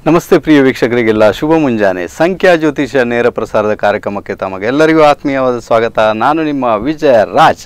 ನಮಸ್ತೆ ಪ್ರಿಯ ವೀಕ್ಷಕರಿಗೆಲ್ಲ ಶುಭ ಮುಂಜಾನೆ ಸಂಖ್ಯಾ ಜ್ಯೋತಿಷ ನೇರ ಪ್ರಸಾರದ ಕಾರ್ಯಕ್ರಮಕ್ಕೆ ತಮಗೆಲ್ಲರಿಗೂ ಆತ್ಮೀಯವಾದ ಸ್ವಾಗತ ನಾನು ನಿಮ್ಮ ವಿಜಯ ರಾಜ್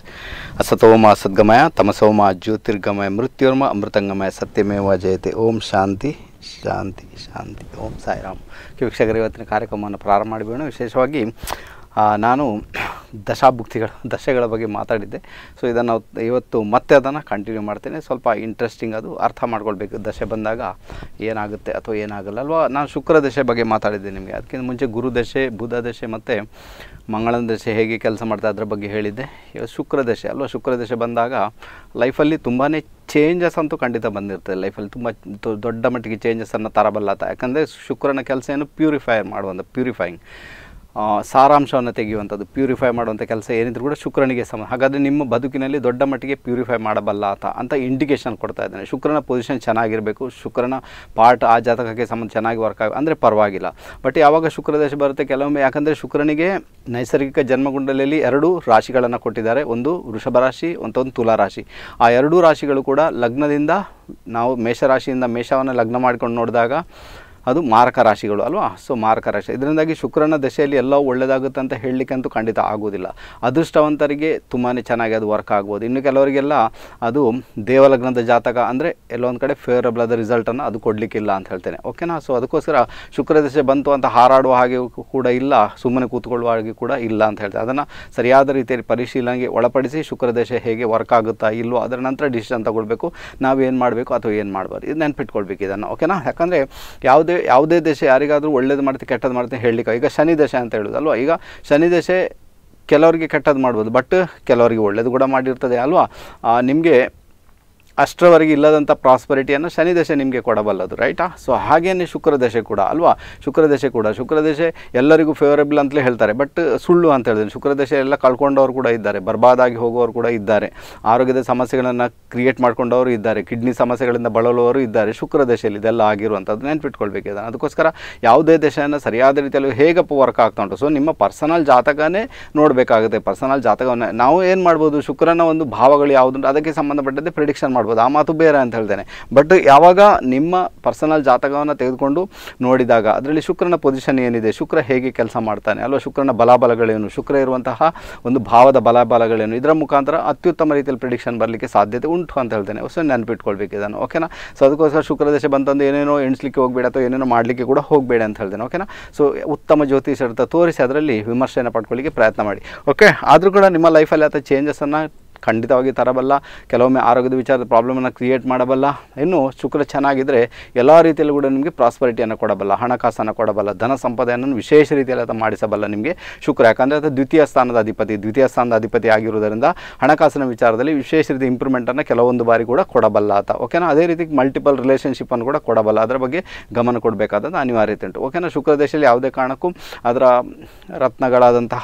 ಅಸತೋಮ ಸದ್ಗಮಯ ತಮಸೋಮ ಜ್ಯೋತಿರ್ಗಮಯ ಮೃತ್ಯುರ್ಮ ಅಮೃತಂಗಮಯ ಸತ್ಯಮೇವ ಜಯತೆ ಓಂ ಶಾಂತಿ ಶಾಂತಿ ಶಾಂತಿ ಓಂ ಸಾಯಿರಾಮ್ ವೀಕ್ಷಕರು ಇವತ್ತಿನ ಕಾರ್ಯಕ್ರಮವನ್ನು ಪ್ರಾರಂಭ ಮಾಡಿಬೇಡ ವಿಶೇಷವಾಗಿ ಆ, ನಾನು ದಶಾಭುಕ್ತಿಗಳ ದಶೆಗಳ ಬಗ್ಗೆ ಮಾತಾಡಿದ್ದೆ ಸೊ ಇದನ್ನು ಇವತ್ತು ಮತ್ತೆ ಅದನ್ನು ಕಂಟಿನ್ಯೂ ಮಾಡ್ತೇನೆ ಸ್ವಲ್ಪ ಇಂಟ್ರೆಸ್ಟಿಂಗ್ ಅದು ಅರ್ಥ ಮಾಡ್ಕೊಳ್ಬೇಕು ದಶೆ ಬಂದಾಗ ಏನಾಗುತ್ತೆ ಅಥವಾ ಏನಾಗಲ್ಲ ಅಲ್ವಾ ನಾನು ಶುಕ್ರ ದಶೆ ಬಗ್ಗೆ ಮಾತಾಡಿದ್ದೆ ನಿಮಗೆ ಅದಕ್ಕಿಂತ ಮುಂಚೆ ಗುರು ದಶೆ ಬುಧ ದಶೆ ಮತ್ತು ಮಂಗಳನ ದಶೆ ಹೇಗೆ ಕೆಲಸ ಮಾಡ್ತಾ ಅದ್ರ ಬಗ್ಗೆ ಹೇಳಿದ್ದೆ ಇವತ್ತು ಶುಕ್ರ ದಶೆ ಅಲ್ವಾ ಶುಕ್ರ ದಶೆ ಬಂದಾಗ ಲೈಫಲ್ಲಿ ತುಂಬಾ ಚೇಂಜಸ್ ಅಂತೂ ಖಂಡಿತ ಬಂದಿರ್ತದೆ ಲೈಫಲ್ಲಿ ತುಂಬ ದೊ- ದೊಡ್ಡ ಮಟ್ಟಿಗೆ ಚೇಂಜಸನ್ನು ತರಬಲ್ಲತ ಯಾಕಂದರೆ ಶುಕ್ರನ ಕೆಲಸ ಏನು ಪ್ಯೂರಿಫೈಯರ್ ಮಾಡುವಂಥ ಪ್ಯೂರಿಫೈಯಿಂಗ್ ಆ, ಸಾರಾಂಶವನ್ನು ತೆಗೆಯುವಂಥದ್ದು ಪ್ಯೂರಿಫೈ ಮಾಡುವಂಥ ಕೆಲಸ ಏನಿದ್ರು ಕೂಡ ಶುಕ್ರನಿಗೆ ಸಮ ಹಾಗಾದರೆ ನಿಮ್ಮ ಬದುಕಿನಲ್ಲಿ ದೊಡ್ಡ ಮಟ್ಟಿಗೆ ಪ್ಯೂರಿಫೈ ಮಾಡಬಲ್ಲ ಆತ ಅಂತ ಇಂಡಿಕೇಶನ್ ಕೊಡ್ತಾ ಇದ್ದಾನೆ ಶುಕ್ರನ ಪೊಸಿಷನ್ ಚೆನ್ನಾಗಿರಬೇಕು ಶುಕ್ರನ ಪಾರ್ಟ್ ಆ ಜಾತಕಕ್ಕೆ ಸಂಬಂಧ ಚೆನ್ನಾಗಿ ವರ್ಕ್ ಆಗ ಅಂದರೆ ಪರವಾಗಿಲ್ಲ ಬಟ್ ಯಾವಾಗ ಶುಕ್ರದೇಶ ಬರುತ್ತೆ ಕೆಲವೊಮ್ಮೆ ಯಾಕಂದರೆ ಶುಕ್ರನಿಗೆ ನೈಸರ್ಗಿಕ ಜನ್ಮಗುಂಡಲಿಯಲ್ಲಿ ಎರಡು ರಾಶಿಗಳನ್ನು ಕೊಟ್ಟಿದ್ದಾರೆ ಒಂದು ವೃಷಭ ರಾಶಿ ಮತ್ತೊಂದು ತುಲಾ ರಾಶಿ ಆ ಎರಡೂ ರಾಶಿಗಳು ಕೂಡ ಲಗ್ನದಿಂದ ನಾವು ಮೇಷರಾಶಿಯಿಂದ ಮೇಷವನ್ನು ಲಗ್ನ ಮಾಡ್ಕೊಂಡು ನೋಡಿದಾಗ ಅದು ಮಾರಕ ರಾಶಿಗಳು ಅಲ್ವಾ ಸೊ ಮಾರಕ ರಾಶಿ ಇದರಿಂದಾಗಿ ಶುಕ್ರನ ದಶೆಯಲ್ಲಿ ಎಲ್ಲ ಒಳ್ಳೆಯದಾಗುತ್ತೆ ಅಂತ ಹೇಳಲಿಕ್ಕಂತೂ ಖಂಡಿತ ಆಗೋದಿಲ್ಲ ಅದೃಷ್ಟವಂತರಿಗೆ ತುಂಬಾ ಚೆನ್ನಾಗಿ ಅದು ವರ್ಕ್ ಆಗ್ಬೋದು ಇನ್ನು ಕೆಲವರಿಗೆಲ್ಲ ಅದು ದೇವಲಗ್ನದ ಜಾತಕ ಅಂದರೆ ಎಲ್ಲೊಂದು ಕಡೆ ಫೇವರಬಲ್ ಆದ ರಿಸಲ್ಟನ್ನು ಅದು ಕೊಡಲಿಕ್ಕಿಲ್ಲ ಅಂತ ಹೇಳ್ತೇನೆ ಓಕೆನಾ ಸೊ ಅದಕ್ಕೋಸ್ಕರ ಶುಕ್ರ ದಶೆ ಬಂತು ಅಂತ ಹಾರಾಡುವ ಹಾಗೆ ಕೂಡ ಇಲ್ಲ ಸುಮ್ಮನೆ ಕೂತ್ಕೊಳ್ಳುವ ಹಾಗೆ ಕೂಡ ಇಲ್ಲ ಅಂತ ಹೇಳ್ತೇನೆ ಅದನ್ನು ಸರಿಯಾದ ರೀತಿಯಲ್ಲಿ ಪರಿಶೀಲನೆಗೆ ಒಳಪಡಿಸಿ ಶುಕ್ರ ದಶೆ ಹೇಗೆ ವರ್ಕ್ ಆಗುತ್ತಾ ಇಲ್ವೋ ಅದರ ನಂತರ ಡಿಸಿಷನ್ ತಗೊಳ್ಬೇಕು ನಾವು ಏನು ಮಾಡಬೇಕು ಅಥವಾ ಏನು ಮಾಡಬಾರ್ದು ಇದು ನೆನ್ಪಿಟ್ಕೊಳ್ಬೇಕು ಇದನ್ನು ಓಕೆನಾ ಯಾಕಂದರೆ ಯಾವುದೇ ಯಾವುದೇ ದೇಶ ಯಾರಿಗಾದರೂ ಒಳ್ಳೇದು ಮಾಡ್ತೀವಿ ಕೆಟ್ಟದ್ದು ಮಾಡ್ತೀವಿ ಹೇಳಲಿಕ್ಕೆ ಈಗ ಶನಿ ದಶೆ ಅಂತ ಹೇಳೋದು ಅಲ್ವಾ ಈಗ ಶನಿ ದಶೆ ಕೆಲವರಿಗೆ ಕೆಟ್ಟದ್ದು ಮಾಡ್ಬೋದು ಬಟ್ ಕೆಲವರಿಗೆ ಒಳ್ಳೇದು ಕೂಡ ಮಾಡಿರ್ತದೆ ಅಲ್ವಾ ನಿಮಗೆ ಅಷ್ಟರವರೆಗೆ ಇಲ್ಲದಂಥ ಪ್ರಾಸ್ಪರಿಟಿಯನ್ನು ಶನಿ ದಶೆ ನಿಮಗೆ ಕೊಡಬಲ್ಲದು ರೈಟಾ ಸೊ ಹಾಗೇನೆ ಶುಕ್ರ ದಶೆ ಕೂಡ ಅಲ್ವಾ ಶುಕ್ರ ದಶೆ ಕೂಡ ಶುಕ್ರ ದಶೆ ಎಲ್ಲರಿಗೂ ಫೇವರೇಬಲ್ ಅಂತಲೇ ಹೇಳ್ತಾರೆ ಬಟ್ ಸುಳ್ಳು ಅಂತ ಹೇಳಿದ್ರೆ ಶುಕ್ರ ದಶೆ ಎಲ್ಲ ಕಳ್ಕೊಂಡವರು ಕೂಡ ಇದ್ದಾರೆ ಬರ್ಬಾದಾಗಿ ಹೋಗೋರು ಕೂಡ ಇದ್ದಾರೆ ಆರೋಗ್ಯದ ಸಮಸ್ಯೆಗಳನ್ನು ಕ್ರಿಯೇಟ್ ಮಾಡ್ಕೊಂಡವರು ಇದ್ದಾರೆ ಕಿಡ್ನಿ ಸಮಸ್ಯೆಗಳಿಂದ ಬಳಲುವವರು ಇದ್ದಾರೆ ಶುಕ್ರ ದಶೆಯಲ್ಲಿ ಇದೆಲ್ಲ ಆಗಿರುವಂಥದ್ದು ನೆನ್ಪಿಟ್ಕೊಳ್ಬೇಕು ಇದನ್ನು ಅದಕ್ಕೋಸ್ಕರ ಯಾವುದೇ ದಶೆಯನ್ನು ಸರಿಯಾದ ರೀತಿಯಲ್ಲಿ ಹೇಗಪ್ಪ ವರ್ಕ್ ಆಗ್ತಾ ಉಂಟು ಸೊ ನಿಮ್ಮ ಪರ್ಸನಲ್ ಜಾತಕನೇ ನೋಡಬೇಕಾಗುತ್ತೆ ಪರ್ಸನಲ್ ಜಾತಕವನ್ನು ನಾವು ಏನು ಮಾಡ್ಬೋದು ಶುಕ್ರನ ಒಂದು ಭಾವಗಳು ಯಾವುದುಂಟು ಅದಕ್ಕೆ ಸಂಬಂಧಪಟ್ಟಂತೆ ಪ್ರಿಡಿಕ್ಷನ್ ಮಾಡ್ಬೋದು ಆ ಮಾತು ಬೇರೆ ಅಂತ ಹೇಳ್ತೇನೆ ಬಟ್ ಯಾವಾಗ ನಿಮ್ಮ ಪರ್ಸನಲ್ ಜಾತಕವನ್ನು ತೆಗೆದುಕೊಂಡು ನೋಡಿದಾಗ ಅದರಲ್ಲಿ ಶುಕ್ರನ ಪೊಸಿಷನ್ ಏನಿದೆ ಶುಕ್ರ ಹೇಗೆ ಕೆಲಸ ಮಾಡ್ತಾನೆ ಅಲ್ವಾ ಶುಕ್ರನ ಬಲಾಬಲಗಳೇನು ಶುಕ್ರ ಇರುವಂತಹ ಒಂದು ಭಾವದ ಬಲಾಬಲಗಳೇನು ಇದರ ಮುಖಾಂತರ ಅತ್ಯುತ್ತಮ ರೀತಿಯಲ್ಲಿ ಪ್ರಿಡಿಕ್ಷನ್ ಬರಲಿಕ್ಕೆ ಸಾಧ್ಯತೆ ಉಂಟು ಅಂತ ಹೇಳ್ತೇನೆ ಸೊ ನೆನ್ಪಿಟ್ಕೊಳ್ಬೇಕು ಇದನ್ನು ಓಕೆನಾ ಸೊ ಅದಕ್ಕೋಸ್ಕರ ಶುಕ್ರ ದಶೆ ಬಂತಂದು ಏನೇನೋ ಎಣಿಸ್ಲಿಕ್ಕೆ ಹೋಗಬೇಡ ಅಥವಾ ಏನೇನೋ ಮಾಡಲಿಕ್ಕೆ ಕೂಡ ಹೋಗಬೇಡ ಅಂತ ಹೇಳ್ತೇನೆ ಓಕೆನಾ ಸೊ ಉತ್ತಮ ಜ್ಯೋತಿಷರ್ತ ತೋರಿಸಿ ಅದರಲ್ಲಿ ವಿಮರ್ಶೆಯನ್ನು ಪಡ್ಕೊಳ್ಳಿಕ್ಕೆ ಪ್ರಯತ್ನ ಮಾಡಿ ಓಕೆ ಆದರೂ ಕೂಡ ನಿಮ್ಮ ಲೈಫಲ್ಲಿ ಆತ ಚೇಂಜಸನ್ನು ಖಂಡಿತವಾಗಿ ತರಬಲ್ಲ ಕೆಲವೊಮ್ಮೆ ಆರೋಗ್ಯದ ವಿಚಾರದ ಪ್ರಾಬ್ಲಮನ್ನು ಕ್ರಿಯೇಟ್ ಮಾಡಬಲ್ಲ ಇನ್ನು ಶುಕ್ರ ಚೆನ್ನಾಗಿದ್ದರೆ ಎಲ್ಲ ರೀತಿಯಲ್ಲೂ ಕೂಡ ನಿಮಗೆ ಪ್ರಾಸ್ಪರಿಟಿಯನ್ನು ಕೊಡಬಲ್ಲ ಹಣಕಾಸನ್ನು ಕೊಡಬಲ್ಲ ಧನ ಸಂಪದೆಯನ್ನು ವಿಶೇಷ ರೀತಿಯಲ್ಲಿ ಆತ ಮಾಡಿಸಬಲ್ಲ ನಿಮಗೆ ಶುಕ್ರ ಯಾಕಂದರೆ ಅದು ದ್ವಿತೀಯ ಸ್ಥಾನದ ಅಧಿಪತಿ ದ್ವಿತೀಯ ಸ್ಥಾನದ ಅಧಿಪತಿ ಆಗಿರುವುದರಿಂದ ಹಣಕಾಸಿನ ವಿಚಾರದಲ್ಲಿ ವಿಶೇಷ ರೀತಿ ಇಂಪ್ರೂವ್ಮೆಂಟನ್ನು ಕೆಲವೊಂದು ಬಾರಿ ಕೂಡ ಕೊಡಬಲ್ಲ ಆತ ಓಕೆನಾ ಅದೇ ರೀತಿ ಮಲ್ಟಿಪಲ್ ರಿಲೇಷನ್ಶಿಪ್ಪನ್ನು ಕೂಡ ಕೊಡಬಲ್ಲ ಅದರ ಬಗ್ಗೆ ಗಮನ ಕೊಡಬೇಕಾದದ್ದು ಅನಿವಾರ್ಯತೆ ಉಂಟು ಓಕೆನಾ ಶುಕ್ರ ದೇಶದಲ್ಲಿ ಯಾವುದೇ ಕಾರಣಕ್ಕೂ ಅದರ ರತ್ನಗಳಾದಂತಹ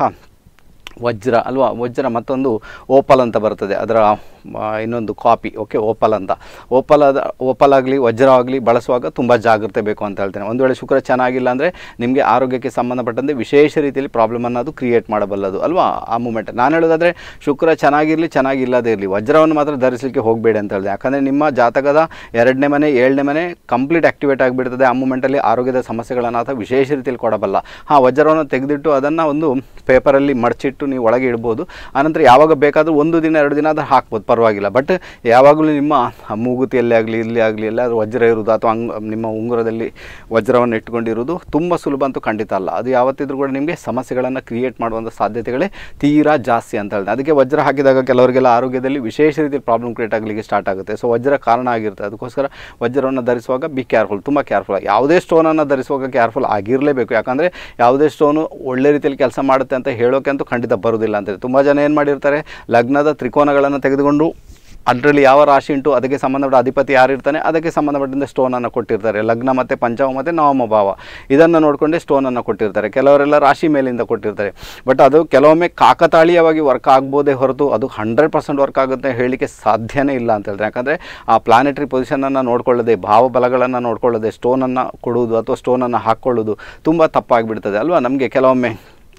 ವಜ್ರ ಅಲ್ವಾ ವಜ್ರ ಮತ್ತೊಂದು ಓಪಲ್ ಅಂತ ಬರ್ತದೆ ಅದರ ಆ, ಇನ್ನೊಂದು ಕಾಪಿ ಓಕೆ ಓಪಲ್ ಅಂತ ಓಪಲ್ ಅದ ಓಪಲ್ ಆಗಲಿ ವಜ್ರ ಆಗಲಿ ಬಳಸುವಾಗ ತುಂಬ ಜಾಗ್ರತೆ ಬೇಕು ಅಂತ ಹೇಳ್ತೇನೆ ಒಂದು ವೇಳೆ ಶುಕ್ರ ಚೆನ್ನಾಗಿಲ್ಲ ಅಂದರೆ ನಿಮಗೆ ಆರೋಗ್ಯಕ್ಕೆ ಸಂಬಂಧಪಟ್ಟಂತೆ ವಿಶೇಷ ರೀತಿಯಲ್ಲಿ ಪ್ರಾಬ್ಲಮನ್ನು ಅದು ಕ್ರಿಯೇಟ್ ಮಾಡಬಲ್ಲದು ಅಲ್ವಾ ಆ ಮೂಮೆಂಟ್ ನಾನು ಹೇಳೋದಾದರೆ ಶುಕ್ರ ಚೆನ್ನಾಗಿರಲಿ ಚೆನ್ನಾಗಿಲ್ಲದೇ ಇರಲಿ ವಜ್ರವನ್ನು ಮಾತ್ರ ಧರಿಸಲಿಕ್ಕೆ ಹೋಗಬೇಡಿ ಅಂತ ಹೇಳಿದೆ ಯಾಕಂದರೆ ನಿಮ್ಮ ಜಾತಕದ ಎರಡನೇ ಮನೆ ಏಳನೇ ಮನೆ ಕಂಪ್ಲೀಟ್ ಆಕ್ಟಿವೇಟ್ ಆಗಿಬಿಡ್ತದೆ ಆ ಮೂಮೆಂಟಲ್ಲಿ ಆರೋಗ್ಯದ ಸಮಸ್ಯೆಗಳನ್ನು ಅಥವಾ ವಿಶೇಷ ರೀತಿಯಲ್ಲಿ ಕೊಡಬಲ್ಲ ಹಾಂ ವಜ್ರವನ್ನು ತೆಗೆದಿಟ್ಟು ಅದನ್ನು ಒಂದು ಪೇಪರಲ್ಲಿ ಮಡಚಿಟ್ಟು ನೀವು ಒಳಗೆ ಇಡ್ಬೋದು ಆನಂತರ ಯಾವಾಗ ಬೇಕಾದರೂ ಒಂದು ದಿನ ಎರಡು ದಿನ ಅದು ಹಾಕ್ಬೋದು ಪರವಾಗಿಲ್ಲ ಬಟ್ ಯಾವಾಗಲೂ ನಿಮ್ಮ ಮೂಗುತಿಯಲ್ಲಿ ಆಗಲಿ ಇಲ್ಲಿ ಆಗಲಿ ಎಲ್ಲಾದರೂ ವಜ್ರ ಇರುವುದು ಅಥವಾ ಅಂಗ್ ನಿಮ್ಮ ಉಂಗುರದಲ್ಲಿ ವಜ್ರವನ್ನು ಇಟ್ಕೊಂಡಿರುವುದು ತುಂಬ ಸುಲಭ ಅಂತೂ ಖಂಡಿತ ಅಲ್ಲ ಅದು ಯಾವತ್ತಿದ್ರೂ ಕೂಡ ನಿಮಗೆ ಸಮಸ್ಯೆಗಳನ್ನು ಕ್ರಿಯೇಟ್ ಮಾಡುವಂಥ ಸಾಧ್ಯತೆಗಳೇ ತೀರಾ ಜಾಸ್ತಿ ಅಂತ ಹೇಳಿದೆ ಅದಕ್ಕೆ ವಜ್ರ ಹಾಕಿದಾಗ ಕೆಲವರಿಗೆಲ್ಲ ಆರೋಗ್ಯದಲ್ಲಿ ವಿಶೇಷ ರೀತಿಯಲ್ಲಿ ಪ್ರಾಬ್ಲಮ್ ಕ್ರಿಯೇಟ್ ಆಗಲಿಕ್ಕೆ ಸ್ಟಾರ್ಟ್ ಆಗುತ್ತೆ ಸೊ ವಜ್ರ ಕಾರಣ ಆಗಿರುತ್ತೆ ಅದಕ್ಕೋಸ್ಕರ ವಜ್ರವನ್ನು ಧರಿಸುವಾಗ ಬಿ ಕೇರ್ಫುಲ್ ತುಂಬ ಕೇರ್ಫುಲ್ ಯಾವುದೇ ಸ್ಟೋನನ್ನು ಧರಿಸುವಾಗ ಕೇರ್ಫುಲ್ ಆಗಿರಲೇಬೇಕು ಯಾಕಂದರೆ ಯಾವುದೇ ಸ್ಟೋನು ಒಳ್ಳೆ ರೀತಿಯಲ್ಲಿ ಕೆಲಸ ಮಾಡುತ್ತೆ ಅಂತ ಹೇಳೋಕೆ ಅಂತೂ ಖಂಡಿತ ಬರೋದಿಲ್ಲ ಅಂತೇಳಿ ತುಂಬ ಜನ ಏನು ಮಾಡಿರ್ತಾರೆ ಲಗ್ನದ ತ್ರಿಕೋನಗಳನ್ನು ತೆಗೆದುಕೊಂಡು ಅದರಲ್ಲಿ ಯಾವ ರಾಶಿ ಉಂಟು ಅದಕ್ಕೆ ಸಂಬಂಧಪಟ್ಟ ಅಧಿಪತಿ ಯಾರಿರ್ತಾನೆ ಅದಕ್ಕೆ ಸಂಬಂಧಪಟ್ಟಂತೆ ಸ್ಟೋನನ್ನು ಕೊಟ್ಟಿರ್ತಾರೆ ಲಗ್ನ ಮತ್ತು ಪಂಚಮ ಮತ್ತು ನವಮ ಭಾವ ಇದನ್ನು ನೋಡಿಕೊಂಡೇ ಸ್ಟೋನನ್ನು ಕೊಟ್ಟಿರ್ತಾರೆ ಕೆಲವರೆಲ್ಲ ರಾಶಿ ಮೇಲಿಂದ ಕೊಟ್ಟಿರ್ತಾರೆ ಬಟ್ ಅದು ಕೆಲವೊಮ್ಮೆ ಕಾಕತಾಳೀಯವಾಗಿ ವರ್ಕ್ ಆಗ್ಬೋದೇ ಹೊರತು ಅದು ಹಂಡ್ರೆಡ್ ಪರ್ಸೆಂಟ್ ವರ್ಕ್ ಆಗುತ್ತೆ ಹೇಳಲಿಕ್ಕೆ ಸಾಧ್ಯನೇ ಇಲ್ಲ ಅಂತ ಹೇಳಿದ್ರೆ ಯಾಕಂದರೆ ಆ ಪ್ಲಾನೆಟರಿ ಪೊಸಿಷನನ್ನು ನೋಡ್ಕೊಳ್ಳದೆ ಭಾವಬಲಗಳನ್ನು ನೋಡ್ಕೊಳ್ಳದೆ ಸ್ಟೋನನ್ನು ಕೊಡುವುದು ಅಥವಾ ಸ್ಟೋನನ್ನು ಹಾಕ್ಕೊಳ್ಳೋದು ತುಂಬ ತಪ್ಪಾಗಿಬಿಡ್ತದೆ ಅಲ್ವಾ ನಮಗೆ ಕೆಲವೊಮ್ಮೆ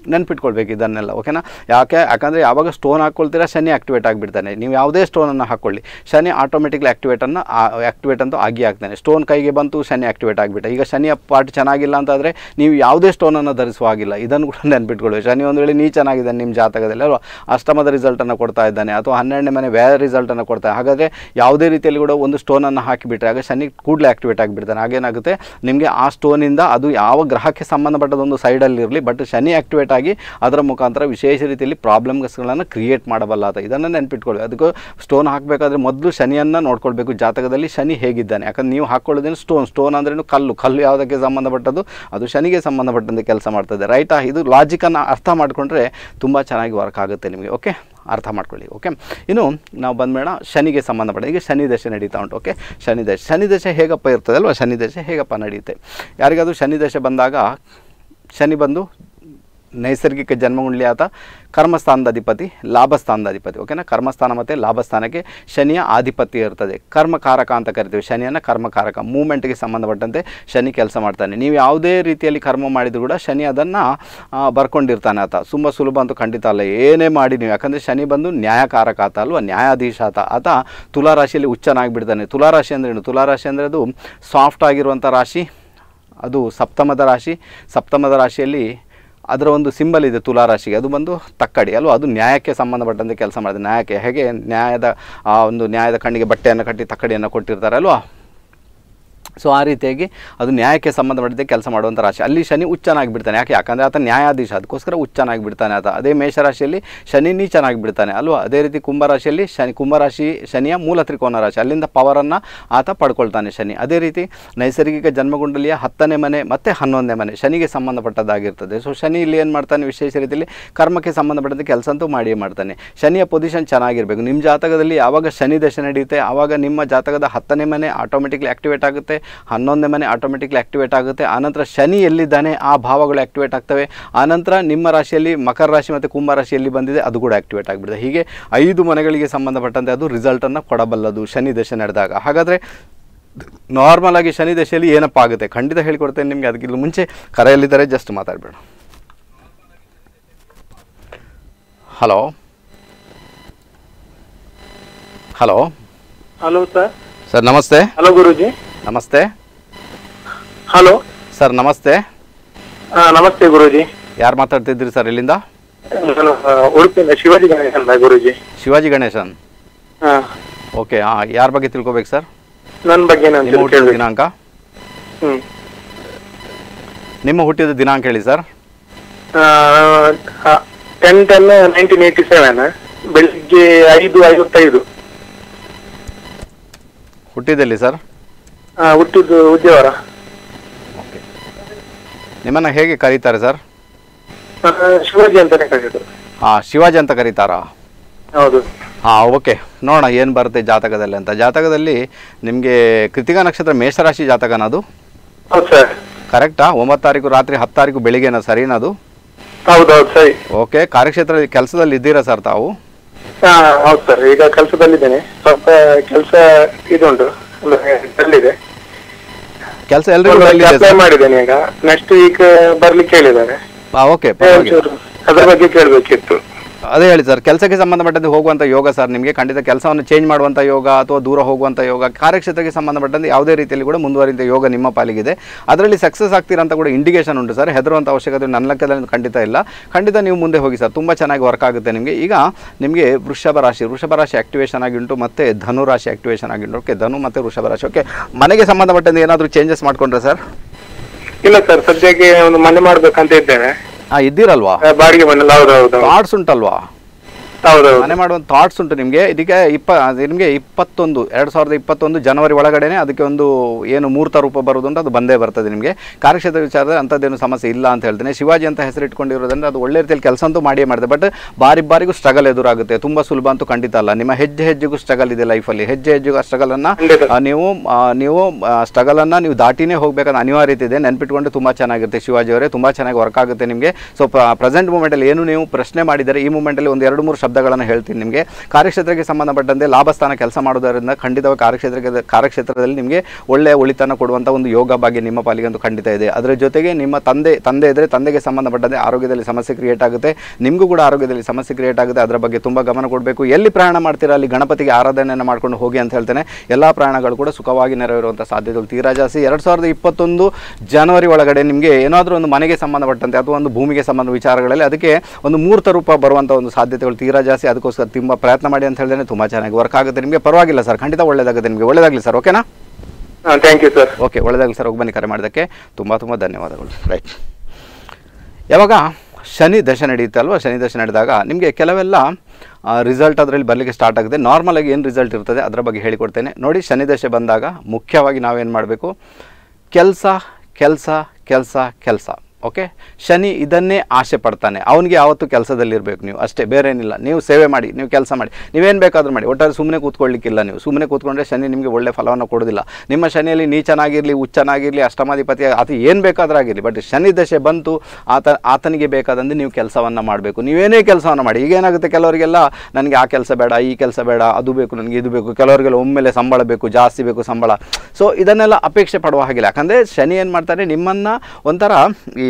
ನೆನ್ಪಿಟ್ಕೊಳ್ಬೇಕು ಇದನ್ನೆಲ್ಲ ಓಕೆನಾ ಯಾಕೆ ಯಾಕಂದರೆ ಯಾವಾಗ ಸ್ಟೋನ್ ಹಾಕ್ಕೊಳ್ತೀರಾ ಶನಿ ಆಕ್ಟಿವೇಟ್ ಆಗಿಬಿಡ್ತಾನೆ ನೀವು ಯಾವುದೇ ಸ್ಟೋನನ್ನು ಹಾಕ್ಕೊಳ್ಳಿ ಶನಿ ಆಟೋಮೆಟಿಕ್ಲಿ ಆಕ್ಟಿವೇಟನ್ನು ಆಕ್ಟಿವೇಟ್ ಅಂತೂ ಆಗಿ ಆಗ್ತಾನೆ ಸ್ಟೋನ್ ಕೈಗೆ ಬಂತು ಶನಿ ಆಕ್ಟಿವೇಟ್ ಆಗಿಬಿಟ್ಟ ಈಗ ಶನಿಯ ಪಾರ್ಟ್ ಚೆನ್ನಾಗಿಲ್ಲ ಅಂತಾದರೆ ನೀವು ಯಾವುದೇ ಸ್ಟೋನನ್ನು ಧರಿಸುವ ಹಾಗಿಲ್ಲ ಇದನ್ನು ಕೂಡ ನೆನ್ಪಿಟ್ಕೊಳ್ಳಿ ಶನಿ ಒಂದು ವೇಳೆ ನೀ ಚೆನ್ನಾಗಿದ್ದಾನೆ ನಿಮ್ಮ ಜಾತಕದಲ್ಲಿ ಅಲ್ವಾ ಅಷ್ಟಮದ ರಿಸಲ್ಟನ್ನು ಕೊಡ್ತಾ ಇದ್ದಾನೆ ಅಥವಾ ಹನ್ನೆರಡನೇ ಮನೆ ಬೇರೆ ರಿಸಲ್ಟನ್ನು ಕೊಡ್ತಾ ಹಾಗಾದರೆ ಯಾವುದೇ ರೀತಿಯಲ್ಲಿ ಕೂಡ ಒಂದು ಸ್ಟೋನನ್ನು ಹಾಕಿಬಿಟ್ರೆ ಆಗ ಶನಿ ಕೂಡಲೇ ಆಕ್ಟಿವೇಟ್ ಆಗಿಬಿಡ್ತಾನೆ ಹಾಗೇನಾಗುತ್ತೆ ನಿಮಗೆ ಆ ಸ್ಟೋನಿಂದ ಅದು ಯಾವ ಗ್ರಹಕ್ಕೆ ಸಂಬಂಧಪಟ್ಟದೊಂದು ಸೈಡಲ್ಲಿ ಇರಲಿ ಬಟ್ ಶನಿ ಆಕ್ಟಿವೇಟ್ ಆಗಿ ಅದರ ಮುಖಾಂತರ ವಿಶೇಷ ರೀತಿಯಲ್ಲಿ ಪ್ರಾಬ್ಲಮ್ಸ್ಗಳನ್ನು ಕ್ರಿಯೇಟ್ ಮಾಡಬಲ್ಲ ಅಂತ ಇದನ್ನು ನೆನ್ಪಿಟ್ಕೊಳ್ಳಿ ಅದಕ್ಕೂ ಸ್ಟೋನ್ ಹಾಕಬೇಕಾದ್ರೆ ಮೊದಲು ಶನಿಯನ್ನು ನೋಡ್ಕೊಳ್ಬೇಕು ಜಾತಕದಲ್ಲಿ ಶನಿ ಹೇಗಿದ್ದಾನೆ ಯಾಕಂದ್ರೆ ನೀವು ಹಾಕ್ಕೊಳ್ಳೋದೇನು ಸ್ಟೋನ್ ಸ್ಟೋನ್ ಅಂದ್ರೇನು ಕಲ್ಲು ಕಲ್ಲು ಯಾವುದಕ್ಕೆ ಸಂಬಂಧಪಟ್ಟದ್ದು ಅದು ಶನಿಗೆ ಸಂಬಂಧಪಟ್ಟಂತೆ ಕೆಲಸ ಮಾಡ್ತದೆ ರೈಟಾ ಇದು ಲಾಜಿಕನ್ನು ಅರ್ಥ ಮಾಡಿಕೊಂಡ್ರೆ ತುಂಬ ಚೆನ್ನಾಗಿ ವರ್ಕ್ ಆಗುತ್ತೆ ನಿಮಗೆ ಓಕೆ ಅರ್ಥ ಮಾಡ್ಕೊಳ್ಳಿ ಓಕೆ ಇನ್ನು ನಾವು ಬಂದ್ಬೇಡ ಶನಿಗೆ ಸಂಬಂಧಪಟ್ಟ ಈಗ ಶನಿ ದಶೆ ನಡೀತಾ ಉಂಟು ಓಕೆ ಶನಿ ದಶೆ ಶನಿ ದಶೆ ಹೇಗಪ್ಪ ಇರ್ತದೆ ಅಲ್ವಾ ಶನಿ ದಶೆ ಹೇಗಪ್ಪ ನಡೆಯುತ್ತೆ ಯಾರಿಗಾದ್ರೂ ಶನಿ ದಶೆ ಬಂದಾಗ ಶನಿ ಬಂದು ನೈಸರ್ಗಿಕ ಜನ್ಮಗುಂಡ್ಲಿ ಆತ ಕರ್ಮಸ್ಥಾನದ ಅಧಿಪತಿ ಲಾಭಸ್ಥಾನದ ಅಧಿಪತಿ ಓಕೆನಾ ಕರ್ಮಸ್ಥಾನ ಮತ್ತು ಲಾಭಸ್ಥಾನಕ್ಕೆ ಶನಿಯ ಆಧಿಪತ್ಯ ಇರ್ತದೆ ಕರ್ಮಕಾರಕ ಅಂತ ಕರಿತೀವಿ ಶನಿಯನ್ನು ಕರ್ಮಕಾರಕ ಮೂಮೆಂಟ್ಗೆ ಸಂಬಂಧಪಟ್ಟಂತೆ ಶನಿ ಕೆಲಸ ಮಾಡ್ತಾನೆ ನೀವು ಯಾವುದೇ ರೀತಿಯಲ್ಲಿ ಕರ್ಮ ಮಾಡಿದ್ರು ಕೂಡ ಶನಿ ಅದನ್ನು ಬರ್ಕೊಂಡಿರ್ತಾನೆ ಆತ ತುಂಬ ಸುಲಭ ಅಂತೂ ಖಂಡಿತ ಅಲ್ಲ ಏನೇ ಮಾಡಿ ನೀವು ಯಾಕಂದರೆ ಶನಿ ಬಂದು ನ್ಯಾಯಕಾರಕ ಆತ ಅಲ್ವಾ ನ್ಯಾಯಾಧೀಶ ಆತ ಆತ ತುಲಾರಾಶಿಯಲ್ಲಿ ಹುಚ್ಚನಾಗಿಬಿಡ್ತಾನೆ ತುಲಾರಾಶಿ ಅಂದ್ರೇನು ತುಲಾರಾಶಿ ಅಂದರೆ ಅದು ಸಾಫ್ಟ್ ಆಗಿರುವಂಥ ರಾಶಿ ಅದು ಸಪ್ತಮದ ರಾಶಿ ಸಪ್ತಮದ ರಾಶಿಯಲ್ಲಿ ಅದರ ಒಂದು ಸಿಂಬಲ್ ಇದೆ ತುಲಾರಾಶಿಗೆ ಅದು ಬಂದು ತಕ್ಕಡಿ ಅಲ್ವಾ ಅದು ನ್ಯಾಯಕ್ಕೆ ಸಂಬಂಧಪಟ್ಟಂತೆ ಕೆಲಸ ಮಾಡಿದೆ ನ್ಯಾಯಕ್ಕೆ ಹೇಗೆ ನ್ಯಾಯದ ಆ ಒಂದು ನ್ಯಾಯದ ಕಣ್ಣಿಗೆ ಬಟ್ಟೆಯನ್ನು ಕಟ್ಟಿ ತಕ್ಕಡಿಯನ್ನು ಕೊಟ್ಟಿರ್ತಾರೆ ಅಲ್ವಾ ಸೊ ಆ ರೀತಿಯಾಗಿ ಅದು ನ್ಯಾಯಕ್ಕೆ ಸಂಬಂಧಪಟ್ಟಂತೆ ಕೆಲಸ ಮಾಡುವಂಥ ರಾಶಿ ಅಲ್ಲಿ ಶನಿ ಉಚ್ಚನಾಗಿ ಬಿಡ್ತಾನೆ ಯಾಕೆ ಯಾಕಂದರೆ ಆತ ನ್ಯಾಯಾಧೀಶ ಅದಕ್ಕೋಸ್ಕರ ಉಚ್ಚನಾಗಿ ಬಿಡ್ತಾನೆ ಆತ ಅದೇ ಮೇಷರಾಶಿಯಲ್ಲಿ ಶನಿ ನೀಚನಾಗಿ ಬಿಡ್ತಾನೆ ಅಲ್ವಾ ಅದೇ ರೀತಿ ಕುಂಭರಾಶಿಯಲ್ಲಿ ಶನಿ ಕುಂಭರಾಶಿ ಶನಿಯ ಮೂಲ ತ್ರಿಕೋನ ರಾಶಿ ಅಲ್ಲಿಂದ ಪವರನ್ನು ಆತ ಪಡ್ಕೊಳ್ತಾನೆ ಶನಿ ಅದೇ ರೀತಿ ನೈಸರ್ಗಿಕ ಜನ್ಮಗುಂಡಲಿಯ ಹತ್ತನೇ ಮನೆ ಮತ್ತು ಹನ್ನೊಂದನೇ ಮನೆ ಶನಿಗೆ ಸಂಬಂಧಪಟ್ಟದ್ದಾಗಿರ್ತದೆ ಸೊ ಶನಿ ಇಲ್ಲಿ ಏನು ಮಾಡ್ತಾನೆ ವಿಶೇಷ ರೀತಿಯಲ್ಲಿ ಕರ್ಮಕ್ಕೆ ಸಂಬಂಧಪಟ್ಟಂತೆ ಕೆಲಸ ಅಂತೂ ಮಾಡಿಯೇ ಮಾಡ್ತಾನೆ ಶನಿಯ ಪೊಸಿಷನ್ ಚೆನ್ನಾಗಿರಬೇಕು ನಿಮ್ಮ ಜಾತಕದಲ್ಲಿ ಯಾವಾಗ ಶನಿ ದಶೆ ನಡೆಯುತ್ತೆ ಆವಾಗ ನಿಮ್ಮ ಜಾತಕದ ಹತ್ತನೇ ಮನೆ ಆಟೋಮೆಟಿಕ್ಲಿ ಆಕ್ಟಿವೇಟ್ ಆಗುತ್ತೆ ಹನ್ನೊಂದನೇ ಮನೆ ಆಟೋಮೆಟಿಕ್ಲಿ ಆಕ್ಟಿವೇಟ್ ಆಗುತ್ತೆ ಆನಂತರ ಶನಿ ಎಲ್ಲಿದ್ದಾನೆ ಆ ಭಾವಗಳು ಆಕ್ಟಿವೇಟ್ ಆಗ್ತವೆ ಆನಂತರ ನಿಮ್ಮ ರಾಶಿಯಲ್ಲಿ ಮಕರ ರಾಶಿ ಮತ್ತು ಕುಂಭ ರಾಶಿ ಎಲ್ಲಿ ಬಂದಿದೆ ಅದು ಕೂಡ ಆಕ್ಟಿವೇಟ್ ಆಗಿಬಿಡುತ್ತೆ ಹೀಗೆ ಐದು ಮನೆಗಳಿಗೆ ಸಂಬಂಧಪಟ್ಟಂತೆ ಅದು ರಿಸಲ್ಟನ್ನು ಕೊಡಬಲ್ಲದು ಶನಿ ದಶೆ ನಡೆದಾಗ ಹಾಗಾದರೆ ನಾರ್ಮಲ್ ಆಗಿ ಶನಿ ದಶೆಯಲ್ಲಿ ಏನಪ್ಪ ಆಗುತ್ತೆ ಖಂಡಿತ ಹೇಳಿಕೊಡ್ತೇನೆ ನಿಮಗೆ ಅದಕ್ಕಿಂತ ಮುಂಚೆ ಕರೆಯಲ್ಲಿದ್ದಾರೆ ಜಸ್ಟ್ ಮಾತಾಡಬೇಡ hello hello hello sir sir ನಮಸ್ತೆ ಹಲೋ ಗುರುಜಿ ನಮಸ್ತೆ ಹಲೋ ಸರ್ ನಮಸ್ತೆ ಹಾ ನಮಸ್ತೆ ಗುರುಜಿ ಯಾರು ಮಾತಾಡ್ತಿದ್ರಿ ಸರ್ ಇಲ್ಲಿಂದ ನಾನು ಆ, ಉಡುಪಿಯಿಂದ ಶಿವಾಜಿ ಗಣೇಶ್ ಅಂತ ಗುರುಜಿ ಶಿವಾಜಿ ಗಣೇಶನ್ ಹಾ ಓಕೆ ಹಾಂ ಯಾರ ಬಗ್ಗೆ ತಿಳ್ಕೊಬೇಕು ಸರ್ ನನ್ನ ಬಗ್ಗೆ ನಾನು ನಿಮ್ಮ ಹುಟ್ಟಿದ ಕೇಳ್ಬೇಕು ದಿನಾಂಕ ಹ್ಮ್ ನಿಮ್ಮ ಹುಟ್ಟಿದ ದಿನಾಂಕ ಹೇಳಿ sir ten ten nineteen eighty seven ಬೆಳಿಗ್ಗೆ ಐದು ಐವತ್ತೈದು ಹುಟ್ಟಿದಲ್ಲಿ ಸರ್ ಆ, ಹುಟ್ಟಿದ್ದು ಉದ್ಯಾವರ ಓಕೆ ನಿಮ್ಮನ್ನು ಹೇಗೆ ಕರೀತಾರೆ ಸರ್ ಆ, ಶಿವಾಜಿ ಅಂತಾನೆ ಕರೆಯೋದು ಹಾಂ ಶಿವಾಜಿ ಅಂತ ಕರೀತಾರಾ ಹೌದು ಹಾಂ ಓಕೆ ನೋಡೋಣ ಏನು ಬರುತ್ತೆ ಜಾತಕದಲ್ಲಿ ಅಂತ ಜಾತಕದಲ್ಲಿ ನಿಮಗೆ ಕೃತಿಕಾ ನಕ್ಷತ್ರ ಮೇಷರಾಶಿ ಜಾತಕನ ಅದು ಹೌದು ಸರ್ ಕರೆಕ್ಟಾ ಒಂಬತ್ತು ತಾರೀಕು ರಾತ್ರಿ ಹತ್ತು ತಾರೀಕು ಬೆಳಿಗ್ಗೆನ ಸರಿನಾ ಅದು ಹೌದು ಹೌದು ಸರಿ ಓಕೆ ಕಾರ್ಯಕ್ಷೇತ್ರ ಕೆಲಸದಲ್ಲಿ ಇದ್ದೀರಾ ಸರ್ ತಾವು ಹಾ ಹೌದು ಸರ್ ಈಗ ಕೆಲಸದಲ್ಲಿದ್ದೇನೆ ಸ್ವಲ್ಪ ಕೆಲಸ ಇದುಂಟು ಅಲ್ಲಿದೆ ಕೆಲಸ ಎಲ್ರಿಗೂ ಡಲ್ ಇದೆ ಅಪ್ಲೈ ಸರ್ ಮಾಡಿದ್ದೇನೆ ಈಗ ನೆಕ್ಸ್ಟ್ ವೀಕ್ ಬರ್ಲಿಕ್ಕೆ ಹೇಳಿದ್ದಾರೆ ಹಾಂ ಓಕೆ ಪರವಾಗಿಲ್ಲ ಒಂಚೂರು ಅದ್ರ ಬಗ್ಗೆ ಕೇಳಬೇಕಿತ್ತು ಅದೇ ಹೇಳಿ ಸರ್ ಕೆಲಸಕ್ಕೆ ಸಂಬಂಧಪಟ್ಟಂತೆ ಹೋಗುವಂಥ ಯೋಗ ಸರ್ ನಿಮಗೆ ಖಂಡಿತ ಕೆಲಸವನ್ನು ಚೇಂಜ್ ಮಾಡುವಂಥ ಯೋಗ ಅಥವಾ ದೂರ ಹೋಗುವಂಥ ಯೋಗ ಕಾರ್ಯಕ್ಷೇತ್ರಕ್ಕೆ ಸಂಬಂಧಪಟ್ಟಂತೆ ಯಾವುದೇ ರೀತಿಯಲ್ಲಿ ಕೂಡ ಮುಂದುವರಿದ ಯೋಗ ನಿಮ್ಮ ಪಾಲಿಗಿದೆ ಅದರಲ್ಲಿ ಸಕ್ಸಸ್ ಆಗ್ತೀರಾ ಅಂತ ಕೂಡ ಇಂಡಿಕೇಶನ್ ಉಂಟು ಸರ್ ಹೆದರುವಂಥ ಅವಶ್ಯಕತೆ ನನ್ನ ಲೆಕ್ಕದಲ್ಲಿ ಖಂಡಿತ ಇಲ್ಲ ಖಂಡಿತ ನೀವು ಮುಂದೆ ಹೋಗಿ ಸರ್ ತುಂಬ ಚೆನ್ನಾಗಿ ವರ್ಕ್ ಆಗುತ್ತೆ ನಿಮಗೆ ಈಗ ನಿಮಗೆ ವೃಷಭ ರಾಶಿ ವೃಷಭ ರಾಶಿ ಆಕ್ಟಿವೇಶನ್ ಆಗಿ ಉಂಟು ಮತ್ತು ಧನು ರಾಶಿ ಆಕ್ಟಿವೇಶನ್ ಆಗಿ ಉಂಟು ಓಕೆ ಧನು ಮತ್ತು ವೃಷಭ ರಾಶಿ ಓಕೆ ಮನೆಗೆ ಸಂಬಂಧಪಟ್ಟಂತೆ ಏನಾದರೂ ಚೇಂಜಸ್ ಮಾಡ್ಕೊಂಡ್ರೆ ಸರ್ ಇಲ್ಲ ಸರ್ ಸದ್ಯಕ್ಕೆ ಒಂದು ಮನೆ ಮಾಡ್ಬೇಕಂತ ಇದ್ದೇನೆ ಹಾಂ ಇದ್ದೀರಲ್ವಾ ಆ, ಬಾಡಿಗೆ ಮನೆ ಹೌದು ಹೌದು ಥಾಟ್ಸ್ ಉಂಟಲ್ವಾ ಹೌದು ಮನೆ ಮಾಡುವಂಥ ಥಾಟ್ಸ್ ಉಂಟು ನಿಮಗೆ ಇದಕ್ಕೆ ಇಪ್ಪ ಅದು ನಿಮಗೆ ಇಪ್ಪತ್ತೊಂದು ಎರಡು ಸಾವಿರದ ಇಪ್ಪತ್ತೊಂದು ಜನವರಿ ಒಳಗಡೆನೆ ಅದಕ್ಕೆ ಒಂದು ಏನು ಮೂರ್ತ ರೂಪ ಬರೋದು ಅಂತ ಅದು ಬಂದೇ ಬರ್ತದೆ ನಿಮಗೆ ಕಾರ್ಯಕ್ಷೇತ್ರ ವಿಚಾರದಲ್ಲಿ ಅಂಥದ್ದೇನು ಸಮಸ್ಯೆ ಇಲ್ಲ ಅಂತ ಹೇಳ್ತೇನೆ ಶಿವಾಜಿ ಅಂತ ಹೆಸರಿಟ್ಕೊಂಡಿರೋದ್ರಿಂದ ಅದು ಒಳ್ಳೆ ರೀತಿಯಲ್ಲಿ ಕೆಲಸ ಅಂತೂ ಮಾಡಿಯೇ ಮಾಡಿದೆ ಬಟ್ ಬಾರಿ ಬಾರಿಗೂ ಸ್ಟ್ರಗಲ್ ಎದುರಾಗುತ್ತೆ ತುಂಬ ಸುಲಭ ಅಂತೂ ಖಂಡಿತ ಅಲ್ಲ ನಿಮ್ಮ ಹೆಜ್ಜೆ ಹೆಜ್ಜೆಗೂ ಸ್ಟ್ರಗಲ್ ಇದೆ ಲೈಫಲ್ಲಿ ಹೆಜ್ಜೆ ಹೆಜ್ಜೆಗೂ ಆ ಸ್ಟ್ರಗಲನ್ನು ಖಂಡಿತ. ನೀವು ಆ, ನೀವು ಸ್ಟ್ರಗಲನ್ನು ನೀವು ದಾಟಿನೇ ಹೋಗಬೇಕಂತ ಅನಿವಾರ್ಯತೆ ಇದೆ ನೆನ್ಪಿಟ್ಕೊಂಡು ತುಂಬ ಚೆನ್ನಾಗಿರುತ್ತೆ ಶಿವಾಜಿ ಅವರೇ ತುಂಬ ಚೆನ್ನಾಗಿ ವರ್ಕ್ ಆಗುತ್ತೆ ನಿಮಗೆ ಸೊ ಪ್ರೆಸೆಂಟ್ ಮೂಮೆಂಟಲ್ಲಿ ಏನು ನೀವು ಪ್ರಶ್ನೆ ಮಾಡಿದರೆ ಈ ಮೂಮೆಂಟಲ್ಲಿ ಒಂದು ಎರಡು ಮೂರು ಶಬ್ದಗಳನ್ನು ಹೇಳ್ತೀನಿ ನಿಮಗೆ ಕಾರ್ಯಕ್ಷೇತ್ರಕ್ಕೆ ಸಂಬಂಧಪಟ್ಟಂತೆ ಲಾಭಸ್ಥಾನ ಕೆಲಸ ಮಾಡೋದರಿಂದ ಖಂಡಿತವಾಗಿ ಕಾರ್ಯಕ್ಷೇತ್ರಕ್ಕೆ ಕಾರ್ಯಕ್ಷೇತ್ರದಲ್ಲಿ ನಿಮಗೆ ಒಳ್ಳೆಯ ಒಳಿತನ ಕೊಡುವಂಥ ಒಂದು ಯೋಗ ಭಾಗ್ಯ ನಿಮ್ಮ ಪಾಲಿಗಂತೂ ಖಂಡಿತ ಇದೆ ಅದರ ಜೊತೆಗೆ ನಿಮ್ಮ ತಂದೆ ತಂದೆ ಇದ್ದರೆ ತಂದೆಗೆ ಸಂಬಂಧಪಟ್ಟಂತೆ ಆರೋಗ್ಯದಲ್ಲಿ ಸಮಸ್ಯೆ ಕ್ರಿಯೇಟ್ ಆಗುತ್ತೆ ನಿಮಗೂ ಕೂಡ ಆರೋಗ್ಯದಲ್ಲಿ ಸಮಸ್ಯೆ ಕ್ರಿಯೇಟ್ ಆಗುತ್ತೆ ಅದರ ಬಗ್ಗೆ ತುಂಬ ಗಮನ ಕೊಡಬೇಕು ಎಲ್ಲಿ ಪ್ರಯಾಣ ಮಾಡ್ತೀರಾ ಅಲ್ಲಿ ಗಣಪತಿಗೆ ಆರಾಧನೆಯನ್ನು ಮಾಡ್ಕೊಂಡು ಹೋಗಿ ಅಂತ ಹೇಳ್ತೇನೆ ಎಲ್ಲ ಪ್ರಯಾಣಗಳು ಕೂಡ ಸುಖವಾಗಿ ನೆರವೇರುವಂಥ ಸಾಧ್ಯತೆಗಳು ತೀರಾ ಜಾಸ್ತಿ ಎರಡು ಸಾವಿರದ ಇಪ್ಪತ್ತೊಂದು ಜನವರಿ ಒಳಗಡೆ ನಿಮಗೆ ಏನಾದರೂ ಒಂದು ಮನೆಗೆ ಸಂಬಂಧಪಟ್ಟಂತೆ ಅಥವಾ ಒಂದು ಭೂಮಿಗೆ ಸಂಬಂಧ ವಿಚಾರಗಳಲ್ಲಿ ಅದಕ್ಕೆ ಒಂದು ಮೂರ್ತ ರೂಪ ಬರುವಂಥ ಒಂದು ಸಾಧ್ಯತೆಗಳು ತೀರಾ ಜಾಸ್ತಿ ಅದಕ್ಕೋಸ್ಕರ ತುಂಬ ಪ್ರಯತ್ನ ಮಾಡಿ ಅಂತ ಹೇಳಿದ್ರೆ ತುಂಬ ಚೆನ್ನಾಗಿ ವರ್ಕ್ ಆಗುತ್ತೆ ನಿಮಗೆ ಪರವಾಗಿಲ್ಲ ಸರ್ ಖಂಡಿತ ಒಳ್ಳೆಯದಾಗುತ್ತೆ ನಿಮಗೆ ಒಳ್ಳೆಯದಾಗಲಿ ಸರ್ ಓಕೆನಾ ಥ್ಯಾಂಕ್ ಯು ಸರ್ ಓಕೆ ಒಳ್ಳೆದಾಗಲಿ ಸರ್ ಹೋಗಿ ಬನ್ನಿ ಕರೆ ಮಾಡೋದಕ್ಕೆ ತುಂಬ ತುಂಬ ಧನ್ಯವಾದಗಳು ರೈಟ್ ಯಾವಾಗ ಶನಿ ದಶೆ ನಡೆಯುತ್ತೆ ಅಲ್ವಾ ಶನಿ ದಶೆ ನಡೆದಾಗ ನಿಮಗೆ ಕೆಲವೆಲ್ಲ ರಿಸಲ್ಟ್ ಅದರಲ್ಲಿ ಬರಲಿಕ್ಕೆ ಸ್ಟಾರ್ಟ್ ಆಗುತ್ತೆ ನಾರ್ಮಲಾಗಿ ಏನು ರಿಸಲ್ಟ್ ಇರ್ತದೆ ಅದರ ಬಗ್ಗೆ ಹೇಳಿಕೊಡ್ತೇನೆ ನೋಡಿ ಶನಿ ದಶೆ ಬಂದಾಗ ಮುಖ್ಯವಾಗಿ ನಾವೇನು ಮಾಡಬೇಕು ಕೆಲಸ ಕೆಲಸ ಕೆಲಸ ಕೆಲಸ ಓಕೆ ಶನಿ ಇದನ್ನೇ ಆಸೆ ಪಡ್ತಾನೆ ಅವನಿಗೆ ಯಾವತ್ತೂ ಕೆಲಸದಲ್ಲಿರಬೇಕು ನೀವು ಅಷ್ಟೇ ಬೇರೆ ಏನಿಲ್ಲ ನೀವು ಸೇವೆ ಮಾಡಿ ನೀವು ಕೆಲಸ ಮಾಡಿ ನೀವೇನು ಬೇಕಾದರೂ ಮಾಡಿ ಒಟ್ಟಾರೆ ಸುಮ್ಮನೆ ಕೂತ್ಕೊಳ್ಳಿಕ್ಕಿಲ್ಲ ನೀವು ಸುಮ್ಮನೆ ಕೂತ್ಕೊಂಡ್ರೆ ಶನಿ ನಿಮಗೆ ಒಳ್ಳೆ ಫಲವನ್ನು ಕೊಡೋದಿಲ್ಲ ನಿಮ್ಮ ಶನಿಯಲ್ಲಿ ನೀಚನಾಗಿರಲಿ ಹುಚ್ಚನಾಗಿರಲಿ ಅಷ್ಟಮಾಧಿಪತಿ ಅದು ಏನು ಬೇಕಾದ್ರೂ ಆಗಿರಲಿ ಬಟ್ ಶನಿ ದಶೆ ಬಂತು ಆತ ಆತನಿಗೆ ಬೇಕಾದಂತೆ ನೀವು ಕೆಲಸವನ್ನು ಮಾಡಬೇಕು ನೀವೇನೇ ಕೆಲಸವನ್ನು ಮಾಡಿ ಈಗ ಏನಾಗುತ್ತೆ ಕೆಲವರಿಗೆಲ್ಲ ನನಗೆ ಆ ಕೆಲಸ ಬೇಡ ಈ ಕೆಲಸ ಬೇಡ ಅದು ಬೇಕು ನನಗೆ ಇದು ಬೇಕು ಕೆಲವರಿಗೆಲ್ಲ ಒಮ್ಮೆಲೆ ಸಂಬಳ ಬೇಕು ಜಾಸ್ತಿ ಬೇಕು ಸಂಬಳ ಸೊ ಇದನ್ನೆಲ್ಲ ಅಪೇಕ್ಷೆ ಪಡುವ ಹಾಗಿಲ್ಲ ಯಾಕಂದರೆ ಶನಿ ಏನು ಮಾಡ್ತಾನೆ ನಿಮ್ಮನ್ನು ಒಂಥರ ಈ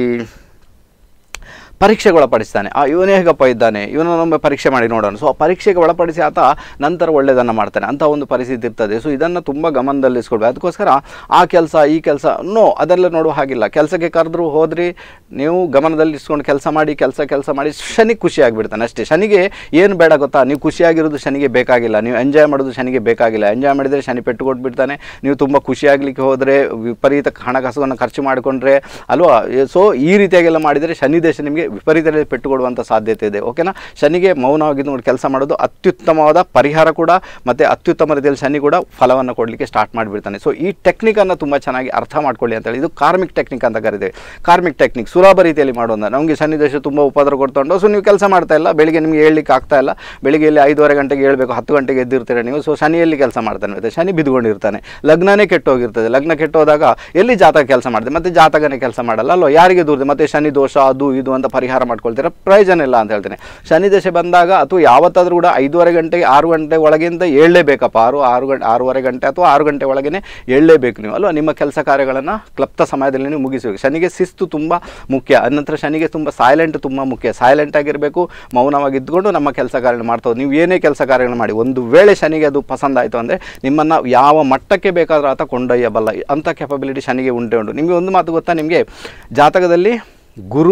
ಪರೀಕ್ಷೆಗೆ ಒಳಪಡಿಸ್ತಾನೆ ಆ ಇವನೇ ಹೇಗಪ್ಪ ಇದ್ದಾನೆ ಇವನನ್ನೊಮ್ಮೆ ಪರೀಕ್ಷೆ ಮಾಡಿ ನೋಡೋಣ ಸೊ ಆ ಪರೀಕ್ಷೆಗೆ ಒಳಪಡಿಸಿ ಆತ ನಂತರ ಒಳ್ಳೆಯದನ್ನು ಮಾಡ್ತಾನೆ ಅಂತ ಒಂದು ಪರಿಸ್ಥಿತಿ ಇರ್ತದೆ ಸೊ ಇದನ್ನು ತುಂಬ ಗಮನದಲ್ಲಿಸ್ಕೊಳ್ಬೇಕು ಅದಕ್ಕೋಸ್ಕರ ಆ ಕೆಲಸ ಈ ಕೆಲಸ ನೋ ಅದೆಲ್ಲ ನೋಡುವ ಹಾಗಿಲ್ಲ ಕೆಲಸಕ್ಕೆ ಕರೆದ್ರು ಹೋದ್ರಿ ನೀವು ಗಮನದಲ್ಲಿಸ್ಕೊಂಡು ಕೆಲಸ ಮಾಡಿ ಕೆಲಸ ಕೆಲಸ ಮಾಡಿ ಶನಿ ಖುಷಿಯಾಗಿಬಿಡ್ತಾನೆ ಅಷ್ಟೇ ಶನಿಗೆ ಏನು ಬೇಡ ಗೊತ್ತಾ ನೀವು ಖುಷಿಯಾಗಿರೋದು ಶನಿಗೆ ಬೇಕಾಗಿಲ್ಲ ನೀವು ಎಂಜಾಯ್ ಮಾಡೋದು ಶನಿಗೆ ಬೇಕಾಗಿಲ್ಲ ಎಂಜಾಯ್ ಮಾಡಿದರೆ ಶನಿ ಪೆಟ್ಟು ಕೊಟ್ಬಿಡ್ತಾನೆ ನೀವು ತುಂಬ ಖುಷಿಯಾಗಲಿಕ್ಕೆ ಹೋದರೆ ವಿಪರೀತ ಹಣಕಾಸುವನ್ನು ಖರ್ಚು ಮಾಡಿಕೊಂಡ್ರೆ ಅಲ್ವಾ ಸೊ ಈ ರೀತಿಯಾಗೆಲ್ಲ ಮಾಡಿದರೆ ಶನಿ ದೇಶ ನಿಮಗೆ ವಿಪರೀತ ರೀತಿಯಲ್ಲಿ ಪೆಟ್ಟು ಕೊಡುವಂಥ ಸಾಧ್ಯತೆ ಇದೆ ಓಕೆನಾ ಶನಿಗೆ ಮೌನವಾಗಿ ನೋಡಿ ಕೆಲಸ ಮಾಡೋದು ಅತ್ಯುತ್ತಮವಾದ ಪರಿಹಾರ ಕೂಡ ಮತ್ತು ಅತ್ಯುತ್ತಮ ರೀತಿಯಲ್ಲಿ ಶನಿ ಕೂಡ ಫಲವನ್ನು ಕೊಡಲಿಕ್ಕೆ ಸ್ಟಾರ್ಟ್ ಮಾಡಿಬಿಡ್ತಾನೆ ಸೊ ಈ ಟೆಕ್ನಿಕನ್ನು ತುಂಬ ಚೆನ್ನಾಗಿ ಅರ್ಥ ಮಾಡ್ಕೊಳ್ಳಿ ಅಂತೇಳಿ ಇದು ಕಾರ್ಮಿಕ್ ಟೆಕ್ನಿಕ್ ಅಂತ ಕರಿತೇವೆ ಕಾರ್ಮಿಕ್ ಟೆಕ್ನಿಕ್ ಸುಲಭ ರೀತಿಯಲ್ಲಿ ಮಾಡೋದು ನಮಗೆ ಶನಿ ದೇಶ ತುಂಬ ಉಪದ್ರ ಕೊಡ್ಕೊಂಡು ಸೊ ನೀವು ಕೆಲಸ ಮಾಡ್ತಾ ಇಲ್ಲ ಬೆಳಿಗ್ಗೆ ನಿಮಗೆ ಹೇಳಲಿಕ್ಕೆ ಆಗ್ತಾ ಇಲ್ಲ ಬೆಳಿಗ್ಗೆ ಇಲ್ಲಿ ಐದುವರೆ ಗಂಟೆಗೆ ಹೇಳಬೇಕು ಹತ್ತು ಗಂಟೆಗೆ ಎದ್ದಿರ್ತೀರ ನೀವು ಸೊ ಶನಿಯಲ್ಲಿ ಕೆಲಸ ಮಾಡ್ತಾನೆ ಮತ್ತೆ ಶನಿ ಬಿದ್ದುಕೊಂಡಿರ್ತಾನೆ ಲಗ್ನನೇ ಕೆಟ್ಟೋಗಿರ್ತದೆ ಲಗ್ನ ಕೆಟ್ಟೋದಾಗ ಎಲ್ಲಿ ಜಾತಕ ಕೆಲಸ ಮಾಡಿದೆ ಮತ್ತೆ ಜಾತಕನೇ ಕೆಲಸ ಮಾಡಲ್ಲ ಅಲ್ವಾ ಯಾರಿಗೆ ದೂರ ಮತ್ತೆ ಶನಿ ದೋಷ ಅದು ಇದು ಅಂತ ಪರಿಹಾರ ಮಾಡ್ಕೊಳ್ತೀರಾ ಪ್ರಯೋಜನ ಇಲ್ಲ ಅಂತ ಹೇಳ್ತೇನೆ ಶನಿ ದಶೆ ಬಂದಾಗ ಅಥವಾ ಯಾವತ್ತಾದ್ರೂ ಕೂಡ ಐದೂವರೆ ಗಂಟೆಗೆ ಆರು ಗಂಟೆ ಒಳಗಿಂದ ಏಳಲೇಬೇಕಪ್ಪ ಆರು ಆರು ಗಂಟೆ ಆರೂವರೆ ಗಂಟೆ ಅಥವಾ ಆರು ಗಂಟೆ ಒಳಗೇನೆ ಏಳಲೇಬೇಕು ನೀವು ಅಲ್ವಾ ನಿಮ್ಮ ಕೆಲಸ ಕಾರ್ಯಗಳನ್ನು ಕ್ಲಪ್ತ ಸಮಯದಲ್ಲಿ ನೀವು ಮುಗಿಸಬೇಕು ಶನಿಗೆ ಶಿಸ್ತು ತುಂಬ ಮುಖ್ಯ ಅನಂತರ ಶನಿಗೆ ತುಂಬ ಸೈಲೆಂಟ್ ತುಂಬ ಮುಖ್ಯ ಸೈಲೆಂಟ್ ಆಗಿರಬೇಕು ಮೌನವಾಗಿ ಇದ್ಕೊಂಡು ನಮ್ಮ ಕೆಲಸ ಕಾರ್ಯ ಮಾಡ್ತಾ ಹೋಗಿ ನೀವು ಏನೇ ಕೆಲಸ ಕಾರ್ಯಗಳು ಮಾಡಿ ಒಂದು ವೇಳೆ ಶನಿಗೆ ಅದು ಪಸಂದ ಆಯಿತು ಅಂದರೆ ನಿಮ್ಮನ್ನು ಯಾವ ಮಟ್ಟಕ್ಕೆ ಬೇಕಾದರೂ ಆತ ಕೊಂಡೊಯ್ಯಬಲ್ಲ ಅಂಥ ಕೆಪಬಿಲಿಟಿ ಶನಿಗೆ ಉಂಟೆ ಉಂಟು ನಿಮಗೆ ಒಂದು ಮಾತು ಗೊತ್ತಾ ನಿಮಗೆ ಜಾತಕದಲ್ಲಿ ಗುರು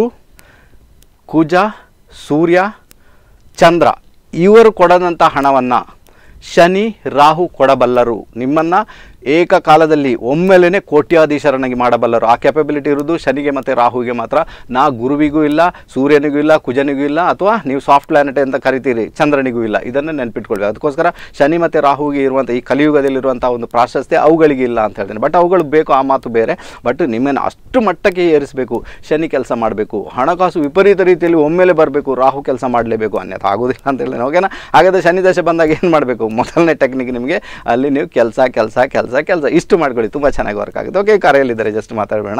ಕುಜ ಸೂರ್ಯ ಚಂದ್ರ ಇವರು ಕೊಡದಂಥ ಹಣವನ್ನು ಶನಿ ರಾಹು ಕೊಡಬಲ್ಲರು ನಿಮ್ಮನ್ನು ಏಕಕಾಲದಲ್ಲಿ ಒಮ್ಮೆಲೇ ಕೋಟ್ಯಾಧೀಶರನಾಗಿ ಮಾಡಬಲ್ಲರು ಆ ಕೆಪಬಿಲಿಟಿ ಇರೋದು ಶನಿಗೆ ಮತ್ತು ರಾಹುವಿಗೆ ಮಾತ್ರ ನಾ ಗುರುವಿಗೂ ಇಲ್ಲ ಸೂರ್ಯನಿಗೂ ಇಲ್ಲ ಕುಜನಿಗೂ ಇಲ್ಲ ಅಥವಾ ನೀವು ಸಾಫ್ಟ್ ಪ್ಲಾನೆಟ್ ಅಂತ ಕರಿತೀರಿ ಚಂದ್ರನಿಗೂ ಇಲ್ಲ ಇದನ್ನು ನೆನ್ಪಿಟ್ಕೊಳ್ಬೇಕು ಅದಕ್ಕೋಸ್ಕರ ಶನಿ ಮತ್ತು ರಾಹುವಿಗೆ ಇರುವಂಥ ಈ ಕಲಿಯುಗದಲ್ಲಿರುವಂಥ ಒಂದು ಪ್ರಾಶಸ್ತ್ಯ ಅವುಗಳಿಗೆ ಇಲ್ಲ ಅಂತ ಹೇಳ್ತೇನೆ ಬಟ್ ಅವುಗಳು ಬೇಕು ಆ ಮಾತು ಬೇರೆ ಬಟ್ ನಿಮ್ಮನ್ನು ಅಷ್ಟು ಮಟ್ಟಕ್ಕೆ ಏರಿಸಬೇಕು ಶನಿ ಕೆಲಸ ಮಾಡಬೇಕು ಹಣಕಾಸು ವಿಪರೀತ ರೀತಿಯಲ್ಲಿ ಒಮ್ಮೆಲೆ ಬರಬೇಕು ರಾಹು ಕೆಲಸ ಮಾಡಲೇಬೇಕು ಅನ್ಯಥ ಆಗೋದಿಲ್ಲ ಅಂತ ಹೇಳ್ತೇನೆ ಓಕೆನಾ ಹಾಗಾದರೆ ಶನಿ ದಶೆ ಬಂದಾಗ ಏನು ಮಾಡಬೇಕು ಮೊದಲನೇ ಟೆಕ್ನಿಕ್ ನಿಮಗೆ ಅಲ್ಲಿ ನೀವು ಕೆಲಸ ಕೆಲಸ ಕೆಲಸ ಕೆಲಸ ಇಷ್ಟು ಮಾಡ್ಕೊಳ್ಳಿ ತುಂಬ ಚೆನ್ನಾಗಿ ವರ್ಕ್ ಆಗುತ್ತೆ ಓಕೆ ಕರೆಯಲ್ಲಿದ್ದಾರೆ ಜಸ್ಟ್ ಮಾತಾಡಬೇಡ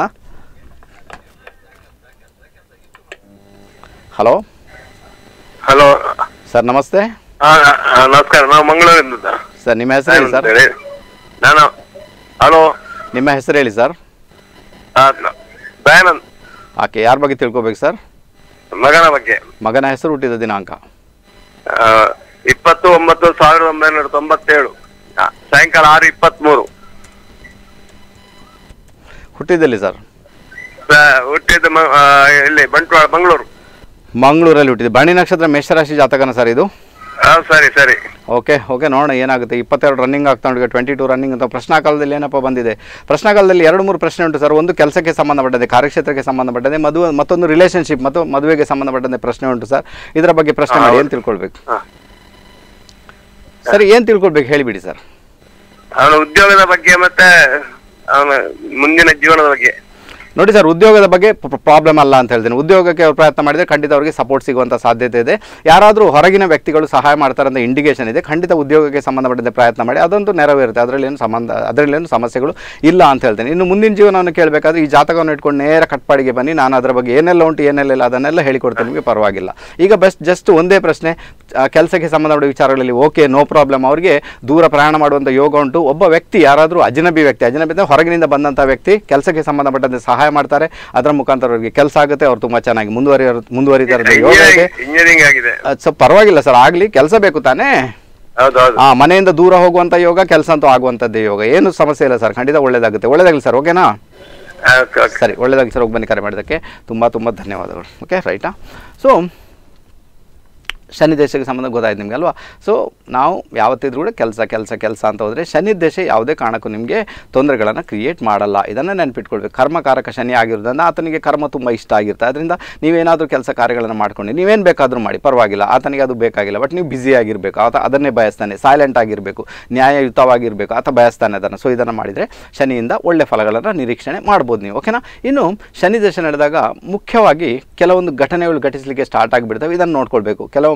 ಹಲೋ ಹಲೋ ಸರ್ ನಮಸ್ತೆ ನಮಸ್ಕಾರ ನಾವು ಮಂಗಳೂರಿಂದ ಸರ್ ನಿಮ್ಮ ಹೆಸರು ಹೇಳಿ ಸರ್ ನಾನು ಹಲೋ ನಿಮ್ಮ ಹೆಸರು ಹೇಳಿ ಸರ್ ದಯಾನಂದ್ ಓಕೆ ಯಾರ ಬಗ್ಗೆ ತಿಳ್ಕೊಬೇಕು ಸರ್ ಮಗನ ಬಗ್ಗೆ ಮಗನ ಹೆಸರು ಹುಟ್ಟಿದ ದಿನಾಂಕ ಆ, ಇಪ್ಪತ್ತು ಒಂಬತ್ತು ಸಾವಿರದ ಒಂಬೈನೂರ ತೊಂಬತ್ತೇಳು ಆ, ಸಾಯಂಕಾಲ ಆರು ಇಪ್ಪತ್ಮೂರು ಹುಟ್ಟಿದಲ್ಲಿ ಸರ್ ಸ- ಹುಟ್ಟಿದ್ದು ಮ- ಆ, ಇಲ್ಲಿ ಬಂಟ್ವಾಳ ಮಂಗಳೂರು ಮಂಗಳೂರಲ್ಲಿ ಹುಟ್ಟಿದೆ ಬಣಿ ನಕ್ಷತ್ರ ಮೇಷರಾಶಿ ಜಾತಕನ ಸರ್ ಇದು ಆ, ಸರಿ ಸರಿ ಓಕೆ ಓಕೆ ನೋಡೋಣ ಏನಾಗುತ್ತೆ ಇಪ್ಪತ್ತೆರಡು ರನ್ನಿಂಗ್ ಆಗ್ತಾ ಉಂಟು ಟ್ವೆಂಟಿ ಟು ರನ್ನಿಂಗ್ ಅಂತ ಪ್ರಶ್ನಾಕಾಲದಲ್ಲಿ ಏನಪ್ಪ ಬಂದಿದೆ ಪ್ರಶ್ನಾಕಾಲದಲ್ಲಿ ಎರಡು ಮೂರು ಪ್ರಶ್ನೆ ಉಂಟು ಸರ್ ಒಂದು ಕೆಲಸಕ್ಕೆ ಸಂಬಂಧಪಟ್ಟದೆ ಕಾರ್ಯಕ್ಷೇತ್ರಕ್ಕೆ ಸಂಬಂಧಪಟ್ಟದೆ ಮದುವೆ ಮತ್ತೊಂದು ರಿಲೇಷನ್ಶಿಪ್ ಮತ್ತು ಮದುವೆಗೆ ಸಂಬಂಧಪಟ್ಟಂತೆ ಪ್ರಶ್ನೆ ಉಂಟು ಸರ್ ಇದರ ಬಗ್ಗೆ ಪ್ರಶ್ನೆ ಮಾಡಿ ಏನು ತಿಳ್ಕೊಳ್ಬೇಕು ಹಾ. ಸರ್ ಏನು ತಿಳ್ಕೊಳ್ಬೇಕು ಹೇಳಿಬಿಡಿ ಸರ್ ಅವನ ಉದ್ಯೋಗದ ಬಗ್ಗೆ ಮತ್ತೆ ಅವನ ಮುಂದಿನ ಜೀವನದ ಬಗ್ಗೆ ನೋಡಿ ಸರ್ ಉದ್ಯೋಗದ ಬಗ್ಗೆ ಪ್ರಾಬ್ಲಮ್ ಅಲ್ಲ ಅಂತ ಹೇಳ್ತೀನಿ ಉದ್ಯೋಗಕ್ಕೆ ಅವ್ರು ಪ್ರಯತ್ನ ಮಾಡಿದರೆ ಖಂಡಿತ ಅವರಿಗೆ ಸಪೋರ್ಟ್ ಸಿಗುವಂಥ ಸಾಧ್ಯತೆ ಇದೆ ಯಾರಾದರೂ ಹೊರಗಿನ ವ್ಯಕ್ತಿಗಳು ಸಹಾಯ ಮಾಡ್ತಾರೆ ಅಂತ ಇಂಡಿಕೇಶನ್ ಇದೆ ಖಂಡಿತ ಉದ್ಯೋಗಕ್ಕೆ ಸಂಬಂಧಪಟ್ಟಂತೆ ಪ್ರಯತ್ನ ಮಾಡಿ ಅದಂತೂ ನೆರವೇರುತ್ತೆ ಅದರಲ್ಲೇನು ಸಂಬಂಧ ಅದರಲ್ಲೇನು ಸಮಸ್ಯೆಗಳು ಇಲ್ಲ ಅಂತ ಹೇಳ್ತೀನಿ ಇನ್ನು ಮುಂದಿನ ಜೀವನವನ್ನು ಕೇಳಬೇಕಾದ್ರೆ ಈ ಜಾತಕವನ್ನು ಇಟ್ಕೊಂಡು ನೇರ ಕಟ್ಪಾಡಿಗೆ ಬನ್ನಿ ನಾನು ಅದರ ಬಗ್ಗೆ ಏನೆಲ್ಲ ಉಂಟು ಏನೆಲ್ಲ ಇಲ್ಲ ಅದನ್ನೆಲ್ಲ ಹೇಳಿಕೊಡ್ತೀನಿ ನಿಮಗೆ ಪರವಾಗಿಲ್ಲ ಈಗ ಬೆಸ್ಟ್ ಜಸ್ಟ್ ಒಂದೇ ಪ್ರಶ್ನೆ ಆ, ಕೆಲಸಕ್ಕೆ ಸಂಬಂಧಪಟ್ಟ ವಿಚಾರಗಳಲ್ಲಿ ಓಕೆ ನೋ ಪ್ರಾಬ್ಲಮ್ ಅವರಿಗೆ ದೂರ ಪ್ರಯಾಣ ಮಾಡುವಂಥ ಯೋಗ ಉಂಟು ಒಬ್ಬ ವ್ಯಕ್ತಿ ಯಾರಾದರೂ ಅಜನಬಿ ವ್ಯಕ್ತಿ ಅಜನಬಿ ಅಂದರೆ ಹೊರಗಿನಿಂದ ಬಂದಂಥ ವ್ಯಕ್ತಿ ಕೆಲಸಕ್ಕೆ ಸಂಬಂಧಪಟ್ಟಂತೆ ಸಹಾಯ ಮಾಡ್ತಾರೆ ಅದರ ಮುಖಾಂತರ ಅವರಿಗೆ ಕೆಲಸ ಆಗುತ್ತೆ ಅವ್ರು ತುಂಬ ಚೆನ್ನಾಗಿ ಮುಂದುವರಿಯ ಮುಂದುವರಿತಾರೆ ಯೋಗ ಇದೆ ಇಂಜಿನಿಯರಿಂಗ್ ಆಗಿದೆ ಅದು ಸ್ವಲ್ಪ ಪರವಾಗಿಲ್ಲ ಸರ್ ಆಗಲಿ ಕೆಲಸ ಬೇಕು ತಾನೇ ಹೌದು ಹೌದು ಆ ಮನೆಯಿಂದ ದೂರ ಹೋಗುವಂಥ ಯೋಗ ಕೆಲಸ ಅಂತೂ ಆಗುವಂಥದ್ದೇ ಯೋಗ ಏನು ಸಮಸ್ಯೆ ಇಲ್ಲ ಸರ್ ಖಂಡಿತ ಒಳ್ಳೇದಾಗುತ್ತೆ ಒಳ್ಳೇದಾಗಲಿ ಸರ್ ಓಕೆನಾ ಓಕೆ ಓಕೆ ಸರಿ ಒಳ್ಳೆಯದಾಗಿ ಸರ್ ಹೋಗಿ ಬನ್ನಿ ಕರೆ ಮಾಡೋದಕ್ಕೆ ತುಂಬ ತುಂಬ ಧನ್ಯವಾದಗಳು ಓಕೆ ರೈಟಾ ಸೊ ಶನಿ ದೇಶಕ್ಕೆ ಸಂಬಂಧ ಗೊತ್ತಾಯ್ತು ನಿಮಗೆ ಅಲ್ವಾ ಸೊ ನಾವು ಯಾವತ್ತಿದ್ರೂ ಕೂಡ ಕೆಲಸ ಕೆಲಸ ಕೆಲಸ ಅಂತ ಹೋದರೆ ಶನಿ ದೇಶ ಯಾವುದೇ ಕಾರಣಕ್ಕೂ ನಿಮಗೆ ತೊಂದರೆಗಳನ್ನು ಕ್ರಿಯೇಟ್ ಮಾಡಲ್ಲ ಇದನ್ನು ನೆನ್ಪಿಟ್ಕೊಳ್ಬೇಕು ಕರ್ಮಕಾರಕ ಶನಿ ಆಗಿರೋದ್ರಿಂದ ಆತನಿಗೆ ಕರ್ಮ ತುಂಬ ಇಷ್ಟ ಆಗಿರುತ್ತೆ ಅದರಿಂದ ನೀವೇನಾದರೂ ಕೆಲಸ ಕಾರ್ಯಗಳನ್ನು ಮಾಡ್ಕೊಂಡು ನೀವೇನು ಬೇಕಾದರೂ ಮಾಡಿ ಪರವಾಗಿಲ್ಲ ಆತನಿಗೆ ಅದು ಬೇಕಾಗಿಲ್ಲ ಬಟ್ ನೀವು ಬ್ಯುಸಿ ಆಗಿರಬೇಕು ಆತ ಅದನ್ನೇ ಬಯಸ್ತಾನೆ ಸೈಲೆಂಟ್ ಆಗಿರಬೇಕು ನ್ಯಾಯಯುತವಾಗಿರಬೇಕು ಆತ ಬಯಸ್ತಾನೆ ಅದನ್ನು ಸೊ ಇದನ್ನು ಮಾಡಿದರೆ ಶನಿಯಿಂದ ಒಳ್ಳೆ ಫಲಗಳನ್ನು ನಿರೀಕ್ಷಣೆ ಮಾಡ್ಬೋದು ನೀವು ಓಕೆನಾ ಇನ್ನು ಶನಿ ದಶೆ ನಡೆದಾಗ ಮುಖ್ಯವಾಗಿ ಕೆಲವೊಂದು ಘಟನೆಗಳು ಘಟಿಸಲಿಕ್ಕೆ ಸ್ಟಾರ್ಟ್ ಆಗಿಬಿಡ್ತವೆ ಇದನ್ನು ನೋಡ್ಕೊಳ್ಬೇಕು ಕೆಲವೊಮ್ಮೆ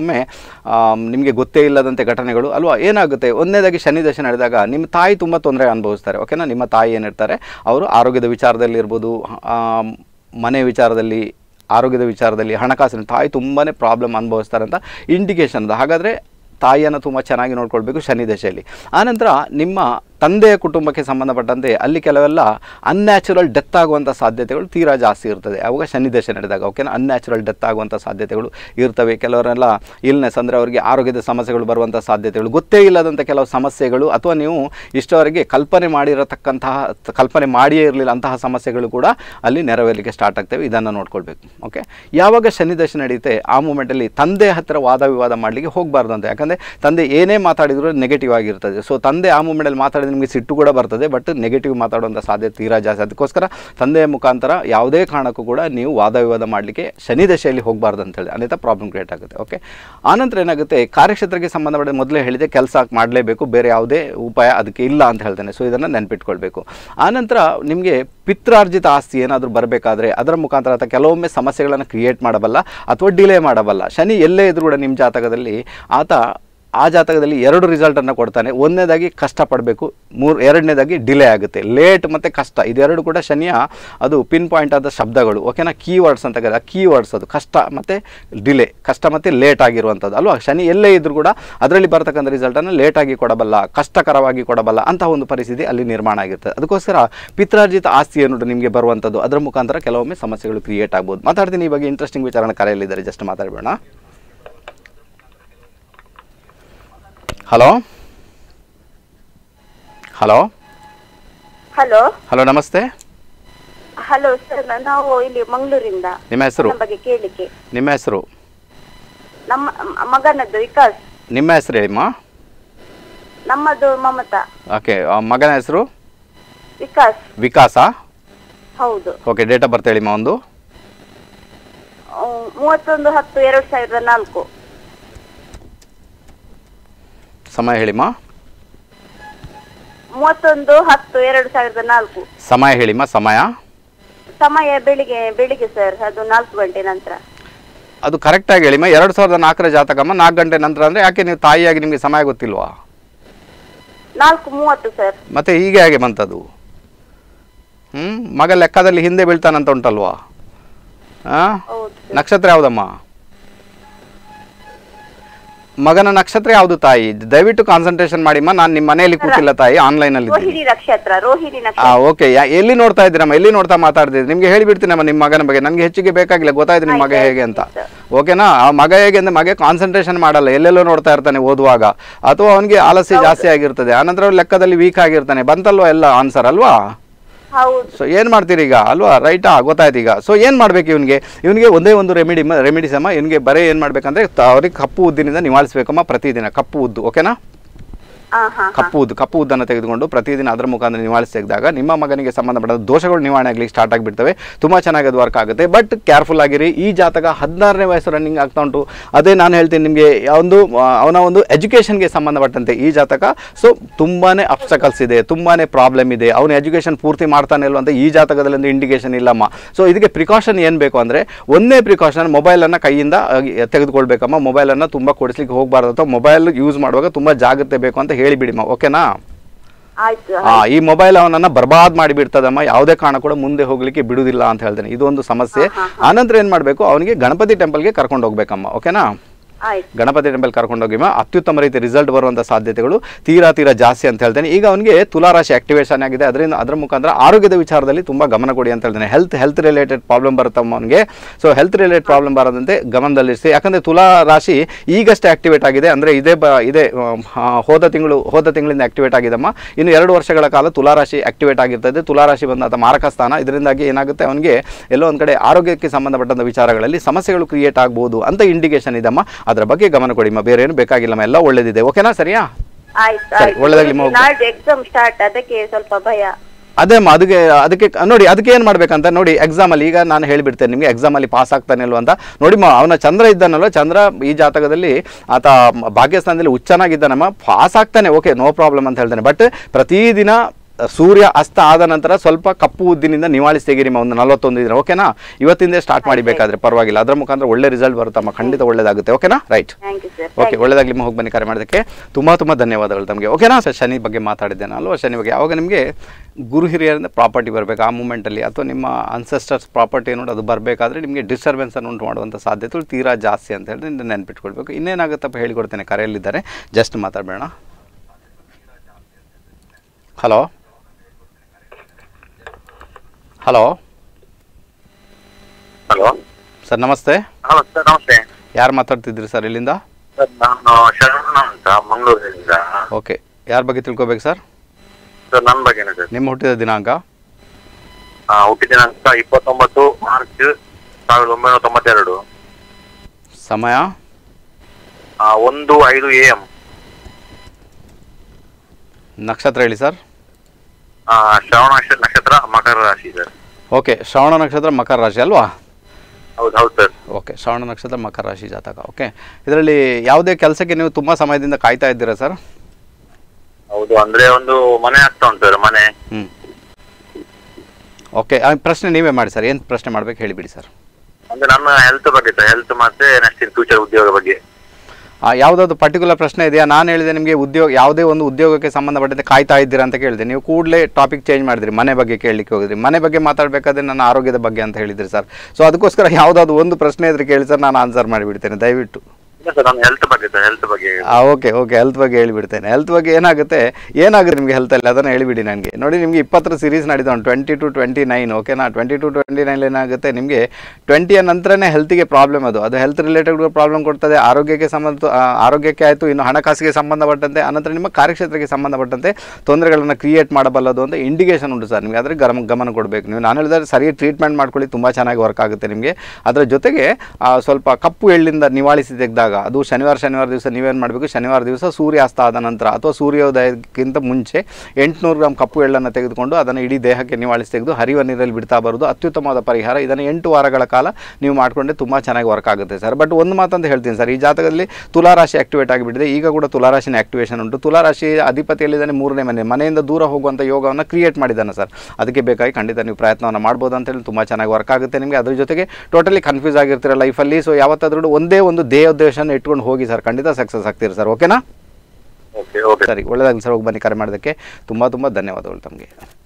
ನಿಮಗೆ ಗೊತ್ತೇ ಇಲ್ಲದಂತೆ ಘಟನೆಗಳು ಅಲ್ವಾ ಏನಾಗುತ್ತೆ ಒಂದನೇದಾಗಿ ಶನಿ ದಶೆ ನಡೆದಾಗ ನಿಮ್ಮ ತಾಯಿ ತುಂಬ ತೊಂದರೆ ಅನುಭವಿಸ್ತಾರೆ ಓಕೆನಾ ನಿಮ್ಮ ತಾಯಿ ಏನಿರ್ತಾರೆ ಅವರು ಆರೋಗ್ಯದ ವಿಚಾರದಲ್ಲಿ ಇರ್ಬೋದು ಆಮ್, ಮನೆ ವಿಚಾರದಲ್ಲಿ ಆರೋಗ್ಯದ ವಿಚಾರದಲ್ಲಿ ಹಣಕಾಸಿನ ತಾಯಿ ತುಂಬಾ ಪ್ರಾಬ್ಲಮ್ ಅನುಭವಿಸ್ತಾರೆ ಅಂತ ಇಂಡಿಕೇಶನ್ ಅದು ಹಾಗಾದರೆ ತಾಯಿಯನ್ನು ತುಂಬ ಚೆನ್ನಾಗಿ ನೋಡ್ಕೊಳ್ಬೇಕು ಶನಿ ದಶೆಯಲ್ಲಿ ಆನಂತರ ನಿಮ್ಮ ತಂದೆಯ ಕುಟುಂಬಕ್ಕೆ ಸಂಬಂಧಪಟ್ಟಂತೆ ಅಲ್ಲಿ ಕೆಲವೆಲ್ಲ ಅನ್ಯಾಚುರಲ್ ಡೆತ್ ಆಗುವಂಥ ಸಾಧ್ಯತೆಗಳು ತೀರಾ ಜಾಸ್ತಿ ಇರ್ತದೆ ಅವಾಗ ಶನಿ ದಶೆ ನಡೆದಾಗ ಓಕೆನಾ ಅನ್ಯಾಚುರಲ್ ಡೆತ್ ಆಗುವಂಥ ಸಾಧ್ಯತೆಗಳು ಇರ್ತವೆ ಕೆಲವರೆಲ್ಲ ಇಲ್ನೆಸ್ ಅಂದರೆ ಅವರಿಗೆ ಆರೋಗ್ಯದ ಸಮಸ್ಯೆಗಳು ಬರುವಂಥ ಸಾಧ್ಯತೆಗಳು ಗೊತ್ತೇ ಇಲ್ಲದಂಥ ಕೆಲವು ಸಮಸ್ಯೆಗಳು ಅಥವಾ ನೀವು ಇಷ್ಟವರೆಗೆ ಕಲ್ಪನೆ ಮಾಡಿರತಕ್ಕಂತಹ ಕಲ್ಪನೆ ಮಾಡಿಯೇ ಇರಲಿಲ್ಲ ಅಂತಹ ಸಮಸ್ಯೆಗಳು ಕೂಡ ಅಲ್ಲಿ ನೆರವೇರಲಿಕ್ಕೆ ಸ್ಟಾರ್ಟ್ ಆಗ್ತವೆ ಇದನ್ನು ನೋಡ್ಕೊಳ್ಬೇಕು ಓಕೆ ಯಾವಾಗ ಶನಿ ದಶೆ ನಡೆಯುತ್ತೆ ಆ ಮೂಮೆಂಟಲ್ಲಿ ತಂದೆ ಹತ್ತಿರ ವಾದ ವಿವಾದ ಮಾಡಲಿಕ್ಕೆ ಹೋಗಬಾರ್ದು ಅಂತ ಯಾಕಂದರೆ ತಂದೆ ಏನೇ ಮಾತಾಡಿದ್ರು ನೆಗೆಟಿವ್ ಆಗಿರ್ತದೆ ಸೊ ತಂದೆ ಆ ಮೂಮೆಂಟಲ್ಲಿ ಮಾತಾಡಿದ್ರೆ ನಿಮಗೆ ಸಿಟ್ಟು ಕೂಡ ಬರ್ತದೆ ಬಟ್ ನೆಗೆಟಿವ್ ಮಾತಾಡುವಂಥ ಸಾಧ್ಯತೆ ತೀರಾ ಜಾಸ್ತಿ ಅದಕ್ಕೋಸ್ಕರ ತಂದೆಯ ಮುಖಾಂತರ ಯಾವುದೇ ಕಾರಣಕ್ಕೂ ಕೂಡ ನೀವು ವಾದ ವಿವಾದ ಮಾಡಲಿಕ್ಕೆ ಶನಿ ದಶೆಯಲ್ಲಿ ಹೋಗಬಾರ್ದು ಅಂತೇಳಿ ಅನೇತ ಪ್ರಾಬ್ಲಮ್ ಕ್ರಿಯೇಟ್ ಆಗುತ್ತೆ ಓಕೆ ಆನಂತರ ಏನಾಗುತ್ತೆ ಕಾರ್ಯಕ್ಷೇತ್ರಕ್ಕೆ ಸಂಬಂಧಪಟ್ಟ ಮೊದಲೇ ಹೇಳಿದೆ ಕೆಲಸ ಮಾಡಲೇಬೇಕು ಬೇರೆ ಯಾವುದೇ ಉಪಾಯ ಅದಕ್ಕೆ ಇಲ್ಲ ಅಂತ ಹೇಳ್ತೇನೆ ಸೊ ಇದನ್ನು ನೆನ್ಪಿಟ್ಕೊಳ್ಬೇಕು ಆನಂತರ ನಿಮಗೆ ಪಿತ್ರಾರ್ಜಿತ ಆಸ್ತಿ ಏನಾದರೂ ಬರಬೇಕಾದ್ರೆ ಅದರ ಮುಖಾಂತರ ಆತ ಕೆಲವೊಮ್ಮೆ ಸಮಸ್ಯೆಗಳನ್ನು ಕ್ರಿಯೇಟ್ ಮಾಡಬಲ್ಲ ಅಥವಾ ಡಿಲೇ ಮಾಡಬಲ್ಲ ಶನಿ ಎಲ್ಲೇ ಇದ್ರೂ ಕೂಡ ನಿಮ್ಮ ಜಾತಕದಲ್ಲಿ ಆತ ಆ ಜಾತಕದಲ್ಲಿ ಎರಡು ರಿಸಲ್ಟನ್ನು ಕೊಡ್ತಾನೆ ಒಂದನೇದಾಗಿ ಕಷ್ಟಪಡಬೇಕು ಮೂರು ಎರಡನೇದಾಗಿ ಡಿಲೇ ಆಗುತ್ತೆ ಲೇಟ್ ಮತ್ತು ಕಷ್ಟ ಇದೆರಡು ಕೂಡ ಶನಿಯ ಅದು ಪಿನ್ ಪಾಯಿಂಟ್ ಆದ ಶಬ್ದಗಳು ಓಕೆನಾ ಕೀವರ್ಡ್ಸ್ ಅಂತ ಕರೀತಾರೆ ಕೀವರ್ಡ್ಸ್ ಅದು ಕಷ್ಟ ಮತ್ತು ಡಿಲೇ ಕಷ್ಟ ಮತ್ತು ಲೇಟ್ ಆಗಿರುವಂಥದ್ದು ಅಲ್ವಾ ಶನಿ ಎಲ್ಲೇ ಇದ್ರೂ ಕೂಡ ಅದರಲ್ಲಿ ಬರ್ತಕ್ಕಂಥ ರಿಸಲ್ಟನ್ನು ಲೇಟಾಗಿ ಕೊಡಬಲ್ಲ ಕಷ್ಟಕರವಾಗಿ ಕೊಡಬಲ್ಲ ಅಂತಹ ಒಂದು ಪರಿಸ್ಥಿತಿ ಅಲ್ಲಿ ನಿರ್ಮಾಣ ಆಗಿರ್ತದೆ ಅದಕ್ಕೋಸ್ಕರ ಪಿತ್ರಾರ್ಜಿತ ಆಸ್ತಿ ಅನ್ನೋದು ನಿಮಗೆ ಬರುವಂಥದ್ದು ಅದರ ಮುಖಾಂತರ ಕೆಲವೊಮ್ಮೆ ಸಮಸ್ಯೆಗಳು ಕ್ರಿಯೇಟ್ ಆಗ್ಬೋದು ಮಾತಾಡ್ತೀನಿ ಈ ಬಗ್ಗೆ ಇಂಟ್ರೆಸ್ಟಿಂಗ್ ವಿಚಾರನ ಕರೆಯಲ್ಲಿದ್ದಾರೆ ಜಸ್ಟ್ ಮಾತಾಡಬೇಡ ಹಲೋ ಹಲೋ ಹಲೋ ಹಲೋ ನಮಸ್ತೆ ಹಲೋ ಸರ್ ನಾವು ಇಲ್ಲಿ ಮಂಗಳೂರಿಂದ ನಿಮ್ಮ ಹೆಸರು ನಮ್ಮ ಬಗ್ಗೆ ಕೇಳಿಕ್ಕೆ ನಿಮ್ಮ ಹೆಸರು ನಮ್ಮ ಮ- ಮಗನದ್ದು ವಿಕಾಸ್ ನಿಮ್ಮ ಹೆಸರು ಹೇಳಿಮ್ಮ ನಮ್ಮದು ಮಮತಾ ಓಕೆ ಮಗನ ಹೆಸರು ವಿಕಾಸ್ ವಿಕಾಸ ಹೌದು ಓಕೆ ಡೇಟ್ ಆಫ್ ಬರ್ತ್ ಹೇಳಿಮ್ಮ ಒಂದು ಅಹ್, ಮೂವತ್ತೊಂದು ಹತ್ತು ಎರಡು ಸಾವಿರದ ನಾಲ್ಕು ಸಮಯ ಹೇಳಿಮ್ಮ ಮೂವತ್ತೊಂದು ಹತ್ತು ಎರಡು ಸಾವಿರದ ನಾಲ್ಕು ಸಮಯ ಹೇಳಿಮ್ಮ ಸಮಯ ಸಮಯ ಬೆಳಿಗ್ಗೆ ಬೆಳಿಗ್ಗೆ ಸರ್ ಅದು ನಾಲ್ಕು ಗಂಟೆ ನಂತರ ಅದು ಕರೆಕ್ಟಾಗಿ ಹೇಳಿಮ್ಮ ಎರಡು ಸಾವಿರದ ನಾಲ್ಕರ ಜಾತಕಮ್ಮ ನಾಲ್ಕು ಗಂಟೆ ನಂತರ ಅಂದರೆ ಯಾಕೆ ನೀವು ತಾಯಿಯಾಗಿ ನಿಮಗೆ ಸಮಯ ಗೊತ್ತಿಲ್ವಾ ನಾಲ್ಕು ಮೂವತ್ತು ಸರ್ ಮತ್ತೆ ಹೀಗೆ ಹೇಗೆ ಬಂತದು ಹ್ಞೂ ಮಗ ಲೆಕ್ಕದಲ್ಲಿ ಹಿಂದೆ ಬೀಳ್ತಾನಂತ ಉಂಟಲ್ವಾ ಹಾಂ ಹೌದು ಸರ್. ನಕ್ಷತ್ರ ಯಾವುದಮ್ಮ ಮಗನ ನಕ್ಷತ್ರ ಯಾವುದು ತಾಯಿ ದಯವಿಟ್ಟು ಕಾನ್ಸಂಟ್ರೇಷನ್ ಮಾಡಿಮ್ಮ ನಾನು ನಿಮ್ಮ ಮನೆಯಲ್ಲಿ ಕೂತಿಲ್ಲ ತಾಯಿ ಆನ್ಲೈನಲ್ಲಿ ಇದ್ದೀನಿ ರೋಹಿಣಿ ನಕ್ಷತ್ರ ರೋಹಿಣಿ ಆ ನಕ್ಷತ್ರ ಓಕೆ ಎಲ್ಲಿ ನೋಡ್ತಾ ಇದ್ದೀರಮ್ಮ ಎಲ್ಲಿ ನೋಡ್ತಾ ಮಾತಾಡ್ತಿದ್ದೀರಿ ನಿಮ್ಗೆ ಹೇಳಿಬಿಡ್ತೀನಮ್ಮ ನಿಮ್ಮ ಮಗನ ಬಗ್ಗೆ ನನಗೆ ಹೆಚ್ಚಿಗೆ ಬೇಕಾಗಿಲ್ಲ ಗೊತ್ತಾಯ್ತು ನಿಮ್ಮ ಮಗ ಆಯ್ತು, ಹೇಗೆ ಅಂತ ಆಯ್ತು. ಓಕೆನಾ ಆ ಮಗ ಹೇಗೆ ಅಂದ್ರೆ ಮಗ ಕಾನ್ಸಂಟ್ರೇಷನ್ ಮಾಡಲ್ಲ ಎಲ್ಲೆಲ್ಲೋ ನೋಡ್ತಾ ಇರ್ತಾನೆ ಓದುವಾಗ ಅಥವಾ ಅವನಿಗೆ ಆಲಸ್ಯ ಜಾಸ್ತಿ ಆಗಿರ್ತದೆ ಆನಂತರ ಅವ್ನು ಲೆಕ್ಕದಲ್ಲಿ ವೀಕ್ ಆಗಿರ್ತಾನೆ ಬಂತಲ್ವಾ ಎಲ್ಲ ಆನ್ಸರ್ ಅಲ್ವಾ ಹೌದು ಸೊ ಏನು ಮಾಡ್ತೀರಿ ಈಗ ಅಲ್ವಾ ರೈಟಾ ಗೊತ್ತಾಯ್ತು ಈಗ ಸೊ ಏನು ಮಾಡ್ಬೇಕು ಇವನಿಗೆ ಇವನಿಗೆ ಒಂದೇ ಒಂದು ರೆಮಿಡಿ ರೆಮಿಡೀಸ್ ಅಮ್ಮ ಇವನಿಗೆ ಬರೀ ಏನು ಮಾಡ್ಬೇಕಂದ್ರೆ ತ- ಅವ್ರಿಗೆ ಕಪ್ಪು ಉದ್ದಿನಿಂದ ನಿವಾಳಿಸ್ಬೇಕಮ್ಮ ಪ್ರತಿದಿನ ಕಪ್ಪು ಉದ್ದು ಓಕೆನಾ ಹಾ ಹಾ ಕಪ್ಪು ಉದ್ದು ಕಪ್ಪು ಉದ್ದನ್ನು ತೆಗೆದುಕೊಂಡು ಪ್ರತಿದಿನ ಅದರ ಮುಖಾಂತರ ನಿವಾಳಿಸಿ ತೆಗೆದಾಗ ನಿಮ್ಮ ಮಗನಿಗೆ ಸಂಬಂಧಪಟ್ಟ ದೋಷಗಳು ನಿವಾರಣೆ ಆಗಲಿಕ್ಕೆ ಸ್ಟಾರ್ಟ್ ಆಗಿಬಿಡ್ತವೆ ತುಂಬ ಚೆನ್ನಾಗಿ ಅದು ವರ್ಕ್ ಆಗುತ್ತೆ ಬಟ್ ಕೇರ್ಫುಲ್ ಆಗಿರಿ ಈ ಜಾತಕ ಹದಿನಾರನೇ ವಯಸ್ಸು ರನ್ನಿಂಗ್ ಆಗ್ತಾ ಉಂಟು ಅದೇ ನಾನು ಹೇಳ್ತೀನಿ ನಿಮಗೆ ಒಂದು ಆ, ಅವನ ಒಂದು ಎಜುಕೇಷನ್ಗೆ ಸಂಬಂಧಪಟ್ಟಂತೆ ಈ ಜಾತಕ ಸೊ ತುಂಬಾ ಅಬ್ಸ್ಟಕಲ್ಸ್ ಇದೆ ತುಂಬಾ ಪ್ರಾಬ್ಲಮ್ ಇದೆ ಅವನು ಎಜುಕೇಷನ್ ಪೂರ್ತಿ ಮಾಡ್ತಾನೆ ಇಲ್ವ ಅಂತ ಈ ಜಾತಕದಲ್ಲಿ ಒಂದು ಇಂಡಿಕೇಶನ್ ಇಲ್ಲಮ್ಮ ಸೊ ಇದಕ್ಕೆ ಪ್ರಿಕಾಷನ್ ಏನು ಬೇಕು ಅಂದರೆ ಒಂದೇ ಪ್ರಿಕಾಷನ್ ಮೊಬೈಲನ್ನು ಕೈಯಿಂದ ಆ, ತೆಗೆದುಕೊಳ್ಬೇಕಮ್ಮ ಮೊಬೈಲನ್ನು ತುಂಬ ಕೊಡಿಸ್ಲಿಕ್ಕೆ ಹೋಗಬಾರ್ದು ಅಥವಾ ಮೊಬೈಲ್ ಯೂಸ್ ಮಾಡುವಾಗ ತುಂಬ ಜಾಗ್ರತೆ ಬೇಕು ಅಂತ ಹೇಳಿಬಿಡಿಮ್ಮ ಓಕೆನಾ ಆಯ್ತು ಆ, ಈ ಮೊಬೈಲ್ ಅವನನ್ನ ಬರ್ಬಾದ್ ಮಾಡಿಬಿಡ್ತದಮ್ಮ ಯಾವುದೇ ಕಾರಣ ಕೂಡ ಮುಂದೆ ಹೋಗ್ಲಿಕ್ಕೆ ಬಿಡುದಿಲ್ಲ ಅಂತ ಹೇಳ್ತೇನೆ ಇದೊಂದು ಸಮಸ್ಯೆ ಆನಂತರ ಏನ್ ಮಾಡಬೇಕು ಅವನಿಗೆ ಗಣಪತಿ ಟೆಂಪಲ್ಗೆ ಕರ್ಕೊಂಡು ಹೋಗ್ಬೇಕಮ್ಮ ಓಕೆನಾ ಆಯ್ತು ಗಣಪತಿ ಟೆಂಪಲ್ ಕರ್ಕೊಂಡು ಹೋಗಿ ಅತ್ಯುತ್ತಮ ರೀತಿ ರಿಸಲ್ಟ್ ಬರುವಂಥ ಸಾಧ್ಯತೆಗಳು ತೀರಾ ತೀರಾ ಜಾಸ್ತಿ ಅಂತ ಹೇಳ್ತೇನೆ ಈಗ ಅವನಿಗೆ ತುಲಾರಾಶಿ ಆಕ್ಟಿವೇಶನ್ ಆಗಿದೆ ಅದರಿಂದ ಅದರ ಮುಖಾಂತರ ಆರೋಗ್ಯದ ವಿಚಾರದಲ್ಲಿ ತುಂಬ ಗಮನ ಕೊಡಿ ಅಂತ ಹೇಳ್ತೇನೆ ಹೆಲ್ತ್ ಹೆಲ್ತ್ ರಿಲೇಟೆಡ್ ಪ್ರಾಬ್ಲಮ್ ಬರುತ್ತಮ್ಮ ಅವನಿಗೆ ಸೊ ಹೆಲ್ತ್ ರಿಲೇಟೆಡ್ ಪ್ರಾಬ್ಲಮ್ ಬರದಂತೆ ಗಮನದಲ್ಲಿರಿಸಿ ಯಾಕಂದರೆ ತುಲಾ ರಾಶಿ ಈಗಷ್ಟೇ ಆಕ್ಟಿವೇಟ್ ಆಗಿದೆ ಅಂದರೆ ಇದೇ ಬ ಇದೇ ಆ, ಹೋದ ತಿಂಗಳು ಹೋದ ತಿಂಗಳಿಂದ ಆಕ್ಟಿವೇಟ್ ಆಗಿದಮ್ಮ ಇನ್ನು ಎರಡು ವರ್ಷಗಳ ಕಾಲ ತುಲಾರಾಶಿ ಆಕ್ಟಿವೇಟ್ ಆಗಿರ್ತದೆ ತುಲಾರಾಶಿ ಬಂದ ಮಾರಕ ಸ್ಥಾನ ಇದರಿಂದಾಗಿ ಏನಾಗುತ್ತೆ ಅವನಿಗೆ ಎಲ್ಲೋ ಒಂದು ಕಡೆ ಆರೋಗ್ಯಕ್ಕೆ ಸಂಬಂಧಪಟ್ಟಂಥ ವಿಚಾರಗಳಲ್ಲಿ ಸಮಸ್ಯೆಗಳು ಕ್ರಿಯೇಟ್ ಆಗ್ಬೋದು ಅಂತ ಇಂಡಿಕೇಶನ್ ಇದಮ್ಮ ಅದರ ಬಗ್ಗೆ ಗಮನ ಕೊಡಿಮ್ಮ ಬೇರೆ ಏನು ಬೇಕಾಗಿಲ್ಲಮ್ಮ ಎಲ್ಲ ಒಳ್ಳೇದಿದೆ ಓಕೆನಾ ಸರಿಯಾ ಆಯ್ತು ಸರಿ, ಆಯ್ತು ಒಳ್ಳೆದಾಗ್ಲಿ ಮಗು. ನಾಳೆ ಎಕ್ಸಾಮ್ ಸ್ಟಾರ್ಟ್ ಅದಕ್ಕೆ ಸ್ವಲ್ಪ ಭಯ ಅದೇ ಅಮ್ಮ ಅದಕ್ಕೆ ಅದಕ್ಕೆ ನೋಡಿ ಅದಕ್ಕೆ ಏನು ಮಾಡ್ಬೇಕಂತ ನೋಡಿ ಎಕ್ಸಾಮಲ್ಲಿ ಈಗ ನಾನು ಹೇಳಿಬಿಡ್ತೇನೆ ನಿಮಗೆ ಎಕ್ಸಾಮಲ್ಲಿ ಪಾಸ್ ಆಗ್ತಾನೆ ಇಲ್ವ ಅಂತ ನೋಡಿ ಮ ಅವನ ಚಂದ್ರ ಇದ್ದಾನಲ್ವ ಚಂದ್ರ ಈ ಜಾತಕದಲ್ಲಿ ಆತ ಭಾಗ್ಯಸ್ಥಾನದಲ್ಲಿ ಹುಚ್ಚನಾಗಿದ್ದಾನಮ್ಮ ಪಾಸ್ ಆಗ್ತಾನೆ ಓಕೆ ನೋ ಪ್ರಾಬ್ಲಮ್ ಅಂತ ಹೇಳ್ತಾನೆ ಬಟ್ ಪ್ರತಿದಿನ ಸೂರ್ಯ ಅಸ್ತ ಆದ ನಂತರ ಸ್ವಲ್ಪ ಕಪ್ಪು ಉದ್ದಿನಿಂದ ನಿವಾಳಿಸಿ ತೆಗೀರಿಮ್ಮ ಒಂದು ನಲವತ್ತೊಂದು ದಿನ ಓಕೆನಾ ಇವತ್ತಿಂದ ಸ್ಟಾರ್ಟ್ ಮಾಡಿಬೇಕಾದ್ರೆ ಪರವಾಗಿಲ್ಲ ಅದರ ಮುಖಾಂತರ ಒಳ್ಳೆ ರಿಸಲ್ಟ್ ಬರುತ್ತಮ್ಮ ಖಂಡಿತ ಒಳ್ಳೇದಾಗುತ್ತೆ ಓಕೆನಾ right thank you sir okay ಒಳ್ಳೆದಾಗಲಿ ಹೋಗಿ ಬನ್ನಿ ಕರೆ ಮಾಡೋದಕ್ಕೆ ತುಂಬ ತುಂಬ ಧನ್ಯವಾದಗಳು ತಮಗೆ ಓಕೆನಾ ಸರ್ ಶನಿ ಬಗ್ಗೆ ಮಾತಾಡಿದ್ದೇನೆ ಅಲ್ವಾ ಶನಿ ಬಗ್ಗೆ ಯಾವಾಗ ನಿಮಗೆ ಗುರು ಹಿರಿಯರಿಂದ ಪ್ರಾಪರ್ಟಿ ಬರಬೇಕು ಆ ಮೂಮೆಂಟಲ್ಲಿ ಅಥವಾ ನಿಮ್ಮ ಅನ್ಸೆಸ್ಟರ್ಸ್ ಪ್ರಾಪರ್ಟಿ ನೋಡಿ ಅದು ಬರಬೇಕಾದ್ರೆ ನಿಮಗೆ ಡಿಸ್ಟರ್ಬೆನ್ಸನ್ನು ಉಂಟು ಮಾಡುವಂಥ ಸಾಧ್ಯತೆಗಳು ತೀರಾ ಜಾಸ್ತಿ ಅಂತ ಹೇಳಿ ನೆನ್ಪಿಟ್ಕೊಳ್ಬೇಕು ಇನ್ನೇನಾಗುತ್ತಪ್ಪ ಹೇಳಿಕೊಡ್ತೇನೆ ಕರೆಯಲ್ಲಿದ್ದಾರೆ ಜಸ್ಟ್ ಮಾತಾಡಬೇಡ ಹಲೋ ಹಲೋ ಹಲೋ ಸರ್ ನಮಸ್ತೆ ಹಲೋ ಸರ್ ನಮಸ್ತೆ ಯಾರು ಮಾತಾಡ್ತಿದ್ರಿ ಸರ್ ಇಲ್ಲಿಂದ ಸರ್ ನಾನು ಶರಣ ಅಂತ ಮಂಗಳೂರಿನಿಂದ ಓಕೆ ಯಾರ ಬಗ್ಗೆ ತಿಳ್ಕೊಬೇಕು ಸರ್ ಸರ್ ನನ್ನ ಬಗ್ಗೆನೇ ಸರ್ ನಿಮ್ಮ ಹುಟ್ಟಿದ ದಿನಾಂಕ ಆ, ಹುಟ್ಟಿದ ದಿನಾಂಕ ಇಪ್ಪತ್ತೊಂಬತ್ತು ಮಾರ್ಚ್ ಸಾವಿರದ ಒಂಬೈನೂರ ತೊಂಬತ್ತೆರಡು ಸಮಯ ಆ, ಒಂದು ಐದು ಎ ಎಂ ನಕ್ಷತ್ರ ಹೇಳಿ ಸರ್ ಶ್ರವಣ ನಕ್ಷ- ನಕ್ಷತ್ರ ಮಕರ ರಾಶಿ ಸರ್ ಓಕೆ ಶ್ರವಣ ನಕ್ಷತ್ರ ಮಕರ ರಾಶಿ ಅಲ್ವಾ ಹೌದು ಹೌದು ಸರ್ ಓಕೆ ಶ್ರವಣ ನಕ್ಷತ್ರ ಮಕರ ರಾಶಿ ಜಾತಕ ಓಕೆ ಇದರಲ್ಲಿ ಯಾವುದೇ ಕೆಲಸಕ್ಕೆ ನೀವು ತುಂಬ ಸಮಯದಿಂದ ಕಾಯ್ತಾ ಇದ್ದೀರಾ ಸರ್ ಹೌದು ಅಂದ್ರೆ ಒಂದು ಮನೆ ಆಗ್ತಾ ಉಂಟು ಸರ್ ಮನೆ ಹ್ಞೂ ಓಕೆ ಆ ಪ್ರಶ್ನೆ ನೀವೇ ಮಾಡಿ ಸರ್ ಏನು ಪ್ರಶ್ನೆ ಮಾಡ್ಬೇಕು ಹೇಳಿಬಿಡಿ ಸರ್ ಅಂದ್ರೆ ನನ್ನ ಹೆಲ್ತ್ ಬಗ್ಗೆ ಸರ್ ಹೆಲ್ತ್ ಮತ್ತೆ ನೆಕ್ಸ್ಟ್ ಇನ್ ಫ್ಯೂಚರ್ ಉದ್ಯೋಗ ಬಗ್ಗೆ ಯಾವುದಾದ್ರು ಪರ್ಟಿಕ್ಯುಲರ್ ಪ್ರಶ್ನೆ ಇದೆಯಾ ನಾನು ಹೇಳಿದೆ ನಿಮಗೆ ಉದ್ಯೋಗ ಯಾವುದೇ ಒಂದು ಉದ್ಯೋಗಕ್ಕೆ ಸಂಬಂಧಪಟ್ಟಂತೆ ಕಾಯ್ತಾ ಇದ್ದೀರಾ ಅಂತ ಕೇಳಿದೆ ನೀವು ಕೂಡಲೇ ಟಾಪಿಕ್ ಚೇಂಜ್ ಮಾಡಿದ್ರಿ ಮನೆ ಬಗ್ಗೆ ಕೇಳಲಿಕ್ಕೆ ಹೋಗಿದ್ರಿ ಮನೆ ಬಗ್ಗೆ ಮಾತಾಡಬೇಕಾದ್ರೆ ನನ್ನ ಆರೋಗ್ಯದ ಬಗ್ಗೆ ಅಂತ ಹೇಳಿದ್ರಿ ಸರ್ ಸೊ ಅದಕ್ಕೋಸ್ಕರ ಯಾವುದಾದ್ರು ಒಂದು ಪ್ರಶ್ನೆ ಇದ್ರೆ ಕೇಳಿ ಸರ್ ನಾನು ಆನ್ಸರ್ ಮಾಡಿಬಿಡ್ತೇನೆ ದಯವಿಟ್ಟು ಇಲ್ಲ ಸರ್ ನನ್ನ ಹೆಲ್ತ್ ಬಗ್ಗೆ ಸರ್ ಹೆಲ್ತ್ ಬಗ್ಗೆ ಓಕೆ ಓಕೆ ಹೆಲ್ತ್ ಬಗ್ಗೆ ಹೇಳಿಬಿಡ್ತೇನೆ ಹೆಲ್ತ್ ಬಗ್ಗೆ ಏನಾಗುತ್ತೆ ಏನಾಗುತ್ತೆ ನಿಮಗೆ ಹೆಲ್ತಲ್ಲಿ ಅದನ್ನು ಹೇಳಿಬಿಡಿ ನನಗೆ ನೋಡಿ ನಿಮಗೆ ಇಪ್ಪತ್ತರ ಸೀರೀಸ್ ನಡೀತಾ ಉಂಟು ಟ್ವೆಂಟಿ ಟು ಟ್ವೆಂಟಿ ನೈನ್ ಓಕೆನಾ ಟ್ವೆಂಟಿ ಟು ಟ್ವೆಂಟಿ ನೈನ್ ಏನಾಗುತ್ತೆ ನಿಮಗೆ ಟ್ವೆಂಟಿಯ ನಂತರನೇ ಹೆಲ್ತಿಗೆ ಪ್ರಾಬ್ಲಮ್ ಅದು ಅದು ಹೆಲ್ತ್ ರಿಲೇಟೆಡ್ ಪ್ರಾಬ್ಲಮ್ ಕೊಡ್ತದೆ ಆರೋಗ್ಯಕ್ಕೆ ಸಂಬಂಧ ಆ, ಆರೋಗ್ಯಕ್ಕೆ ಆಯಿತು ಇನ್ನು ಹಣಕಾಸಿಗೆ ಸಂಬಂಧಪಟ್ಟಂತೆ ಅನಂತರ ನಿಮ್ಮ ಕಾರ್ಯಕ್ಷೇತ್ರಕ್ಕೆ ಸಂಬಂಧಪಟ್ಟಂತೆ ತೊಂದರೆಗಳನ್ನು ಕ್ರಿಯೇಟ್ ಮಾಡಬಲ್ಲದು ಅಂತ ಇಂಡಿಕೇಶನ್ ಉಂಟು ಸರ್ ನಿಮಗೆ ಆದರೆ ಗಮನ ಗಮನ ಕೊಡಬೇಕು ನೀವು ನಾನು ಹೇಳಿದ್ರೆ ಸರಿ ಟ್ರೀಟ್ಮೆಂಟ್ ಮಾಡ್ಕೊಳ್ಳಿ ತುಂಬ ಚೆನ್ನಾಗಿ ವರ್ಕ್ ಆಗುತ್ತೆ ನಿಮಗೆ ಅದರ ಜೊತೆಗೆ ಆ, ಸ್ವಲ್ಪ ಕಪ್ಪು ಎಳ್ಳಿಂದ ನಿವಾಳಿಸಿ ತೆಗೆದಾಗ ಅದು ಶನಿವಾರ ಶನಿವಾರ ದಿವಸ ನೀವೇನು ಮಾಡಬೇಕು ಶನಿವಾರ ದಿವಸ ಸೂರ್ಯಾಸ್ತ ಆದ ನಂತರ ಅಥವಾ ಸೂರ್ಯೋದಯಕ್ಕಿಂತ ಮುಂಚೆ ಎಂಟುನೂರು ಗ್ರಾಮ್ ಕಪ್ಪು ಎಳ್ಳನ್ನು ತೆಗೆದುಕೊಂಡು ಅದನ್ನು ಇಡೀ ದೇಹಕ್ಕೆ ನಿವಾಳಿಸಿ ತೆಗೆದು ಹರಿಯುವ ನೀರಲ್ಲಿ ಬಿಡ್ತಾ ಬರೋದು ಅತ್ಯುತ್ತಮವಾದ ಪರಿಹಾರ ಇದನ್ನು ಎಂಟು ವಾರಗಳ ಕಾಲ ನೀವು ಮಾಡಿಕೊಂಡ್ರೆ ತುಂಬ ಚೆನ್ನಾಗಿ ವರ್ಕ್ ಆಗುತ್ತೆ ಸರ್ ಬಟ್ ಒಂದು ಮಾತಂತ ಹೇಳ್ತೀನಿ ಸರ್ ಈ ಜಾತಕದಲ್ಲಿ ತುಲಾರಾಶಿ ಆಕ್ಟಿವೇಟ್ ಆಗಿಬಿಟ್ಟಿದೆ ಈಗ ಕೂಡ ತುಲಾರಾಶಿನ ಆಕ್ಟಿವೇಶನ್ ಉಂಟು ತುಲಾರಾಶಿ ಅಧಿಪತಿಯಲ್ಲಿದ್ದಾನೆ ಮೂರನೇ ಮನೆ ಮನೆಯಿಂದ ದೂರ ಹೋಗುವಂಥ ಯೋಗವನ್ನು ಕ್ರಿಯೇಟ್ ಮಾಡಿದ್ದಾನೆ ಸರ್ ಅದಕ್ಕೆ ಬೇಕಾಗಿ ಖಂಡಿತ ನೀವು ಪ್ರಯತ್ನವನ್ನು ಮಾಡ್ಬೋದು ಅಂತೇಳಿ ತುಂಬ ಚೆನ್ನಾಗಿ ವರ್ಕ್ ಆಗುತ್ತೆ ನಿಮಗೆ ಅದ್ರ ಜೊತೆಗೆ ಟೋಟಲಿ ಕನ್ಫ್ಯೂಸ್ ಆಗಿರ್ತೀರ ಲೈಫಲ್ಲಿ ಸೊ ಯಾವತ್ತಾದ್ರೂ ಒಂದೇ ಒಂದು ದೇಹ ಉದ್ದೇಶನ ಇಟ್ಕೊಂಡು ಹೋಗಿ ಸರ್ ಖಂಡಿತ ಸಕ್ಸಸ್ ಆಗ್ತೀರಿ ಸರ್ ಓಕೆನಾ ಓಕೆ ಓಕೆ ಸರಿ ಒಳ್ಳೆದಾಗಲಿ ಸರ್ ಹೋಗಿ ಬನ್ನಿ ಕರೆ ಮಾಡೋದಕ್ಕೆ ತುಂಬ ತುಂಬ ಧನ್ಯವಾದಗಳು ತಮಗೆ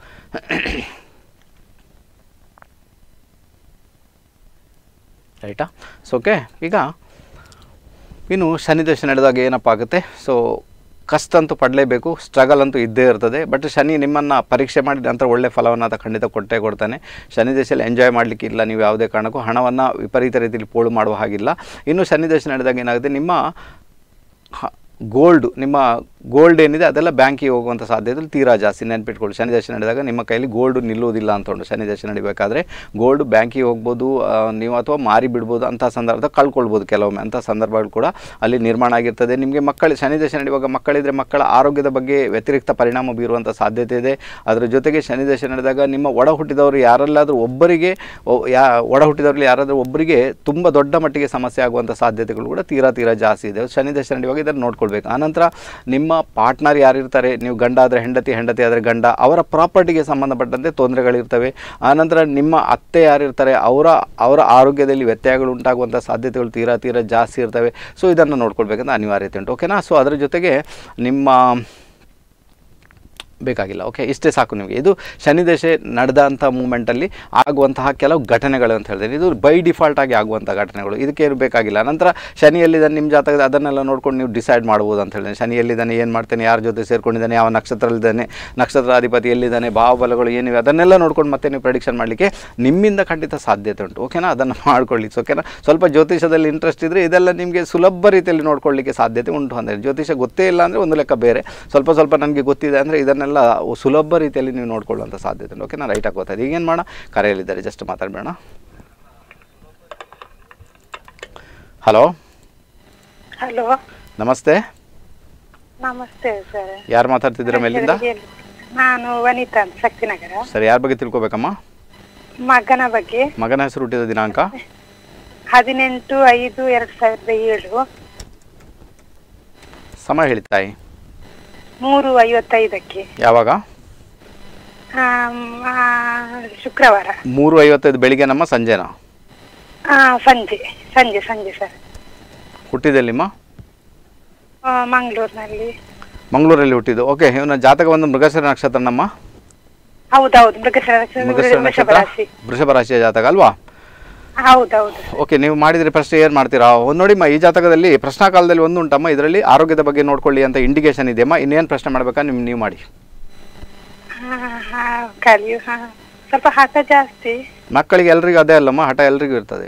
ರೈಟಾ ಸೊ ಓಕೆ ಈಗ ಇನ್ನು ಶನಿ ದಶ ನಡೆದಾಗ ಏನಪ್ಪ ಆಗುತ್ತೆ ಸೊ ಕಷ್ಟ ಅಂತೂ ಪಡಲೇಬೇಕು ಸ್ಟ್ರಗಲ್ ಅಂತೂ ಇದ್ದೇ ಇರ್ತದೆ ಬಟ್ ಶನಿ ನಿಮ್ಮನ್ನು ಪರೀಕ್ಷೆ ಮಾಡಿದ ನಂತರ ಒಳ್ಳೆ ಫಲವನ್ನು ಆತ ಖಂಡಿತ ಕೊಟ್ಟೇ ಕೊಡ್ತಾನೆ ಶನಿ ದೇಶದಲ್ಲಿ ಎಂಜಾಯ್ ಮಾಡಲಿಕ್ಕೆ ಇಲ್ಲ ನೀವು ಯಾವುದೇ ಕಾರಣಕ್ಕೂ ಹಣವನ್ನು ವಿಪರೀತ ರೀತಿಯಲ್ಲಿ ಪೋಳು ಮಾಡುವ ಹಾಗಿಲ್ಲ ಇನ್ನು ಶನಿ ದಶ ನಡೆದಾಗ ಏನಾಗುತ್ತೆ ನಿಮ್ಮ ಹ- ಗೋಲ್ಡ್ ನಿಮ್ಮ ಗೋಲ್ಡ್ ಏನಿದೆ ಅದೆಲ್ಲ ಬ್ಯಾಂಕಿಗೆ ಹೋಗುವಂಥ ಸಾಧ್ಯತೆ ತೀರಾ ಜಾಸ್ತಿ ನೆನ್ಪಿಟ್ಕೊಳ್ಳಿ ಶನಿ ದಶೆ ನಡೆದಾಗ ನಿಮ್ಮ ಕೈಲಿ ಗೋಲ್ಡ್ ನಿಲ್ಲುವುದಿಲ್ಲ ಅಂತಕೊಂಡು ಶನಿ ದಶೆ ನಡಿಬೇಕಾದ್ರೆ ಗೋಲ್ಡ್ ಬ್ಯಾಂಕಿಗೆ ಹೋಗ್ಬೋದು ಆ, ನೀವು ಅಥವಾ ಮಾರಿ ಬಿಡ್ಬೋದು ಅಂಥ ಸಂದರ್ಭದಾಗ ಕಳ್ಕೊಳ್ಬೋದು ಕೆಲವೊಮ್ಮೆ ಅಂಥ ಸಂದರ್ಭಗಳು ಕೂಡ ಅಲ್ಲಿ ನಿರ್ಮಾಣ ಆಗಿರ್ತದೆ ನಿಮಗೆ ಮಕ್ಕಳು ಶನಿ ದಶೆ ನಡೆಯುವಾಗ ಮಕ್ಕಳಿದ್ರೆ ಮಕ್ಕಳ ಆರೋಗ್ಯದ ಬಗ್ಗೆ ವ್ಯತಿರಿಕ್ತ ಪರಿಣಾಮ ಬೀರುವಂಥ ಸಾಧ್ಯತೆ ಇದೆ ಅದರ ಜೊತೆಗೆ ಶನಿ ದಶೆ ನಡೆದಾಗ ನಿಮ್ಮ ಒಡ ಹುಟ್ಟಿದವರು ಯಾರಲ್ಲಾದರೂ ಒಬ್ಬರಿಗೆ ಒ- ಯಾ ಒಡ ಹುಟ್ಟಿದವರಲ್ಲಿ ಯಾರಾದರೂ ಒಬ್ಬರಿಗೆ ತುಂಬ ದೊಡ್ಡ ಮಟ್ಟಿಗೆ ಸಮಸ್ಯೆ ಆಗುವಂಥ ಸಾಧ್ಯತೆಗಳು ಕೂಡ ತೀರಾ ತೀರಾ ಜಾಸ್ತಿ ಇದೆ ಶನಿ ದಶೆ ನಡೆಯುವಾಗ ಇದನ್ನು ನೋಡ್ಕೊಳ್ಬೇಕು ಆನಂತರ ನಿಮ್ಮ ಪಾರ್ಟ್ನರ್ ಯಾರಿರ್ತಾರೆ ನೀವು ಗಂಡ ಆದರೆ ಹೆಂಡತಿ ಹೆಂಡತಿ ಆದರೆ ಗಂಡ ಅವರ ಪ್ರಾಪರ್ಟಿಗೆ ಸಂಬಂಧಪಟ್ಟಂತೆ ತೊಂದರೆಗಳಿರ್ತವೆ ಆನಂತರ ನಿಮ್ಮ ಅತ್ತೆ ಯಾರಿರ್ತಾರೆ ಅವರ ಅವರ ಆರೋಗ್ಯದಲ್ಲಿ ವ್ಯತ್ಯಯಗಳು ಉಂಟಾಗುವಂಥ ಸಾಧ್ಯತೆಗಳು ತೀರಾ ತೀರಾ ಜಾಸ್ತಿ ಇರ್ತವೆ ಸೊ ಇದನ್ನು ನೋಡ್ಕೊಳ್ಬೇಕಂತ ಅನಿವಾರ್ಯತೆ ಉಂಟು ಓಕೆನಾ ಸೊ ಅದರ ಜೊತೆಗೆ ನಿಮ್ಮ ಬೇಕಾಗಿಲ್ಲ ಓಕೆ ಇಷ್ಟೇ ಸಾಕು ನಿಮಗೆ ಇದು ಶನಿ ದಶೆ ನಡೆದಂಥ ಮೂಮೆಂಟಲ್ಲಿ ಆಗುವಂತಹ ಕೆಲವು ಘಟನೆಗಳು ಅಂತ ಹೇಳ್ತೀನಿ ಇದು ಬೈ ಡಿಫಾಲ್ಟ್ ಆಗಿ ಆಗುವಂಥ ಘಟನೆಗಳು ಇದಕ್ಕೆ ಏನು ಬೇಕಾಗಿಲ್ಲ ನಂತರ ಶನಿ ಎಲ್ಲಿದ್ದಾನೆ ನಿಮ್ಮ ಜಾತಕದ ಅದನ್ನೆಲ್ಲ ನೋಡ್ಕೊಂಡು ನೀವು ಡಿಸೈಡ್ ಮಾಡ್ಬೋದು ಅಂತ ಹೇಳ್ತೀನಿ ಶನಿ ಎಲ್ಲಿದ್ದಾನೆ ಏನು ಮಾಡ್ತಾನೆ ಯಾರ ಜೊತೆ ಸೇರ್ಕೊಂಡಿದ್ದಾನೆ ಯಾವ ನಕ್ಷತ್ರದಲ್ಲಿದ್ದಾನೆ ನಕ್ಷತ್ರಾಧಿಪತಿ ಎಲ್ಲಿದ್ದಾನೆ ಭಾವಬಲಗಳು ಏನಿವೆ ಅದನ್ನೆಲ್ಲ ನೋಡ್ಕೊಂಡು ಮತ್ತೆ ನೀವು ಪ್ರೆಡಿಕ್ಷನ್ ಮಾಡಲಿಕ್ಕೆ ನಿಮ್ಮಿಂದ ಖಂಡಿತ ಸಾಧ್ಯತೆ ಉಂಟು ಓಕೆನಾ ಅದನ್ನು ಮಾಡ್ಕೊಳ್ಳಿ ಸೊ ಓಕೆನಾ ಸ್ವಲ್ಪ ಜ್ಯೋತಿಷದಲ್ಲಿ ಇಂಟ್ರೆಸ್ಟ್ ಇದ್ದರೆ ಇದೆಲ್ಲ ನಿಮಗೆ ಸುಲಭ ರೀತಿಯಲ್ಲಿ ನೋಡ್ಕೊಳ್ಳಿಕ್ಕೆ ಸಾಧ್ಯತೆ ಉಂಟು ಅಂದರೆ ಜ್ಯೋತಿಷ ಗೊತ್ತೇ ಇಲ್ಲ ಅಂದರೆ ಒಂದು ಲೆಕ್ಕ ಬೇರೆ ಸ್ವಲ್ಪ ಸ್ವಲ್ಪ ನನಗೆ ಗೊತ್ತಿದೆ ಅಂದರೆ ಇದನ್ನೆಲ್ಲ ಸುಲಭ ರೀತಿಯಲ್ಲಿ ನೀವು ನೋಡ್ಕೊಳ್ಳುವಂಥ ಸಾಧ್ಯತೆ ಉಂಟು ಓಕೆನಾ ರೈಟಾಗಿ ಗೊತ್ತಾಯ್ತು ಈಗೇನು ಮಾಡೋಣ ಕರೆಯಲ್ಲಿದ್ದಾರೆ ಜಸ್ಟ್ ಮಾತಾಡಬೇಡ ಹಲೋ ಹಲೋ ನಮಸ್ತೆ ನಮಸ್ತೆ ಸರ್ ಯಾರು ಮಾತಾಡ್ತಿದ್ದೀರಾ ಮೇಲಿಂದ ನಾನು ವನಿತಾ ಅಂತ ಶಕ್ತಿನಗರ ಸರಿ ಯಾರ ಬಗ್ಗೆ ತಿಳ್ಕೊಬೇಕಮ್ಮ ಮಗನ ಬಗ್ಗೆ ಮಗನ ಹೆಸರು ಹುಟ್ಟಿದ ದಿನಾಂಕ ಹದಿನೆಂಟು ಐದು ಎರಡ್ ಸಾವಿರದ ಏಳು ಸಮಯ ಹೇಳಿ ತಾಯಿ ಮೂರು ಐವತ್ತೈದಕ್ಕೆ ಯಾವಾಗ ಆಮ್, ಆ, ಶುಕ್ರವಾರ ಮೂರು ಐವತ್ತೈದು ಬೆಳಿಗ್ಗೆ ನಮ್ಮ ಸಂಜೆನಾ ಆ, ಸಂಜೆ ಸಂಜೆ ಸಂಜೆ ಸರ್ ಹುಟ್ಟಿದೆಲ್ಲಿಮ್ಮ ಮಂಗಳೂರಿನಲ್ಲಿ ಮಂಗಳೂರಲ್ಲಿ ಹುಟ್ಟಿದ್ದು ಓಕೆ ಇವನ ಜಾತಕ ಒಂದು ಮೃಗಶಿರ ನಕ್ಷತ್ರ ನಮ್ಮ ಹೌದೌದು ಮೃಗಶಿರ ಮೃಗಶಿರ ವೃಷಭ ನಕ್ಷತ್ರ ರಾಶಿ ವೃಷಭ ರಾಶಿಯ ಜಾತಕ ಅಲ್ವಾ ಹೌದೌದು ಓಕೆ ನೀವು ಮಾಡಿದರೆ ಫಸ್ಟ್ ಏನು ಮಾಡ್ತೀರಾ ಒಂದು ನೋಡಿಮ್ಮ ಈ ಜಾತಕದಲ್ಲಿ ಪ್ರಶ್ನಾಕಾಲದಲ್ಲಿ ಒಂದು ಉಂಟಮ್ಮ ಇದರಲ್ಲಿ ಆರೋಗ್ಯದ ಬಗ್ಗೆ ನೋಡ್ಕೊಳ್ಳಿ ಅಂತ ಇಂಡಿಕೇಶನ್ ಇದೆಯಮ್ಮ ಇನ್ನೇನು ಪ್ರಶ್ನೆ ಮಾಡಬೇಕಾ ನಿಮ್ ನೀವು ಮಾಡಿ ಹಾ, ಹಾ, ಕಲಿಯು ಹಾ ಸ್ವಲ್ಪ ಹಠ ಜಾಸ್ತಿ ಮಕ್ಕಳಿಗೆ ಎಲ್ರಿಗೂ ಅದೇ ಅಲ್ಲಮ್ಮ ಹಠ ಎಲ್ರಿಗೂ ಇರ್ತದೆ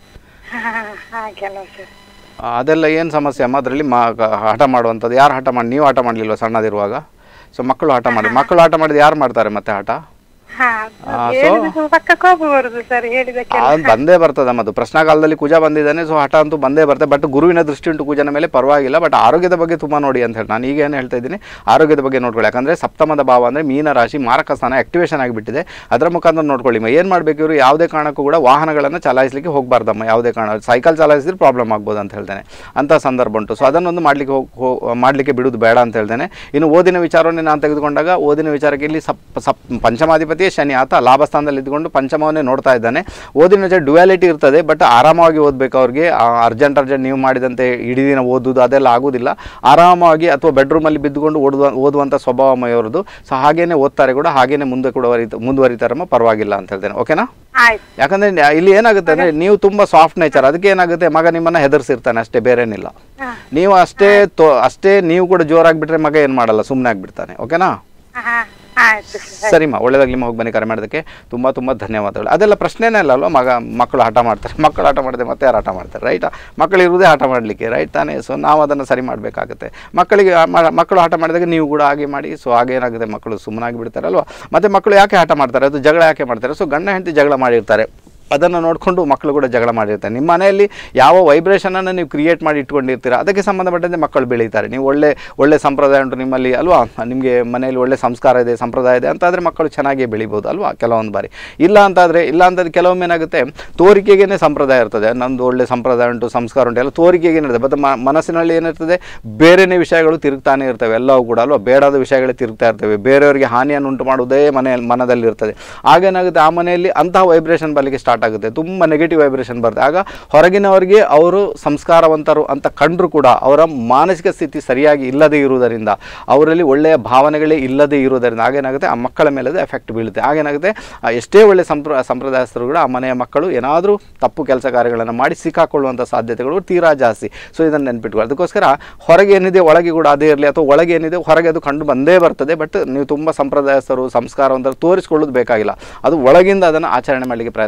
ಹಾ, ಹಾಗೆಲ್ಲ ಸರ್ ಆ, ಅದೆಲ್ಲ ಏನು ಸಮಸ್ಯೆ ಅಮ್ಮ ಅದರಲ್ಲಿ ಮಾ ಗ- ಹಠ ಮಾಡುವಂಥದ್ದು ಯಾರು ಹಠ ಮಾಡಿ ನೀವು ಹಠ ಮಾಡಲಿಲ್ವ ಸಣ್ಣದಿರುವಾಗ ಸೊ ಮಕ್ಕಳು ಹಠ ಮಾಡಿ ಮಕ್ಕಳು ಹಠ ಮಾಡಿದ ಯಾರು ಮಾಡ್ತಾರೆ ಮತ್ತೆ ಹಠ ಹಾ ಆ, ಹೇಳಿದ so- ಪಕ್ಕ ಕೋಪ ಬರುದು ಸರ್ ಹೇಳಿದಕ್ಕೆ ಅದು ಬಂದೇ ಬರ್ತದಮ್ಮ ಅದು ಪ್ರಶ್ನಾಕಾಲದಲ್ಲಿ ಕುಜ ಬಂದಿದ್ದಾನೆ ಸೊ ಹಠ ಅಂತೂ ಬಂದೇ ಬರ್ತದೆ ಬಟ್ ಗುರುವಿನ ದೃಷ್ಟಿ ಉಂಟು ಕುಜನ ಮೇಲೆ ಪರವಾಗಿಲ್ಲ ಬಟ್ ಆರೋಗ್ಯದ ಬಗ್ಗೆ ತುಂಬ ನೋಡಿ ಅಂತ ಹೇಳಿ ನಾನು ಈಗ ಏನು ಹೇಳ್ತಾ ಇದ್ದೀನಿ ಆರೋಗ್ಯದ ಬಗ್ಗೆ ನೋಡ್ಕೊಳ್ಳಿ ಯಾಕಂದರೆ ಸಪ್ತಮದ ಭಾವ ಅಂದರೆ ಮೀನ ರಾಶಿ ಮಾರಕ ಸ್ಥಾನ ಆಕ್ಟಿವೇಶನ್ ಆಗಿಬಿಟ್ಟಿದೆ ಅದರ ಮುಖಾಂತರ ನೋಡ್ಕೊಳ್ಳಿ ಏನು ಮಾಡಬೇಕು ಇವರು ಯಾವುದೇ ಕಾರಣಕ್ಕೂ ಕೂಡ ವಾಹನಗಳನ್ನು ಚಲಾಯಿಸಲಿಕ್ಕೆ ಹೋಗಬಾರ್ದಮ್ಮ ಯಾವುದೇ ಕಾರಣ ಸೈಕಲ್ ಚಲಾಯಿಸಿದ್ರೆ ಪ್ರಾಬ್ಲಮ್ ಆಗ್ಬೋದು ಅಂತ ಹೇಳ್ತೇನೆ ಅಂಥ ಸಂದರ್ಭ ಉಂಟು ಸೊ ಅದನ್ನೊಂದು ಮಾಡಲಿಕ್ಕೆ ಹೋಗಿ ಮಾಡಲಿಕ್ಕೆ ಬಿಡೋದು ಬೇಡ ಅಂತ ಹೇಳ್ತೇನೆ ಇನ್ನು ಓದಿನ ವಿಚಾರವನ್ನೇ ನಾನು ತೆಗೆದುಕೊಂಡಾಗ ಓದಿನ ವಿಚಾರಕ್ಕೆ ಇಲ್ಲಿ ಸಪ್ ಸಪ್ ಪಂಚಮಾಧಿಪತಿಯೇ ಶನಿ ಆತ ಲಾಭಸ್ಥಾನದಲ್ಲಿ ಇದ್ಕೊಂಡು ಪಂಚಮವನ್ನೇ ನೋಡ್ತಾ ಇದ್ದಾನೆ ಓದಿನ ವಿಚಾರ ಡ್ಯುಯಾಲಿಟಿ ಇರ್ತದೆ ಬಟ್ ಆರಾಮಾಗಿ ಓದಬೇಕು ಅವ್ರಿಗೆ ಅರ್ಜೆಂಟ್ ಅರ್ಜೆಂಟ್ ನೀವು ಮಾಡಿದಂತೆ ಇಡೀ ದಿನ ಓದುವುದು ಅದೆಲ್ಲ ಆಗೋದಿಲ್ಲ ಆರಾಮಾಗಿ ಅಥವಾ ಬೆಡ್ರೂಮಲ್ಲಿ ಬಿದ್ದುಕೊಂಡು ಓದುವ ಓದುವಂಥ ಸ್ವಭಾವಮಯವರದು ಸೊ ಹಾಗೇನೆ ಓದ್ತಾರೆ ಕೂಡ ಹಾಗೇನೆ ಮುಂದೆ ಕೂಡ ವರಿತ ಮುಂದುವರಿತಾರಮ್ಮ ಪರವಾಗಿಲ್ಲ ಅಂತ ಹೇಳ್ತೇನೆ ಓಕೆನಾ ಆಯ್ತು ಯಾಕಂದ್ರೆ ನ್ಯಾ- ಇಲ್ಲಿ ಏನಾಗುತ್ತೆ ಅಂದ್ರೆ ನೀವು ತುಂಬಾ ಸಾಫ್ಟ್ ನೇಚರ್ ಅದಕ್ಕೆ ಏನಾಗುತ್ತೆ ಮಗ ನಿಮ್ಮನ್ನ ಹೆದರ್ಸಿರ್ತಾನೆ ಅಷ್ಟೇ ಬೇರೇನಿಲ್ಲ ಹಾ. ನೀವು ಅಷ್ಟೇ ತೋ ಅಷ್ಟೇ ನೀವು ಕೂಡ ಜೋರಾಗ್ಬಿಟ್ರೆ ಮಗ ಏನ್ ಮಾಡಲ್ಲ ಸುಮ್ಮನೆ ಆಗ್ಬಿಡ್ತಾನೆ ಓಕೆನಾ ಹಾ ಆಯ್ತು ಸರ್ ಸರಿಮ್ಮ ಒಳ್ಳೇದಾಗ್ಲಿ ಹೋಗಿ ಬನ್ನಿ ಕರೆ ಮಾಡೋದಕ್ಕೆ ತುಂಬ ತುಂಬ ಧನ್ಯವಾದಗಳು ಅದೆಲ್ಲ ಪ್ರಶ್ನೆನೇ ಅಲ್ಲ ಅಲ್ವಾ ಮಗ ಮಕ್ಕಳು ಹಠ ಮಾಡ್ತಾರೆ ಮಕ್ಕಳು ಹಠ ಮಾಡಿದೆ ಮತ್ತೆ ಯಾರು ಹಠ ಮಾಡ್ತಾರೆ ರೈಟಾ ಮಕ್ಕಳು ಇರುವುದೇ ಹಠ ಮಾಡಲಿಕ್ಕೆ ರೈಟ್ ತಾನೇ ಸೊ ನಾವು ಅದನ್ನು ಸರಿ ಮಾಡಬೇಕಾಗುತ್ತೆ ಮಕ್ಕಳಿಗೆ ಆ ಮ- ಮಕ್ಕಳು ಹಠ ಮಾಡಿದಾಗ ನೀವು ಕೂಡ ಹಾಗೆ ಮಾಡಿ ಸೊ ಹಾಗೆ ಏನಾಗುತ್ತೆ ಮಕ್ಕಳು ಸುಮ್ಮನಾಗಿ ಬಿಡ್ತಾರೆ ಅಲ್ವಾ ಮತ್ತು ಮಕ್ಕಳು ಯಾಕೆ ಹಠ ಮಾಡ್ತಾರೆ ಅದು ಜಗಳ ಯಾಕೆ ಮಾಡ್ತಾರೆ ಸೊ ಗಂಡ ಹೆಂಡತಿ ಜಗಳ ಮಾಡಿರ್ತಾರೆ ಅದನ್ನು ನೋಡಿಕೊಂಡು ಮಕ್ಕಳು ಕೂಡ ಜಗಳ ಮಾಡಿರ್ತಾರೆ ನಿಮ್ಮ ಮನೆಯಲ್ಲಿ ಯಾವ ವೈಬ್ರೇಷನನ್ನು ನೀವು ಕ್ರಿಯೇಟ್ ಮಾಡಿ ಇಟ್ಕೊಂಡಿರ್ತೀರ ಅದಕ್ಕೆ ಸಂಬಂಧಪಟ್ಟಂತೆ ಮಕ್ಕಳು ಬೆಳೀತಾರೆ ನೀವು ಒಳ್ಳೆ ಒಳ್ಳೆ ಸಂಪ್ರದಾಯ ಉಂಟು ನಿಮ್ಮಲ್ಲಿ ಅಲ್ವಾ ನಿಮಗೆ ಮನೆಯಲ್ಲಿ ಒಳ್ಳೆ ಸಂಸ್ಕಾರ ಇದೆ ಸಂಪ್ರದಾಯ ಇದೆ ಅಂತಾದರೆ ಮಕ್ಕಳು ಚೆನ್ನಾಗಿಯೇ ಬೆಳಿಬೋದು ಅಲ್ವಾ ಕೆಲವೊಂದು ಬಾರಿ ಇಲ್ಲ ಅಂತಾದರೆ ಇಲ್ಲ ಅಂತಂದ್ರೆ ಕೆಲವೊಮ್ಮೆ ಏನಾಗುತ್ತೆ ತೋರಿಕೆಗೇ ಸಂಪ್ರದಾಯ ಇರ್ತದೆ ನಂದು ಒಳ್ಳೆ ಸಂಪ್ರದಾಯ ಉಂಟು ಸಂಸ್ಕಾರ ಉಂಟು ಎಲ್ಲ ತೋರಿಕೆಗೆ ಇರ್ತದೆ ಬಟ್ ಮ- ಮನಸ್ಸಿನಲ್ಲಿ ಏನಿರ್ತದೆ ಬೇರೆನೇ ವಿಷಯಗಳು ತಿರುಗ್ತಾನೆ ಇರ್ತವೆ ಎಲ್ಲವೂ ಕೂಡ ಅಲ್ವಾ ಬೇಡಾದ ವಿಷಯಗಳೇ ತಿರುಗ್ತಾ ಇರ್ತವೆ ಬೇರೆಯವರಿಗೆ ಹಾನಿಯನ್ನು ಉಂಟು ಮಾಡುವುದೇ ಮನೆ ಮನದಲ್ಲಿ ಇರ್ತದೆ ಆಗೇನಾಗುತ್ತೆ ಆ ಮನೆಯಲ್ಲಿ ಅಂತಹ ವೈಬ್ರೇಷನ್ ಬರಲಿಕ್ಕೆ ಸ್ಟಾರ್ಟ್ ಆಗುತ್ತೆ ತುಂಬ ನೆಗೆಟಿವ್ ವೈಬ್ರೇಷನ್ ಬರುತ್ತೆ ಆಗ ಹೊರಗಿನವರಿಗೆ ಅವರು ಸಂಸ್ಕಾರವಂತರು ಅಂತ ಕಂಡ್ರು ಕೂಡ ಅವರ ಮಾನಸಿಕ ಸ್ಥಿತಿ ಸರಿಯಾಗಿ ಇಲ್ಲದೇ ಇರುವುದರಿಂದ ಅವರಲ್ಲಿ ಒಳ್ಳೆಯ ಭಾವನೆಗಳೇ ಇಲ್ಲದೇ ಇರುವುದರಿಂದ ಆಗೇನಾಗುತ್ತೆ ಆ ಮಕ್ಕಳ ಮೇಲೆ ಅದು ಎಫೆಕ್ಟ್ ಬೀಳುತ್ತೆ ಆಗೇನಾಗುತ್ತೆ ಆ ಎಷ್ಟೇ ಒಳ್ಳೆ ಸಂಪ್ರ ಸಂಪ್ರದಾಯಸ್ಥರು ಕೂಡ ಆ ಮನೆಯ ಮಕ್ಕಳು ಏನಾದರೂ ತಪ್ಪು ಕೆಲಸ ಕಾರ್ಯಗಳನ್ನು ಮಾಡಿ ಸಿಕ್ಕಾಕೊಳ್ಳುವಂಥ ಸಾಧ್ಯತೆಗಳು ತೀರಾ ಜಾಸ್ತಿ ಸೊ ಇದನ್ನು ನೆನ್ಪಿಟ್ಕೊಳ್ಳಿ ಅದಕ್ಕೋಸ್ಕರ ಹೊರಗೆ ಏನಿದೆ ಒಳಗೆ ಕೂಡ ಅದೇ ಇರಲಿ ಅಥವಾ ಒಳಗೆ ಏನಿದೆ ಹೊರಗೆ ಅದು ಕಂಡು ಬಂದೇ ಬರ್ತದೆ ಬಟ್ ನೀವು ತುಂಬ ಸಂಪ್ರದಾಯಸ್ಥರು ಸಂಸ್ಕಾರವಂತರು ತೋರಿಸ್ಕೊಳ್ಳೋದು ಬೇಕಾಗಿಲ್ಲ ಅದು ಒಳಗಿಂದ ಅದನ್ನು ಆಚರಣೆ ಮಾಡಲಿಕ್ಕೆ ಪ್ರಯತ್ನ ಮಾಡಿ ಎಷ್ಟು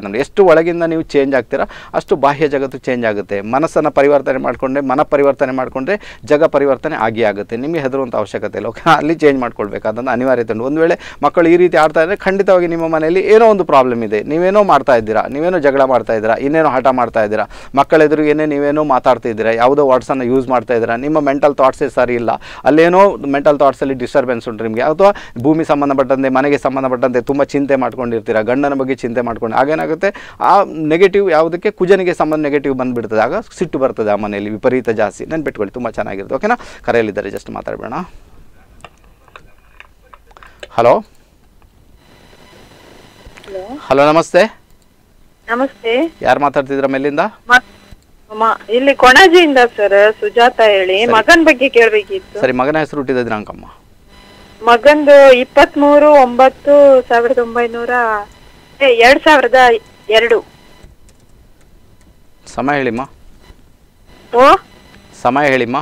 ಎಷ್ಟು ಒಳಗಿಂದ ನೀವು ಚೇಂಜ್ ಆಗ್ತೀರಾ ಅಷ್ಟು ಬಾಹ್ಯ ಜಗತ್ತು ಚೇಂಜ್ ಆಗುತ್ತೆ ಮನಸ್ಸನ್ನು ಪರಿವರ್ತನೆ ಮಾಡಿಕೊಂಡ್ರೆ ಮನ ಪರಿವರ್ತನೆ ಮಾಡಿಕೊಂಡ್ರೆ ಜಗ ಪರಿವರ್ತನೆ ಆಗಿ ಆಗುತ್ತೆ ನಿಮಗೆ ಹೆದರುವಂಥ ಅವಶ್ಯಕತೆ ಇಲ್ಲ ಓಕೆ ಅಲ್ಲಿ ಚೇಂಜ್ ಮಾಡ್ಕೊಳ್ಬೇಕಾದಂಥ ಅನಿವಾರ್ಯತೆ ಉಂಟು ಒಂದು ವೇಳೆ ಮಕ್ಕಳು ಈ ರೀತಿ ಆಡ್ತಾ ಇದ್ದರೆ ಖಂಡಿತವಾಗಿ ನಿಮ್ಮ ಮನೆಯಲ್ಲಿ ಏನೋ ಒಂದು ಪ್ರಾಬ್ಲಮ್ ಇದೆ ನೀವೇನೋ ಮಾಡ್ತಾ ಇದ್ದೀರಾ ನೀವೇನೋ ಜಗಳ ಮಾಡ್ತಾ ಇದ್ದೀರಾ ಇನ್ನೇನೋ ಹಠ ಮಾಡ್ತಾ ಇದ್ದೀರಾ ಮಕ್ಕಳ ಎದುರಿಗೇನೆ ನೀವೇನೋ ಮಾತಾಡ್ತಾ ಇದ್ದೀರಾ ಯಾವುದೋ ವರ್ಡ್ಸನ್ನು ಯೂಸ್ ಮಾಡ್ತಾ ಇದ್ದೀರಾ ನಿಮ್ಮ ಮೆಂಟಲ್ ಥಾಟ್ಸೇ ಸರಿ ಇಲ್ಲ ಅಲ್ಲೇನೋ ಮೆಂಟಲ್ ಥಾಟ್ಸಲ್ಲಿ ಡಿಸ್ಟರ್ಬೆನ್ಸ್ ಉಂಟು ನಿಮಗೆ ಅಥವಾ ಭೂಮಿ ಸಂಬಂಧಪಟ್ಟಂತೆ ಮನೆಗೆ ಸಂಬಂಧಪಟ್ಟಂತೆ ತುಂಬ ಚಿಂತೆ ಮಾಡ್ಕೊಂಡಿರ್ತೀರಾ ಗಂಡನ ಬಗ್ಗೆ ಚಿಂತೆ ಮಾಡ್ಕೊಂಡು ಆಗೇನಾಗುತ್ತೆ ಆ ನೆಗೆಟಿವ್ ಯಾವುದಕ್ಕೆ ಕುಜನಿಗೆ ಸಂಬಂಧ ನೆಗೆಟಿವ್ ಬಂದುಬಿಡ್ತದೆ ಆಗ ಸಿಟ್ಟು ಬರ್ತದೆ ಆ ಮನೆಯಲ್ಲಿ ವಿಪರೀತ ಜಾಸ್ತಿ ನೆನ್ಪಿಟ್ಕೊಳ್ಳಿ ತುಂಬ ಚೆನ್ನಾಗಿರುತ್ತೆ ಓಕೆನಾ ಕರೆಯಲ್ಲಿದ್ದಾರೆ ಜಸ್ಟ್ ಮಾತಾಡಬೇಡ ಹಲೋ ಹಲೋ ನಮಸ್ತೆ ನಮಸ್ತೆ ಯಾರು ಮಾತಾಡ್ತಿದ್ರ ಮೇಲಿಂದ ಮ- ಮ- ಇಲ್ಲಿ ಕೊಣಾಜಿಯಿಂದ ಸರ್ ಸುಜಾತ ಹೇಳಿ ಮಗನ್ ಬಗ್ಗೆ ಕೇಳ್ಬೇಕಿತ್ತು ಸರಿ ಮಗನ ಹೆಸರು ಹುಟ್ಟಿದ ದಿನಾಂಕಮ್ಮ ಮಗಂದು ಇಪ್ಪತ್ಮೂರು ಒಂಬತ್ತು ಸಾವಿರದ ಒಂಬೈನೂರ ಏ, ಎರಡ್ ಸಾವಿರದ ಎರಡು ಸಮಯ ಹೇಳಿಮ್ಮ ಓ ಸಮಯ ಹೇಳಿಮ್ಮ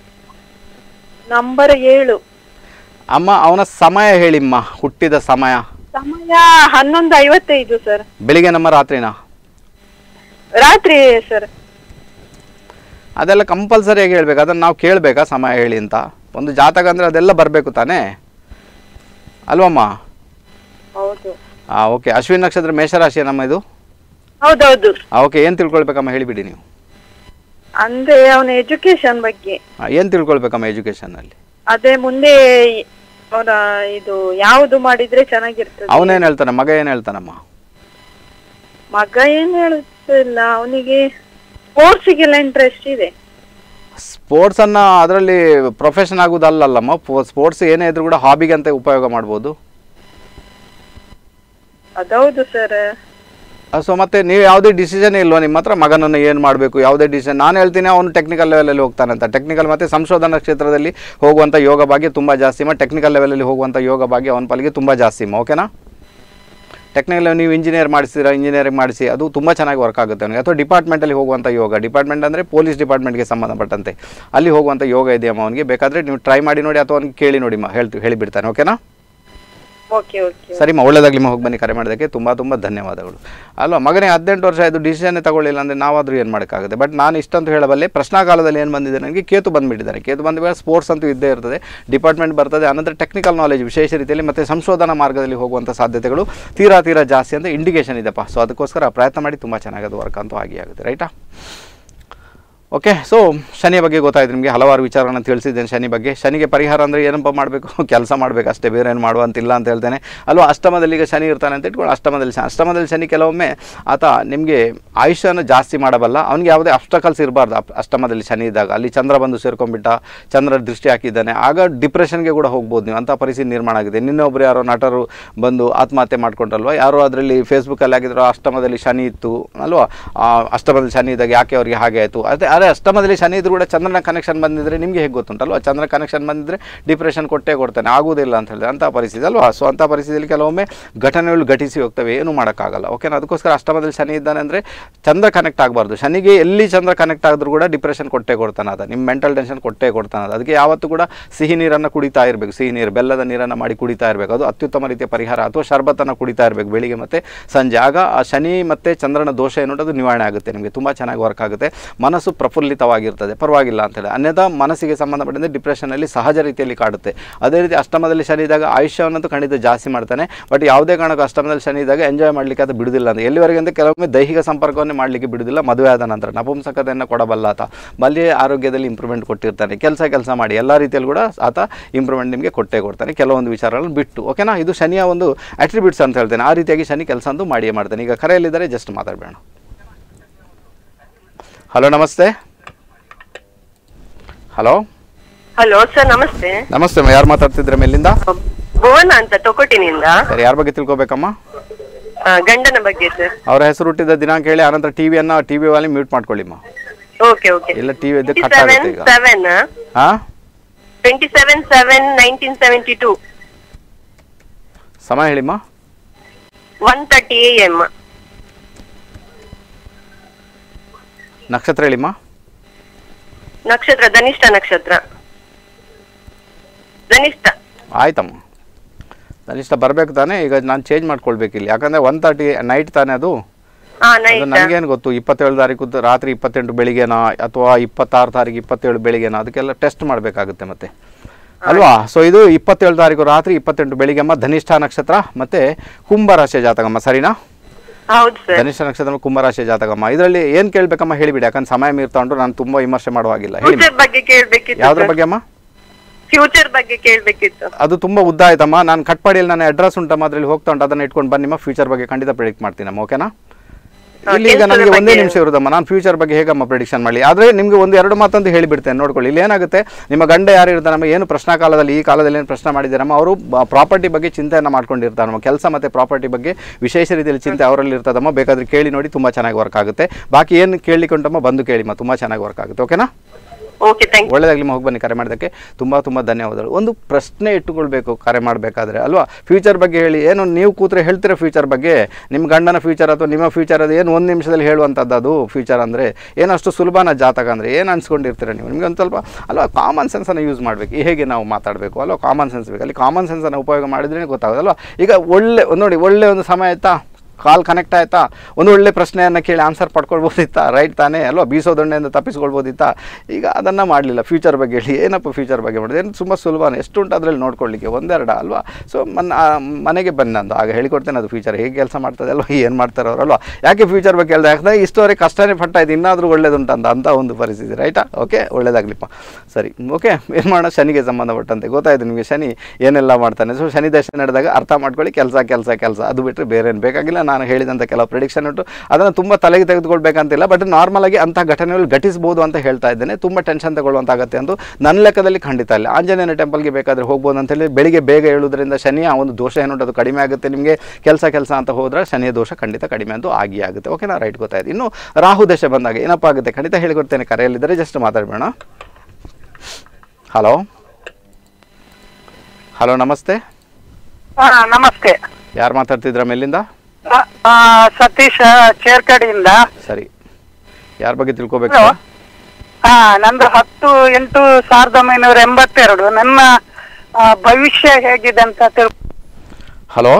ನಂಬರ್ ಏಳು ಅಮ್ಮ ಅವನ ಸಮಯ ಹೇಳಿಮ್ಮ ಹುಟ್ಟಿದ ಸಮಯ ಸಮಯ ಹನ್ನೊಂದು ಐವತ್ತೈದು ಸರ್ ಬೆಳಿಗ್ಗೆ ನಮ್ಮ ರಾತ್ರಿನಾ ರಾತ್ರಿ ಸರ್ ಅದೆಲ್ಲ ಕಂಪಲ್ಸರಿಯಾಗಿ ಹೇಳ್ಬೇಕು ಅದನ್ನು ನಾವು ಕೇಳಬೇಕಾ ಸಮಯ ಹೇಳಿ ಅಂತ ಒಂದು ಜಾತಕ ಅಂದರೆ ಅದೆಲ್ಲ ಬರಬೇಕು ತಾನೇ ಅಲ್ವಮ್ಮ ಹೌದು ಹಾಂ ಓಕೆ ಅಶ್ವಿನ್ ನಕ್ಷತ್ರ ಮೇಷರಾಶಿ ನಮ್ಮ ಇದು ಹೌದೌದು ಓಕೆ ಏನು ತಿಳ್ಕೊಳ್ಬೇಕಮ್ಮ ಹೇಳಿಬಿಡಿ ನೀವು ಅಂದ್ರೆ ಅವನ ಎಜುಕೇಶನ್ ಬಗ್ಗೆ ಏನು ತಿಳ್ಕೊಳ್ಬೇಕಮ್ಮ ಎಜುಕೇಷನಲ್ಲಿ ಅದೇ ಮುಂದೆ ಅವನ ಇದು ಯಾವುದು ಮಾಡಿದ್ರೆ ಚೆನ್ನಾಗಿರ್ತದೆ ಅವನೇನು ಹೇಳ್ತಾನೆ ಮಗ ಏನು ಹೇಳ್ತಾನಮ್ಮ ಮಗ ಏನ್ ಹೇಳುತ್ತಿಲ್ಲ ಅವನಿಗೆ ಸ್ಪೋರ್ಟ್ಸಿಗೆಲ್ಲ ಇಂಟ್ರೆಸ್ಟ್ ಇದೆ ಸ್ಪೋರ್ಟ್ಸನ್ನು ಅದರಲ್ಲಿ ಪ್ರೊಫೆಷನ್ ಆಗೋದಲ್ಲಲ್ಲಮ್ಮ ಸ್ಪೋರ್ಟ್ಸ್ ಏನೇ ಇದ್ರೂ ಕೂಡ ಹಾಬಿಗೆ ಅಂತ ಉಪಯೋಗ ಮಾಡ್ಬೋದು ಅದೌದು ಸರ್ ಸೊ ಮತ್ತೆ ನೀವು ಯಾವುದೇ ಡಿಸಿಷನ್ ಇಲ್ವಾ ನಿಮ್ಮ ಹತ್ರ ಮಗನನ್ನು ಏನು ಮಾಡಬೇಕು ಯಾವುದೇ ಡಿಸಿಷನ್ ನಾನು ಹೇಳ್ತೀನಿ ಅವನು ಟೆಕ್ನಿಕಲ್ ಲೆವೆಲಲ್ಲಿ ಹೋಗ್ತಾನೆ ಅಂತ ಟೆಕ್ನಿಕಲ್ ಮತ್ತು ಸಂಶೋಧನಾ ಕ್ಷೇತ್ರದಲ್ಲಿ ಹೋಗುವಂಥ ಯೋಗ ಭಾಗ್ಯ ತುಂಬ ಜಾಸ್ತಿ ಅಮ್ಮ ಟೆಕ್ನಿಕಲ್ ಲೆವೆಲಲ್ಲಿ ಹೋಗುವಂಥ ಯೋಗ ಭಾಗ್ಯ ಅವನ ಪಾಲಿಗೆ ತುಂಬ ಜಾಸ್ತಿ ಅಮ್ಮ ಓಕೆನಾ ಟೆಕ್ನಿಕಲ್ ನೀವು ಇಂಜಿನಿಯರ್ ಮಾಡಿಸಿರ ಇಂಜಿನಿಯರಿಂಗ್ ಮಾಡಿಸಿ ಅದು ತುಂಬ ಚೆನ್ನಾಗಿ ವರ್ಕ್ ಆಗುತ್ತೆ ಅವನಿಗೆ ಅಥವಾ ಡಿಪಾರ್ಟ್ಮೆಂಟಲ್ಲಿ ಹೋಗುವಂಥ ಯೋಗ ಡಿಪಾರ್ಟ್ಮೆಂಟ್ ಅಂದರೆ ಪೊಲೀಸ್ ಡಿಪಾರ್ಟ್ಮೆಂಟ್ಗೆ ಸಂಬಂಧಪಟ್ಟಂತೆ ಅಲ್ಲಿ ಹೋಗುವಂಥ ಯೋಗ ಇದೆಯಮ್ಮ ಅವನಿಗೆ ಬೇಕಾದರೆ ನೀವು ಟ್ರೈ ಮಾಡಿ ನೋಡಿ ಅಥವಾ ಅವ್ನಿಗೆ ಕೇಳಿ ನೋಡಿ ಮ ಹೇಳ್ತು ಹೇಳಿಬಿಡ್ತಾನೆ ಓಕೆನಾ ಓಕೆ ಓಕೆ ಸರಿಮ್ಮ ಒಳ್ಳೇದಾಗಲಿ ಹೋಗಿ ಬನ್ನಿ ಕರೆ ಮಾಡೋದಕ್ಕೆ ತುಂಬ ತುಂಬ ಧನ್ಯವಾದಗಳು ಅಲ್ವಾ ಮಗನೇ ಹದಿನೆಂಟು ವರ್ಷ ಆಯಿತು ಡಿಸಿಷನ್ನೇ ತಗೊಳ್ಳಿಲ್ಲ ಅಂದರೆ ನಾವಾದರೂ ಏನು ಮಾಡೋಕ್ಕಾಗುತ್ತೆ ಬಟ್ ನಾನು ಇಷ್ಟಂತೂ ಹೇಳಬಲ್ಲೆ ಪ್ರಶ್ನಾಕಾಲದಲ್ಲಿ ಏನು ಬಂದಿದೆ ನನಗೆ ಕೇತು ಬಂದುಬಿಟ್ಟಿದ್ದಾನೆ ಕೇತು ಬಂದ ಮೇಲೆ ಸ್ಪೋರ್ಟ್ಸ್ ಅಂತೂ ಇದ್ದೇ ಇರ್ತದೆ ಡಿಪಾರ್ಟ್ಮೆಂಟ್ ಬರ್ತದೆ ಅನಂತರ ಟೆಕ್ನಿಕಲ್ ನಾಲೆಜ್ ವಿಶೇಷ ರೀತಿಯಲ್ಲಿ ಮತ್ತು ಸಂಶೋಧನಾ ಮಾರ್ಗದಲ್ಲಿ ಹೋಗುವಂಥ ಸಾಧ್ಯತೆಗಳು ತೀರಾ ತೀರಾ ಜಾಸ್ತಿ ಅಂತ ಇಂಡಿಕೇಷನ್ ಇದೆಪ್ಪ ಸೊ ಅದಕ್ಕೋಸ್ಕರ ಪ್ರಯತ್ನ ಮಾಡಿ ತುಂಬ ಚೆನ್ನಾಗಿ ಅದು ವರ್ಕ್ ಅಂತೂ ಆಗಿ ಆಗುತ್ತೆ ರೈಟಾ ಓಕೆ ಸೊ ಶನಿಯ ಬಗ್ಗೆ ಗೊತ್ತಾಯ್ತು ನಿಮಗೆ ಹಲವಾರು ವಿಚಾರಗಳನ್ನು ತಿಳಿಸಿದ್ದೇನೆ ಶನಿ ಬಗ್ಗೆ ಶನಿಗೆ ಪರಿಹಾರ ಅಂದರೆ ಏನಪ್ಪ ಮಾಡಬೇಕು ಕೆಲಸ ಮಾಡಬೇಕು ಅಷ್ಟೇ ಬೇರೆ ಏನು ಮಾಡುವಂತಿಲ್ಲ ಅಂತ ಹೇಳ್ತೇನೆ ಅಲ್ವಾ ಅಷ್ಟಮದಲ್ಲಿ ಈಗ ಶನಿ ಇರ್ತಾನೆ ಅಂತ ಇಟ್ಕೊಂಡು ಅಷ್ಟಮದಲ್ಲಿ ಶನಿ ಅಷ್ಟಮದಲ್ಲಿ ಶನಿ ಕೆಲವೊಮ್ಮೆ ಆತ ನಿಮಗೆ ಆಯುಷ್ಯನ ಜಾಸ್ತಿ ಮಾಡಬಲ್ಲ ಅವನಿಗೆ ಯಾವುದೇ ಅಬ್ಸ್ಟಕಲ್ಸ್ ಇರಬಾರ್ದು ಅಷ್ಟಮದಲ್ಲಿ ಶನಿ ಇದ್ದಾಗ ಅಲ್ಲಿ ಚಂದ್ರ ಬಂದು ಸೇರ್ಕೊಂಡ್ಬಿಟ್ಟ ಚಂದ್ರ ದೃಷ್ಟಿ ಹಾಕಿದ್ದಾನೆ ಆಗ ಡಿಪ್ರೆಷನ್ಗೆ ಕೂಡ ಹೋಗ್ಬೋದು ನೀವು ಅಂಥ ಪರಿಸ್ಥಿತಿ ನಿರ್ಮಾಣ ಆಗಿದೆ ನಿನ್ನೊಬ್ಬರು ಯಾರೋ ನಟರು ಬಂದು ಆತ್ಮಹತ್ಯೆ ಮಾಡ್ಕೊಂಡ್ರಲ್ವ ಯಾರೋ ಅದರಲ್ಲಿ ಫೇಸ್ಬುಕ್ಕಲ್ಲಿ ಆಗಿದ್ರು ಅಷ್ಟಮದಲ್ಲಿ ಶನಿ ಇತ್ತು ಅಲ್ವಾ ಆ, ಅಷ್ಟಮದಲ್ಲಿ ಶನಿ ಇದ್ದಾಗ ಯಾಕೆ ಅವರಿಗೆ ಹಾಗೆ ಆಯಿತು ಅದೇ ಅದೇ ಅಷ್ಟಮದಲ್ಲಿ ಶನಿ ಇದ್ರೂ ಕೂಡ ಚಂದ್ರನ ಕನೆಕ್ಷನ್ ಬಂದಿದ್ರೆ ನಿಮಗೆ ಹೇಗೆ ಗೊತ್ತುಂಟಲ್ವಾ ಚಂದ್ರ ಕನೆಕ್ಷನ್ ಬಂದಿದ್ರೆ ಡಿಪ್ರೆಷನ್ ಕೊಟ್ಟೇ ಕೊಡ್ತಾನೆ ಆಗುವುದಿಲ್ಲ ಅಂತ ಹೇಳಿದ್ರೆ ಅಂಥ ಪರಿಸ್ಥಿತಿ ಅಲ್ವಾ ಸೊ ಅಂಥ ಪರಿಸ್ಥಿತಿಯಲ್ಲಿ ಕೆಲವೊಮ್ಮೆ ಘಟನೆಗಳು ಘಟಿಸಿ ಹೋಗ್ತವೆ ಏನು ಮಾಡೋಕ್ಕಾಗಲ್ಲ ಓಕೆನಾ ಅದಕ್ಕೋಸ್ಕರ ಅಷ್ಟಮದಲ್ಲಿ ಶನಿ ಇದ್ದಾನೆ ಅಂದರೆ ಚಂದ್ರ ಕನೆಕ್ಟ್ ಆಗಬಾರ್ದು ಶನಿಗೆ ಎಲ್ಲಿ ಚಂದ್ರ ಕನೆಕ್ಟ್ ಆಗಿದ್ರು ಕೂಡ ಡಿಪ್ರೆಷನ್ ಕೊಟ್ಟೇ ಕೊಡ್ತಾನೆ ಅದ ನಿಮ್ಮ ಮೆಂಟಲ್ ಟೆನ್ಷನ್ ಕೊಟ್ಟೇ ಕೊಡ್ತಾನೆ ಅದ ಅದಕ್ಕೆ ಯಾವತ್ತೂ ಕೂಡ ಸಿಹಿ ನೀರನ್ನು ಕುಡಿತಾ ಇರಬೇಕು ಸಿಹಿ ನೀರು ಬೆಲ್ಲದ ನೀರನ್ನು ಮಾಡಿ ಕುಡಿತಾ ಇರಬೇಕು ಅದು ಅತ್ಯುತ್ತಮ ರೀತಿಯ ಪರಿಹಾರ ಅಥವಾ ಶರ್ಬತ್ತನ್ನು ಕುಡಿತಾ ಇರಬೇಕು ಬೆಳಿಗ್ಗೆ ಮತ್ತು ಸಂಜೆ ಆಗ ಆ ಶನಿ ಮತ್ತು ಚಂದ್ರನ ದೋಷ ಏನು ಅದು ನಿವಾರಣೆ ಆಗುತ್ತೆ ನಿಮಗೆ ತುಂಬ ಚೆನ್ನಾಗಿ ವರ್ಕ್ ಆಗುತ್ತೆ ಮನಸ್ಸು ಪ್ರಫುಲ್ಲಿತವಾಗಿರ್ತದೆ ಪರವಾಗಿಲ್ಲ ಅಂತೇಳಿ ಅನ್ಯಥಾ ಮನಸ್ಸಿಗೆ ಸಂಬಂಧಪಟ್ಟಂತೆ ಡಿಪ್ರೆಷನಲ್ಲಿ ಸಹಜ ರೀತಿಯಲ್ಲಿ ಕಾಡುತ್ತೆ ಅದೇ ರೀತಿ ಅಷ್ಟಮದಲ್ಲಿ ಶನಿ ಇದ್ದಾಗ ಆಯುಷ್ಯವನ್ನಂತೂ ಖಂಡಿತ ಜಾಸ್ತಿ ಮಾಡ್ತಾನೆ ಬಟ್ ಯಾವುದೇ ಕಾರಣಕ್ಕೂ ಅಷ್ಟಮದಲ್ಲಿ ಶನಿ ಇದ್ದಾಗ ಎಂಜಾಯ್ ಮಾಡಲಿಕ್ಕೆ ಅದು ಬಿಡುವುದಿಲ್ಲ ಅಂತ ಎಲ್ಲಿವರೆಗೆ ಅಂತ ಕೆಲವೊಮ್ಮೆ ದೈಹಿಕ ಸಂಪರ್ಕವನ್ನೇ ಮಾಡಲಿಕ್ಕೆ ಬಿಡುವುದಿಲ್ಲ ಮದುವೆ ಆದ ನಂತರ ನಪುಂಸಕತೆಯನ್ನು ಕೊಡಬಲ್ಲ ಆತ ಬಲ್ಯ ಆರೋಗ್ಯದಲ್ಲಿ ಇಂಪ್ರೂವ್ಮೆಂಟ್ ಕೊಟ್ಟಿರ್ತಾನೆ ಕೆಲಸ ಕೆಲಸ ಮಾಡಿ ಎಲ್ಲ ರೀತಿಯಲ್ಲಿ ಕೂಡ ಆತ ಇಂಪ್ರೂವ್ಮೆಂಟ್ ನಿಮಗೆ ಕೊಟ್ಟೇ ಕೊಡ್ತಾನೆ ಕೆಲವೊಂದು ವಿಚಾರಗಳನ್ನು ಬಿಟ್ಟು ಓಕೆನಾ ಇದು ಶನಿಯ ಒಂದು ಅಟ್ರಿಬ್ಯೂಟ್ಸ್ ಅಂತ ಹೇಳ್ತೇನೆ ಆ ರೀತಿಯಾಗಿ ಶನಿ ಕೆಲಸ ಅಂತೂ ಮಾಡಿಯೇ ಮಾಡ್ತಾನೆ ಈಗ ಕರೆಯಲ್ಲಿದ್ದಾರೆ ಜಸ್ಟ್ ಮಾತಾಡಬೇಡ ಹಲೋ ನಮಸ್ತೆ ಹಲೋ ಹಲೋ ಸರ್ ನಮಸ್ತೆ ನಮಸ್ತೆ ಅಮ್ಮ ಯಾರು ಮಾತಾಡ್ತಿದ್ರೆ ಮೇಲಿಂದ ಭುವನ ಅಂತ ತೊಕೊಟಿನಿಂದ ಸರಿ ಯಾರ ಬಗ್ಗೆ ತಿಳ್ಕೊಬೇಕಮ್ಮ ಆ, ಗಂಡನ ಬಗ್ಗೆ ಸರ್ ಅವರ ಹೆಸರು ಹುಟ್ಟಿದ ದಿನಾಂಕ ಹೇಳಿ ಆನಂತರ ಟಿವಿಯನ್ನ ಟಿವಿ ವಾಲಿ ಮ್ಯೂಟ್ ಮಾಡ್ಕೊಳ್ಳಿಮ್ಮ ಓಕೆ ಓಕೆ ಇಲ್ಲ ಟಿವಿ ಇದು ಕಟ್ ಸೆವೆನ್ ಆಗುತ್ತೆ ಈಗ ಸೆವೆನ್ ಹಾ twenty seven seven nineteen seventy two ಸಮಯ ಹೇಳಿಮ್ಮ ಒನ್ ತರ್ಟಿ ಎ ಎಮ್ ನಕ್ಷತ್ರ ಹೇಳಿಮ್ಮ ನಕ್ಷತ್ರ ಧನಿಷ್ಠ ನಕ್ಷತ್ರ ಧನಿಷ್ಠ ಆಯ್ತಮ್ಮ ಕನಿಷ್ಠ ಬರಬೇಕು ತಾನೇ ಈಗ ನಾನು ಚೇಂಜ್ ಮಾಡ್ಕೊಳ್ಬೇಕು ಇಲ್ಲಿ ಯಾಕಂದರೆ ಒನ್ ತರ್ಟಿ ನೈಟ್ ತಾನೇ ಅದು ಹಾ ಅದು ನೈಟ್ ನನಗೇನು ಗೊತ್ತು ಇಪ್ಪತ್ತೇಳು ತಾರೀಕು ದ- ರಾತ್ರಿ ಇಪ್ಪತ್ತೆಂಟು ಬೆಳಿಗ್ಗೆನಾ ಅಥವಾ ಇಪ್ಪತ್ತಾರು ತಾರೀಕು ಇಪ್ಪತ್ತೇಳು ಬೆಳಿಗ್ಗೆನಾ ಅದಕ್ಕೆಲ್ಲ ಟೆಸ್ಟ್ ಮಾಡಬೇಕಾಗುತ್ತೆ ಮತ್ತೆ ಅಲ್ವಾ ಸೊ ಇದು ಇಪ್ಪತ್ತೇಳು ತಾರೀಕು ರಾತ್ರಿ ಇಪ್ಪತ್ತೆಂಟು ಬೆಳಿಗ್ಗೆಮ್ಮ ಧನಿಷ್ಠ ನಕ್ಷತ್ರ ಮತ್ತೆ ಕುಂಭರಾಶಿಯ ಜಾತಕಮ್ಮ ಸರಿನಾ ಹೌದು ಸರ್ ಧನಿಷ್ಠ ನಕ್ಷತ್ರ ಕುಂಭರಾಶಿಯ ಜಾತಕಮ್ಮ ಇದರಲ್ಲಿ ಏನು ಕೇಳಬೇಕಮ್ಮ ಹೇಳಿಬಿಡಿ ಯಾಕಂದ್ರೆ ಸಮಯ ಮೀರ್ತೊಂಡು ನಾನು ತುಂಬ ವಿಮರ್ಶೆ ಮಾಡುವಾಗಿಲ್ಲ ಹೇಳಿ ಫ್ಯೂಚರ್ ಬಗ್ಗೆ ಕೇಳ್ಬೇಕಿತ್ತು ಯಾವ್ದ್ರ ಬಗ್ಗೆ ಅಮ್ಮ ಫ್ಯೂಚರ್ ಬಗ್ಗೆ ಕೇಳ್ಬೇಕಿತ್ತು ಅದು ತುಂಬ ಉದ್ದ ಆಯ್ತಮ್ಮ ನಾನು ಕಟ್ಪಾಡಿಯಲ್ಲಿ ನನ್ನ ಅಡ್ರೆಸ್ ಉಂಟಮ್ಮ ಅದರಲ್ಲಿ ಹೋಗ್ತಾ ಉಂಟು ಅದನ್ನ ಇಟ್ಕೊಂಡು ಬನ್ನಿಮ್ಮ ಫ್ಯೂಚರ್ ಬಗ್ಗೆ ಖಂಡಿತ ಪ್ರಿಡಿಕ್ಟ್ ಮಾಡ್ತೀನಮ್ಮ ಓಕೆನಾ ಇಲ್ಲಿ ಈಗ ಕೆಲ್ಸದ ನನಗೆ ಒಂದೇ ಬಗ್ಗೆ- ನಿಮಿಷ ಇರುದಮ್ಮ ನಾನು ಫ್ಯೂಚರ್ ಬಗ್ಗೆ ಹೇಗಮ್ಮ ಪ್ರಿಡಿಕ್ಷನ್ ಮಾಡಲಿ ಆದರೆ ನಿಮಗೆ ಒಂದು ಎರಡು ಮಾತಂತ ಹೇಳಿಬಿಡ್ತೇನೆ ನೋಡ್ಕೊಳ್ಳಿ ಇಲ್ಲಿ ಏನಾಗುತ್ತೆ ನಿಮ್ಮ ಗಂಡ ಯಾರು ಇರ್ತಾರಮ್ಮ ಏನು ಪ್ರಶ್ನಾ ಕಾಲದಲ್ಲಿ ಈ ಕಾಲದಲ್ಲಿ ಏನು ಪ್ರಶ್ನೆ ಮಾಡಿದ್ದೀರಮ್ಮ ಅವರು ಪ್ರಾಪರ್ಟಿ ಬಗ್ಗೆ ಚಿಂತೆಯನ್ನು ಮಾಡ್ಕೊಂಡಿರ್ತಾರೆ ನಮ್ಮ ಕೆಲಸ ಮತ್ತು ಪ್ರಾಪರ್ಟಿ ಬಗ್ಗೆ ವಿಶೇಷ ರೀತಿಯಲ್ಲಿ ಚಿಂತೆ ಅವರಲ್ಲಿ ಇರ್ತದಮ್ಮ ಬೇಕಾದ್ರೆ ಕೇಳಿ ನೋಡಿ ತುಂಬ ಚೆನ್ನಾಗಿ ವರ್ಕ್ ಆಗುತ್ತೆ ಬಾಕಿ ಏನು ಕೇಳಲಿಕ್ಕೆ ಉಂಟಮ್ಮ ಬಂದು ಕೇಳಿಮ್ಮ ತುಂಬ ಚೆನ್ನಾಗಿ ವರ್ಕ್ ಆಗುತ್ತೆ ಓಕೆನಾ ಓಕೆ ಥ್ಯಾಂಕ್ ಒಳ್ಳೆದಾಗಲಿ ಹೋಗಿ ಬನ್ನಿ ಕರೆ ಮಾಡೋದಕ್ಕೆ ತುಂಬ ತುಂಬ ಧನ್ಯವಾದಗಳು ಒಂದು ಪ್ರಶ್ನೆ ಇಟ್ಟುಕೊಳ್ಬೇಕು ಕರೆ ಮಾಡಬೇಕಾದ್ರೆ ಅಲ್ವಾ ಫ್ಯೂಚರ್ ಬಗ್ಗೆ ಹೇಳಿ ಏನು ನೀವು ಕೂತ್ರೆ ಹೇಳ್ತೀರಾ ಫ್ಯೂಚರ್ ಬಗ್ಗೆ ನಿಮ್ಮ ಗಂಡನ ಫ್ಯೂಚರ್ ಅಥವಾ ನಿಮ್ಮ ಫ್ಯೂಚರ್ ಅದು ಏನು ಒಂದು ನಿಮಿಷದಲ್ಲಿ ಹೇಳುವಂಥದ್ದು ಅದು ಫ್ಯೂಚರ್ ಅಂದರೆ ಏನಷ್ಟು ಸುಲಭನ ಜಾತಕ ಅಂದರೆ ಏನು ಅನ್ಸ್ಕೊಂಡಿರ್ತೀರ ನೀವು ನಿಮಗೆ ಒಂದು ಸ್ವಲ್ಪ ಅಲ್ವಾ ಕಾಮನ್ ಸೆನ್ಸನ್ನು ಯೂಸ್ ಮಾಡಬೇಕು ಹೇಗೆ ನಾವು ಮಾತಾಡಬೇಕು ಅಲ್ವಾ ಕಾಮನ್ ಸೆನ್ಸ್ ಬೇಕು ಅಲ್ಲಿ ಕಾಮನ್ ಸೆನ್ಸನ್ನು ಉಪಯೋಗ ಮಾಡಿದ್ರೇ ಗೊತ್ತಾಗೋದಲ್ವಾ ಈಗ ಒಳ್ಳೆ ನೋಡಿ ಒಳ್ಳೆ ಒಂದು ಸಮಯ ಆಯ್ತಾ ಕಾಲ್ ಕನೆಕ್ಟ್ ಆಯ್ತಾ ಒಂದು ಒಳ್ಳೆ ಪ್ರಶ್ನೆಯನ್ನು ಕೇಳಿ ಆನ್ಸರ್ ಪಡ್ಕೊಳ್ಬೋದಿತ್ತಾ ರೈಟ್ ತಾನೇ ಅಲ್ವಾ ಬೀಸೋ ದೊಣ್ಣೆಯಿಂದ ತಪ್ಪಿಸ್ಕೊಳ್ಬೋದಿತ್ತಾ ಈಗ ಅದನ್ನು ಮಾಡಲಿಲ್ಲ ಫ್ಯೂಚರ್ ಬಗ್ಗೆ ಹೇಳಿ ಏನಪ್ಪ ಫ್ಯೂಚರ್ ಬಗ್ಗೆ ಮಾಡಿದೆ ಏನು ತುಂಬ ಸುಲಭನೇ ಎಷ್ಟು ಉಂಟು ಅದರಲ್ಲಿ ನೋಡ್ಕೊಳ್ಳಿಕ್ಕೆ ಒಂದೆರಡ ಅಲ್ವಾ ಸೊ ಮನ್ ಆ, ಮನೆಗೆ ಬಂದು ಆಗ ಹೇಳಿಕೊಡ್ತೇನೆ ಅದು ಫ್ಯೂಚರ್ ಹೇಗೆ ಕೆಲಸ ಮಾಡ್ತದೆ ಅಲ್ವಾ ಏನು ಮಾಡ್ತಾರೆ ಅವರಲ್ವಾ ಯಾಕೆ ಫ್ಯೂಚರ್ ಬಗ್ಗೆ ಹೇಳಿದೆ ಯಾಕಂದರೆ ಇಷ್ಟುವರೆಗೆ ಕಷ್ಟನೇ ಪಟ್ಟ ಇದು ಇನ್ನಾದರೂ ಒಳ್ಳೇದುಂಟಂತ ಅಂತ ಒಂದು ಪರಿಸ್ಥಿತಿ ರೈಟಾ ಓಕೆ ಒಳ್ಳೇದಾಗ್ಲಿಪ್ಪ ಸರಿ ಓಕೆ ಏನು ಮಾಡೋಣ ಶನಿಗೆ ಸಂಬಂಧಪಟ್ಟಂತೆ ಗೊತ್ತಾಯ್ತು ನಿಮಗೆ ಶನಿ ಏನೆಲ್ಲ ಮಾಡ್ತಾನೆ ಸೊ ಶನಿ ದಶೆ ನಡೆದಾಗ ಅರ್ಥ ಮಾಡ್ಕೊಳ್ಳಿ ಕೆಲಸ ಕೆಲಸ ಕೆಲಸ ಅದು ಬಿಟ್ಟರೆ ಬೇರೆ ಏನು ಬೇಕಾಗಿಲ್ಲ ನಾನು ಹೇಳಿದಂಥ ಕೆಲವು ಪ್ರಿಡಿಕ್ಷನ್ ಉಂಟು ಅದನ್ನು ತುಂಬ ತಲೆಗೆ ತೆಗೆದುಕೊಳ್ಬೇಕಂತಿಲ್ಲ ಬಟ್ ನಾರ್ಮಲ್ ಆಗಿ ಅಂಥ ಘಟನೆಗಳು ಘಟಿಸ್ಬೋದು ಅಂತ ಹೇಳ್ತಾ ಇದ್ದೇನೆ ತುಂಬ ಟೆನ್ಷನ್ ತಗೊಳ್ಳುವಂಥ ಅಗತ್ಯ ಅಂತೂ ನನ್ನ ಲೆಕ್ಕದಲ್ಲಿ ಖಂಡಿತ ಇಲ್ಲ ಆಂಜನೇಯನ ಟೆಂಪಲ್ಗೆ ಬೇಕಾದರೆ ಹೋಗ್ಬೋದು ಅಂತೇಳಿ ಬೆಳಿಗ್ಗೆ ಬೇಗ ಹೇಳೋದ್ರಿಂದ ಶನಿಯ ಒಂದು ದೋಷ ಏನುಂಟು ಅದು ಕಡಿಮೆ ಆಗುತ್ತೆ ನಿಮಗೆ ಕೆಲಸ ಕೆಲಸ ಅಂತ ಹೋದ್ರೆ ಶನಿಯ ದೋಷ ಖಂಡಿತ ಕಡಿಮೆ ಅಂತೂ ಆಗಿ ಆಗುತ್ತೆ ಓಕೆನಾ ರೈಟ್ ಗೊತ್ತಾಯ್ತು ಇನ್ನು ರಾಹು ದಶೆ ಬಂದಾಗ ಏನಪ್ಪ ಆಗುತ್ತೆ ಖಂಡಿತ ಹೇಳಿಕೊಡ್ತೇನೆ ಕರೆಯಲ್ಲಿದ್ದರೆ ಜಸ್ಟ್ ಮಾತಾಡಬೇಡ ಹಲೋ ಹಲೋ ನಮಸ್ತೆ ಹಾ ನಮಸ್ತೆ ಯಾರು ಮಾತಾಡ್ತಿದ್ರ ಮೇಲಿಂದ ಆ, ಆ, ಸತೀಶ್ ಚೇರ್ಕಡಿಯಿಂದ ಸರಿ ಯಾರ ಬಗ್ಗೆ ತಿಳ್ಕೊಬೇಕು ಹಲೋ ಹಾ ನಂದು ಹತ್ತು ಎಂಟು ಸಾವಿರದ ಒಂಬೈನೂರ ಎಂಬತ್ತೆರಡು ನನ್ನ ಆ, ಭವಿಷ್ಯ ಹೇಗಿದೆ ಅಂತ ತಿಳ್ ಹಲೋ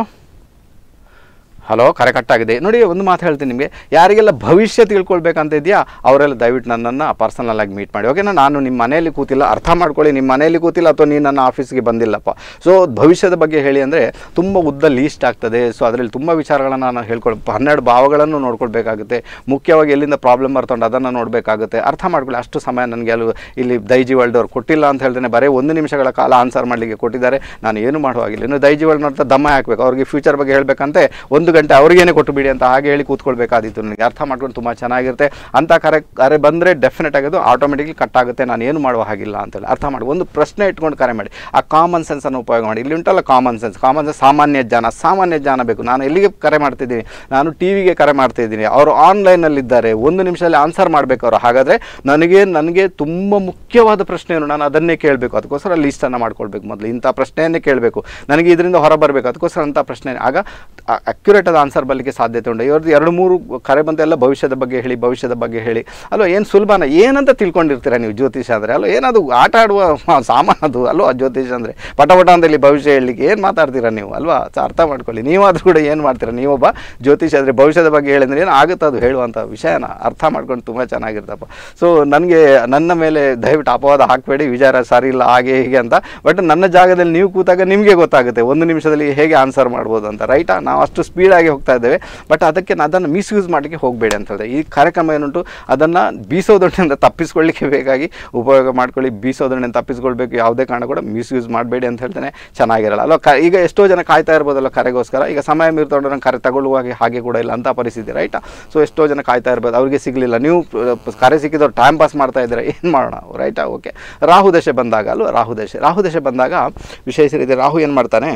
ಹಲೋ ಕರೆ ಕಟ್ಟಾಗಿದೆ ನೋಡಿ ಒಂದು ಮಾತು ಹೇಳ್ತೀನಿ ನಿಮಗೆ ಯಾರಿಗೆಲ್ಲ ಭವಿಷ್ಯ ತಿಳ್ಕೊಳ್ಬೇಕಂತ ಇದೆಯಾ ಅವರೆಲ್ಲ ದಯವಿಟ್ಟು ನನ್ನನ್ನು ಪರ್ಸನಲ್ ಆಗಿ ಮೀಟ್ ಮಾಡಿ ಓಕೆನಾ ನಾನು ನಿಮ್ಮ ಮನೆಯಲ್ಲಿ ಕೂತಿಲ್ಲ ಅರ್ಥ ಮಾಡ್ಕೊಳ್ಳಿ ನಿಮ್ಮ ಮನೆಯಲ್ಲಿ ಕೂತಿಲ್ಲ ಅಥವಾ ನೀನು ನನ್ನ ಆಫೀಸ್ಗೆ ಬಂದಿಲ್ಲಪ್ಪ ಸೊ ಭವಿಷ್ಯದ ಬಗ್ಗೆ ಹೇಳಿ ಅಂದರೆ ತುಂಬ ಉದ್ದ ಲೀಸ್ಟ್ ಆಗ್ತದೆ ಸೊ ಅದರಲ್ಲಿ ತುಂಬ ವಿಚಾರಗಳನ್ನು ನಾನು ಹೇಳ್ಕೊಳ್ ಹನ್ನೆರಡು ಭಾವಗಳನ್ನು ನೋಡ್ಕೊಳ್ಬೇಕಾಗುತ್ತೆ ಮುಖ್ಯವಾಗಿ ಎಲ್ಲಿಂದ ಪ್ರಾಬ್ಲಮ್ ಬರ್ತೊಂಡು ಅದನ್ನು ನೋಡಬೇಕಾಗುತ್ತೆ ಅರ್ಥ ಮಾಡ್ಕೊಳ್ಳಿ ಅಷ್ಟು ಸಮಯ ನನಗೆ ಅಲ್ಲಿ ಇಲ್ಲಿ ದೈಜಿ ವರ್ಲ್ಡ್ ಅವ್ರು ಕೊಟ್ಟಿಲ್ಲ ಅಂತ ಹೇಳ್ತೇನೆ ಬರೀ ಒಂದು ನಿಮಿಷಗಳ ಕಾಲ ಆನ್ಸರ್ ಮಾಡಲಿಕ್ಕೆ ಕೊಟ್ಟಿದ್ದಾರೆ ನಾನು ಏನು ಮಾಡುವಾಗಿಲ್ಲ ಇನ್ನು ದೈಜಿ ವರ್ಲ್ಡ್ ನೋಡ್ತಾ ದಮ್ಮ ಹಾಕಬೇಕು ಅವ್ರಿಗೆ ಫ್ಯೂಚರ್ ಬಗ್ಗೆ ಹೇಳಬೇಕಂತೆ ಒಂದು ಗಂಟೆ ಅವ್ರಿಗೇನೆ ಕೊಟ್ಟು ಬಿಡಿ ಅಂತ ಹಾಗೆ ಹೇಳಿ ಕೂತ್ಕೊಳ್ಬೇಕಾದಿತ್ತು ನನಗೆ ಅರ್ಥ ಮಾಡ್ಕೊಂಡು ತುಂಬ ಚೆನ್ನಾಗಿರುತ್ತೆ ಅಂತ ಕರೆ ಕರೆ ಬಂದರೆ ಡೆಫಿನೆಟ್ ಆಗೋದು ಆಟೋಮೆಟಿಕ್ಲಿ ಕಟ್ ಆಗುತ್ತೆ ನಾನು ಏನು ಮಾಡುವ ಹಾಗಿಲ್ಲ ಅಂತೇಳಿ ಅರ್ಥ ಮಾಡಿ ಒಂದು ಪ್ರಶ್ನೆ ಇಟ್ಕೊಂಡು ಕರೆ ಮಾಡಿ ಆ ಕಾಮನ್ ಸೆನ್ಸನ್ನು ಉಪಯೋಗ ಮಾಡಿ ಇಲ್ಲಿ ಉಂಟಲ್ಲ ಕಾಮನ್ ಸೆನ್ಸ್ ಕಾಮನ್ ಸೆನ್ಸ್ ಸಾಮಾನ್ಯ ಜ್ಞಾನ ಸಾಮಾನ್ಯ ಜ್ಞಾನ ಬೇಕು ನಾನು ಎಲ್ಲಿಗೆ ಕರೆ ಮಾಡ್ತಿದ್ದೀನಿ ನಾನು ಟಿ ವಿಗೆ ಕರೆ ಮಾಡ್ತಿದ್ದೀನಿ ಅವರು ಆನ್ಲೈನಲ್ಲಿದ್ದಾರೆ ಒಂದು ನಿಮಿಷದಲ್ಲಿ ಆನ್ಸರ್ ಮಾಡಬೇಕು ಅವರು ಹಾಗಾದರೆ ನನಗೆ ನನಗೆ ತುಂಬ ಮುಖ್ಯವಾದ ಪ್ರಶ್ನೆಯನ್ನು ನಾನು ಅದನ್ನೇ ಕೇಳಬೇಕು ಅದಕ್ಕೋಸ್ಕರ ಲೀಸ್ಟನ್ನು ಮಾಡ್ಕೊಳ್ಬೇಕು ಮೊದಲು ಇಂಥ ಪ್ರಶ್ನೆಯನ್ನೇ ಕೇಳಬೇಕು ನನಗೆ ಇದರಿಂದ ಹೊರ ಬರಬೇಕು ಅದಕ್ಕೋಸ್ಕರ ಅಂಥ ಪ್ರಶ್ನೆ ಆಗ ಅಕ್ಯುರೇಟ್ ಆದ ಆನ್ಸರ್ ಬರಲಿಕ್ಕೆ ಸಾಧ್ಯತೆ ಉಂಟು ಇವ್ರದ್ದು ಎರಡು ಮೂರು ಕರೆ ಬಂತೆಲ್ಲ ಭವಿಷ್ಯದ ಬಗ್ಗೆ ಹೇಳಿ ಭವಿಷ್ಯದ ಬಗ್ಗೆ ಹೇಳಿ ಅಲ್ವಾ ಏನು ಸುಲಭನ ಏನಂತ ತಿಳ್ಕೊಂಡಿರ್ತೀರ ನೀವು ಜ್ಯೋತಿಷ ಅಂದರೆ ಅಲ್ವಾ ಏನದು ಆಟ ಆಡುವ ಸಾಮಾನು ಅದು ಅಲ್ವಾ ಜ್ಯೋತಿಷ ಅಂದರೆ ಪಟಪಟ ಅಂತ ಇಲ್ಲಿ ಭವಿಷ್ಯ ಹೇಳಲಿಕ್ಕೆ ಏನು ಮಾತಾಡ್ತೀರಾ ನೀವು ಅಲ್ವಾ ಸ ಅರ್ಥ ಮಾಡ್ಕೊಳ್ಳಿ ನೀವಾದರೂ ಕೂಡ ಏನು ಮಾಡ್ತೀರಾ ನೀವೊಬ್ಬ ಜ್ಯೋತಿಷ ಆದರೆ ಭವಿಷ್ಯದ ಬಗ್ಗೆ ಹೇಳಿದ್ರೆ ಏನು ಆಗುತ್ತೆ ಅದು ಹೇಳುವಂಥ ವಿಷಯನ ಅರ್ಥ ಮಾಡ್ಕೊಂಡು ತುಂಬ ಚೆನ್ನಾಗಿರ್ತಪ್ಪ ಸೊ ನನಗೆ ನನ್ನ ಮೇಲೆ ದಯವಿಟ್ಟು ಅಪವಾದ ಹಾಕಬೇಡಿ ವಿಚಾರ ಸರಿ ಇಲ್ಲ ಹಾಗೆ ಹೀಗೆ ಅಂತ ಬಟ್ ನನ್ನ ಜಾಗದಲ್ಲಿ ನೀವು ಕೂತಾಗ ನಿಮಗೆ ಗೊತ್ತಾಗುತ್ತೆ ಒಂದು ನಿಮಿಷದಲ್ಲಿ ಹೇಗೆ ಆನ್ಸರ್ ಮಾಡ್ಬೋದು ಅಂತ ರೈಟಾ ನಾವು ಅಷ್ಟು ಸ್ಪೀಡಾಗಿ ಹೋಗ್ತಾ ಇದ್ದೇವೆ ಬಟ್ ಅದಕ್ಕೆ ನ- ಅದನ್ನು ಮಿಸ್ಯೂಸ್ ಮಾಡಲಿಕ್ಕೆ ಹೋಗಬೇಡಿ ಅಂತ ಹೇಳಿದೆ ಈ ಕಾರ್ಯಕ್ರಮ ಏನುಂಟು ಅದನ್ನು ಬೀಸೋದೊಣ್ಣೆಯಿಂದ ತಪ್ಪಿಸ್ಕೊಳ್ಳಿಕ್ಕೆ ಬೇಕಾಗಿ ಉಪಯೋಗ ಮಾಡ್ಕೊಳ್ಳಿ ಬೀಸೋದೊಣ್ಣೆಯಿಂದ ತಪ್ಪಿಸ್ಕೊಳ್ಬೇಕು ಯಾವುದೇ ಕಾರಣ ಕೂಡ ಮಿಸ್ಯೂಸ್ ಮಾಡಬೇಡಿ ಅಂತ ಹೇಳ್ತೇನೆ ಚೆನ್ನಾಗಿರಲ್ಲ ಅಲ್ವಾ ಕ ಈಗ ಎಷ್ಟೋ ಜನ ಕಾಯ್ತಾ ಇರ್ಬೋದಲ್ಲ ಕರೆಗೋಸ್ಕರ ಈಗ ಸಮಯ ಮೀರ್ತೊಂಡು ನಂಗೆ ಕರೆ ತಗೊಳ್ಳುವಾಗ ಹಾಗೆ ಕೂಡ ಇಲ್ಲ ಅಂತ ಪರಿಸ್ಥಿತಿ ರೈಟಾ ಸೊ ಎಷ್ಟೋ ಜನ ಕಾಯ್ತಾ ಇರ್ಬೋದು ಅವರಿಗೆ ಸಿಗಲಿಲ್ಲ ನೀವು ಅಹ್, ಕರೆ ಸಿಕ್ಕಿದವ್ರು ಟೈಮ್ ಪಾಸ್ ಮಾಡ್ತಾ ಇದ್ದೀರಾ ಏನು ಮಾಡೋಣ ರೈಟಾ ಓಕೆ ರಾಹು ದಶೆ ಬಂದಾಗ ಅಲ್ವಾ ರಾಹು ದಶೆ ರಾಹು ದಶೆ ಬಂದಾಗ ವಿಶೇಷ ರೀತಿ ರಾಹು ಏನು ಮಾಡ್ತಾನೆ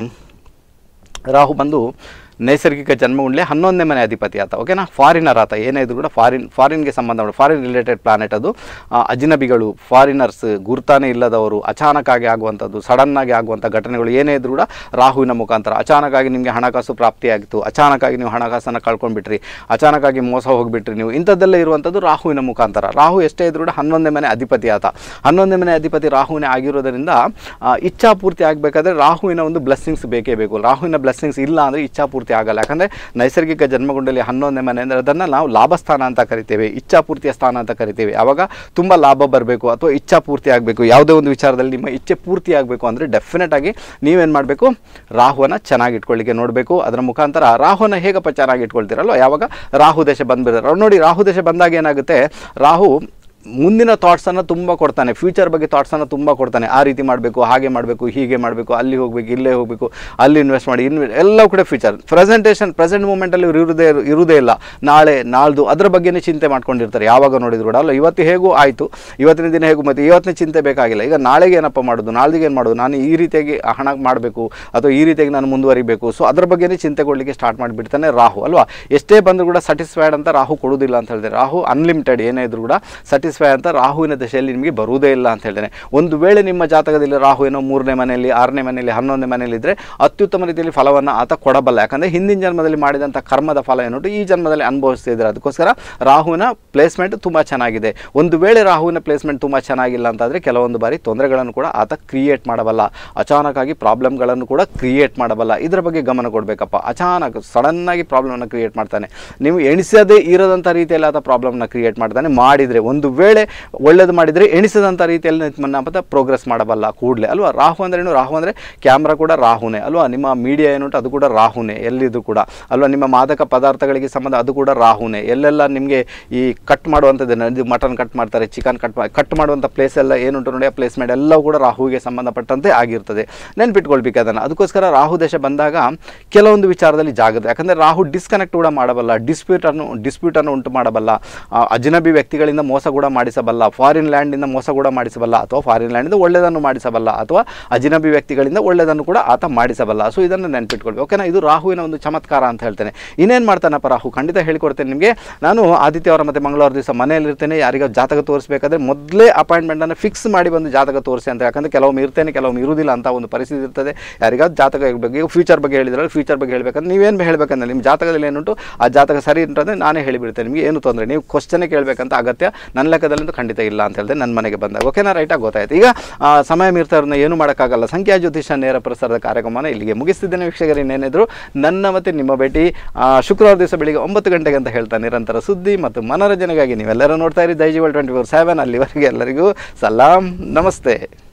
ರಾಹು ಬಂದು ನೈಸರ್ಗಿಕ ಜನ್ಮಗುಂಡ್ಲೆ ಹನ್ನೊಂದನೇ ಮನೆ ಅಧಿಪತಿ ಆತ ಓಕೆನಾ ಫಾರಿನರ್ ಆತ ಏನೇ ಇದ್ರು ಕೂಡ ಫಾರಿನ್ ಫಾರಿನ್ಗೆ ಸಂಬಂಧ ಫಾರಿನ್ ರಿಲೇಟೆಡ್ ಪ್ಲಾನೆಟ್ ಅದು ಆ, ಅಜ್ನಬಿಗಳು ಫಾರಿನರ್ಸ್ ಗುರ್ತಾನೆ ಇಲ್ಲದವರು ಅಚಾನಕ್ಕಾಗಿ ಆಗುವಂಥದ್ದು ಸಡನ್ನಾಗಿ ಆಗುವಂಥ ಘಟನೆಗಳು ಏನೇ ಇದ್ರೂ ಕೂಡ ರಾಹುವಿನ ಮುಖಾಂತರ ಅಚಾನಕ್ಕಾಗಿ ನಿಮಗೆ ಹಣಕಾಸು ಪ್ರಾಪ್ತಿಯಾಗಿತ್ತು ಅಚಾನಕ್ಕಾಗಿ ನೀವು ಹಣಕಾಸನ್ನು ಕಳ್ಕೊಂಡ್ಬಿಟ್ರಿ ಅಚಾನಕ್ಕಾಗಿ ಮೋಸ ಹೋಗಿಬಿಟ್ರಿ ನೀವು ಇಂಥದ್ದೆಲ್ಲ ಇರುವಂಥದ್ದು ರಾಹುವಿನ ಮುಖಾಂತರ ರಾಹು ಎಷ್ಟೇ ಇದ್ರೂ ಕೂಡ ಹನ್ನೊಂದನೇ ಮನೆ ಅಧಿಪತಿ ಆತ ಹನ್ನೊಂದನೇ ಮನೆ ಅಧಿಪತಿ ರಾಹುವಿನೇ ಆಗಿರೋದರಿಂದ ಆ, ಇಚ್ಛಾಪೂರ್ತಿ ಆಗಬೇಕಾದ್ರೆ ರಾಹುವಿನ ಒಂದು ಬ್ಲೆಸ್ಸಿಂಗ್ಸ್ ಬೇಕೇ ಬೇಕು ರಾಹುವಿನ ಬ್ಲೆಸ್ಸಿಂಗ್ಸ್ ಇಲ್ಲ ಅಂದರೆ ಇಚ್ಛಾಪೂರ್ತಿ ಇಚ್ಛಾಪೂರ್ತಿ ಆಗಲ್ಲ ಯಾಕಂದರೆ ನೈಸರ್ಗಿಕ ಜನ್ಮಗುಂಡಲಿ ಹನ್ನೊಂದನೇ ಮನೆ ಅಂದರೆ ಅದನ್ನು ನಾವು ಲಾಭಸ್ಥಾನ ಅಂತ ಕರಿತೇವೆ ಇಚ್ಛಾಪೂರ್ತಿಯ ಸ್ಥಾನ ಅಂತ ಕರಿತೇವೆ ಆವಾಗ ತುಂಬ ಲಾಭ ಬರಬೇಕು ಅಥವಾ ಇಚ್ಛಾಪೂರ್ತಿ ಆಗಬೇಕು ಯಾವುದೇ ಒಂದು ವಿಚಾರದಲ್ಲಿ ನಿಮ್ಮ ಇಚ್ಛೆ ಪೂರ್ತಿ ಆಗಬೇಕು ಅಂದರೆ ಡೆಫಿನೆಟ್ ಆಗಿ ನೀವೇನು ಮಾಡಬೇಕು ರಾಹುವನ್ನು ಚೆನ್ನಾಗಿ ಇಟ್ಕೊಳ್ಳಿಕ್ಕೆ ನೋಡಬೇಕು ಅದರ ಮುಖಾಂತರ ರಾಹುವನ್ನು ಹೇಗಪ್ಪ ಚೆನ್ನಾಗಿ ಇಟ್ಕೊಳ್ತೀರಲ್ವ ಯಾವಾಗ ರಾಹು ದೇಶ ಬಂದ್ಬಿಡ್ತಾರೆ ನೋಡಿ ರಾಹು ದೇಶ ಬಂದಾಗ ಏನಾಗುತ್ತೆ ರಾಹು ಮುಂದಿನ ಥಾಟ್ಸನ್ನು ತುಂಬ ಕೊಡ್ತಾನೆ ಫ್ಯೂಚರ್ ಬಗ್ಗೆ ಥಾಟ್ಸನ್ನು ತುಂಬ ಕೊಡ್ತಾನೆ ಆ ರೀತಿ ಮಾಡಬೇಕು ಹಾಗೆ ಮಾಡಬೇಕು ಹೀಗೆ ಮಾಡಬೇಕು ಅಲ್ಲಿ ಹೋಗಬೇಕು ಇಲ್ಲೇ ಹೋಗಬೇಕು ಅಲ್ಲಿ ಇನ್ವೆಸ್ಟ್ ಮಾಡಿ ಇನ್ವೆ ಎಲ್ಲ ಕೂಡ ಫ್ಯೂಚರ್ ಪ್ರೆಸೆಂಟೇಷನ್ ಪ್ರೆಸೆಂಟ್ ಮೂಮೆಂಟಲ್ಲಿ ಇವ್ರು ಇರುವುದೇ ಇರುವುದೇ ಇಲ್ಲ ನಾಳೆ ನಾಳ್ದು ಅದರ ಬಗ್ಗೆನೇ ಚಿಂತೆ ಮಾಡ್ಕೊಂಡಿರ್ತಾರೆ ಯಾವಾಗ ನೋಡಿದ್ರು ಕೂಡ ಅಲ್ಲ ಇವತ್ತು ಹೇಗೂ ಆಯಿತು ಇವತ್ತಿನ ದಿನ ಹೇಗೂ ಮತ್ತು ಇವತ್ತಿನ ಚಿಂತೆ ಬೇಕಾಗಿಲ್ಲ ಈಗ ನಾಳೆಗೆ ಏನಪ್ಪ ಮಾಡೋದು ನಾಳೆಗೆ ಏನು ಮಾಡೋದು ನಾನು ಈ ರೀತಿಯಾಗಿ ಹಣ ಮಾಡಬೇಕು ಅಥವಾ ಈ ರೀತಿಯಾಗಿ ನಾನು ಮುಂದುವರಿಬೇಕು ಸೊ ಅದ್ರ ಬಗ್ಗೆನೇ ಚಿಂತೆ ಕೊಡಲಿಕ್ಕೆ ಸ್ಟಾರ್ಟ್ ಮಾಡಿಬಿಡ್ತಾನೆ ರಾಹು ಅಲ್ವಾ ಎಷ್ಟೇ ಬಂದರೂ ಕೂಡ ಸ್ಯಾಟಿಸ್ಫೈಡ್ ಅಂತ ರಾಹು ಕೊಡುವುದಿಲ್ಲ ಅಂತ ಹೇಳಿದ್ರೆ ರಾಹು ಅನ್ಲಿಮಿಟೆಡ್ ಏನೇ ಇದ್ರೂ ಕೂಡ ಸ್ಯಾಟಿಸ್ಫೈ ಅಂತ ರಾಹುವಿನ ದಶೆಯಲ್ಲಿ ನಿಮಗೆ ಬರುವುದೇ ಇಲ್ಲ ಅಂತ ಹೇಳ್ತೇನೆ ಒಂದು ವೇಳೆ ನಿಮ್ಮ ಜಾತಕದಲ್ಲಿ ರಾಹು ಏನೋ ಮೂರನೇ ಮನೆಯಲ್ಲಿ ಆರನೇ ಮನೆಯಲ್ಲಿ ಹನ್ನೊಂದನೇ ಮನೆಯಲ್ಲಿ ಇದ್ದರೆ ಅತ್ಯುತ್ತಮ ರೀತಿಯಲ್ಲಿ ಫಲವನ್ನು ಆತ ಕೊಡಬಲ್ಲ ಯಾಕಂದರೆ ಹಿಂದಿನ ಜನ್ಮದಲ್ಲಿ ಮಾಡಿದಂಥ ಕರ್ಮದ ಫಲ ಏನುಂಟು ಈ ಜನ್ಮದಲ್ಲಿ ಅನುಭವಿಸ್ತಾ ಇದ್ದಾರೆ ಅದಕ್ಕೋಸ್ಕರ ರಾಹುವಿನ ಪ್ಲೇಸ್ಮೆಂಟ್ ತುಂಬ ಚೆನ್ನಾಗಿದೆ ಒಂದು ವೇಳೆ ರಾಹುವಿನ ಪ್ಲೇಸ್ಮೆಂಟ್ ತುಂಬ ಚೆನ್ನಾಗಿಲ್ಲ ಅಂತಾದರೆ ಕೆಲವೊಂದು ಬಾರಿ ತೊಂದರೆಗಳನ್ನು ಕೂಡ ಆತ ಕ್ರಿಯೇಟ್ ಮಾಡಬಲ್ಲ ಅಚಾನಕ್ಕಾಗಿ ಪ್ರಾಬ್ಲಮ್ಗಳನ್ನು ಕೂಡ ಕ್ರಿಯೇಟ್ ಮಾಡಬಲ್ಲ ಇದರ ಬಗ್ಗೆ ಗಮನ ಕೊಡಬೇಕಪ್ಪ ಅಚಾನಕ್ ಸಡನ್ನಾಗಿ ಪ್ರಾಬ್ಲಮ್ನ ಕ್ರಿಯೇಟ್ ಮಾಡ್ತಾನೆ ನೀವು ಎಣಿಸದೇ ಇರದಂಥ ರೀತಿಯಲ್ಲಿ ಆತ ಪ್ರಾಬ್ಲಮ್ನ ಕ್ರಿಯೇಟ್ ಮಾಡ್ತಾನೆ ಮಾಡಿದರೆ ಒಂದು ವೇಳೆ ಒಳ್ಳೇದು ಮಾಡಿದರೆ ಎಣಿಸದಂಥ ರೀತಿಯಲ್ಲಿ ನಿಮ್ಮನ್ನ ಪ್ರೋಗ್ರೆಸ್ ಮಾಡಬಲ್ಲ ಕೂಡಲೇ ಅಲ್ವಾ ರಾಹು ಅಂದ್ರೇನು ರಾಹು ಅಂದರೆ ಕ್ಯಾಮ್ರಾ ಕೂಡ ರಾಹುನೇ ಅಲ್ವಾ ನಿಮ್ಮ ಮೀಡಿಯಾ ಏನುಂಟು ಅದು ಕೂಡ ರಾಹುನೇ ಎಲ್ಲಿದು ಕೂಡ ಅಲ್ವಾ ನಿಮ್ಮ ಮಾದಕ ಪದಾರ್ಥಗಳಿಗೆ ಸಂಬಂಧ ಅದು ಕೂಡ ರಾಹುನೇ ಎಲ್ಲೆಲ್ಲ ನಿಮಗೆ ಈ ಕಟ್ ಮಾಡುವಂಥದ್ದು ಇದು ಮಟನ್ ಕಟ್ ಮಾಡ್ತಾರೆ ಚಿಕನ್ ಕಟ್ ಕಟ್ ಮಾಡುವಂಥ ಪ್ಲೇಸ್ ಎಲ್ಲ ಏನುಂಟು ನೋಡಿ ಆ ಪ್ಲೇಸ್ಮೆಂಟ್ ಎಲ್ಲವೂ ಕೂಡ ರಾಹುವಿಗೆ ಸಂಬಂಧಪಟ್ಟಂತೆ ಆಗಿರ್ತದೆ ನೆನ್ಪಿಟ್ಕೊಳ್ಬೇಕು ಅದನ್ನು ಅದಕ್ಕೋಸ್ಕರ ರಾಹು ದೇಶ ಬಂದಾಗ ಕೆಲವೊಂದು ವಿಚಾರದಲ್ಲಿ ಜಾಗದ ಯಾಕಂದರೆ ರಾಹು ಡಿಸ್ಕನೆಕ್ಟ್ ಕೂಡ ಮಾಡಬಲ್ಲ ಡಿಸ್ಪ್ಯೂಟನ್ನು ಡಿಸ್ಪ್ಯೂಟನ್ನು ಉಂಟು ಮಾಡಬಲ್ಲ ಆ, ಅಜ್ನಬಿ ವ್ಯಕ್ತಿಗಳಿಂದ ಮೋಸ ಕೂಡ ಮಾಡಿಸಬಲ್ಲ ಫಾರಿನ್ ಲ್ಯಾಂಡಿಂದ ಮೋಸ ಕೂಡ ಮಾಡಿಸಬಲ್ಲ ಅಥವಾ ಫಾರಿನ್ ಲ್ಯಾಂಡಿಂದ ಒಳ್ಳೆಯದನ್ನು ಮಾಡಿಸಬಲ್ಲ ಅಥವಾ ಅಜ್ನಬಿ ವ್ಯಕ್ತಿಗಳಿಂದ ಒಳ್ಳೆಯದನ್ನು ಕೂಡ ಆತ ಮಾಡಿಸಬಲ್ಲ ಸೊ ಇದನ್ನು ನೆನ್ಪಿಟ್ಕೊಳ್ಬೇಕು ಓಕೆನಾ ಇದು ರಾಹುವಿನ ಒಂದು ಚಮತ್ಕಾರ ಅಂತ ಹೇಳ್ತೇನೆ ಇನ್ನೇನು ಮಾಡ್ತಾನಪ್ಪ ರಾಹು ಖಂಡಿತ ಹೇಳಿಕೊಡ್ತೇನೆ ನಿಮಗೆ ನಾನು ಆದಿತ್ಯವಾರ ಮತ್ತು ಮಂಗಳವಾರ ದಿವಸ ಮನೆಯಲ್ಲಿರ್ತೇನೆ ಯಾರಿಗ ಜಾತಕ ತೋರಿಸಬೇಕಾದ್ರೆ ಮೊದಲೇ ಅಪಾಯಿಂಟ್ಮೆಂಟನ್ನು ಫಿಕ್ಸ್ ಮಾಡಿ ಬಂದು ಜಾತಕ ತೋರಿಸಿ ಅಂತ ಯಾಕಂದರೆ ಕೆಲವೊಮ್ಮೆ ಇರ್ತೇನೆ ಕೆಲವೊಮ್ಮೆ ಇರುವುದಿಲ್ಲ ಅಂತ ಒಂದು ಪರಿಸ್ಥಿತಿ ಇರ್ತದೆ ಯಾರಿಗಾದ್ರು ಜಾತಕ ಬಗ್ಗೆ ಫ್ಯೂಚರ್ ಬಗ್ಗೆ ಹೇಳಿದ್ರಲ್ಲ ಫ್ಯೂಚರ್ ಬಗ್ಗೆ ಹೇಳಬೇಕಂದ್ರೆ ನೀವೇನು ಹೇಳಬೇಕಂದ್ರೆ ನಿಮ್ಮ ಜಾತಕದಲ್ಲಿ ಏನುಂಟು ಆ ಜಾತಕ ಸರಿ ಉಂಟಂದರೆ ನಾನೇ ಹೇಳಿಬಿಡ್ತೇನೆ ನಿಮಗೆ ಏನು ತೊಂದರೆ ನೀವು ಕ್ವಶನೇ ಕೇಳಬೇಕಂತ ಅಗತ್ಯ ನನ್ನ ಲೆಕ್ಕದಲ್ಲಂತೂ ಖಂಡಿತ ಇಲ್ಲ ಅಂತ ಹೇಳಿದೆ ನನ್ನ ಮನೆಗೆ ಬಂದಾಗ ಓಕೆನಾ ರೈಟಾಗಿ ಗೊತ್ತಾಯ್ತು ಈಗ ಆ, ಸಮಯ ಮೀರ್ತಾರನ್ನ ಏನು ಮಾಡೋಕ್ಕಾಗಲ್ಲ ಸಂಖ್ಯಾ ಜ್ಯೋತಿಷ ನೇರ ಪ್ರಸಾರದ ಕಾರ್ಯಕ್ರಮನ ಇಲ್ಲಿಗೆ ಮುಗಿಸ್ತಿದ್ದೇನೆ ವೀಕ್ಷಕರು ಇನ್ನೇನಿದ್ರು ನನ್ನ ಮತ್ತು ನಿಮ್ಮ ಭೇಟಿ ಆ, ಶುಕ್ರವಾರ ದಿವಸ ಬೆಳಿಗ್ಗೆ ಒಂಬತ್ತು ಗಂಟೆಗೆ ಅಂತ ಹೇಳ್ತಾ ನಿರಂತರ ಸುದ್ದಿ ಮತ್ತು ಮನೋರಂಜನೆಗಾಗಿ ನೀವೆಲ್ಲರೂ ನೋಡ್ತಾ ಇರಿ ದೈಜಿವಲ್ ಟ್ವೆಂಟಿ ಫೋರ್ ಸೆವೆನ್ ಅಲ್ಲಿವರೆಗೆ ಎಲ್ಲರಿಗೂ ಸಲಾಂ ನಮಸ್ತೆ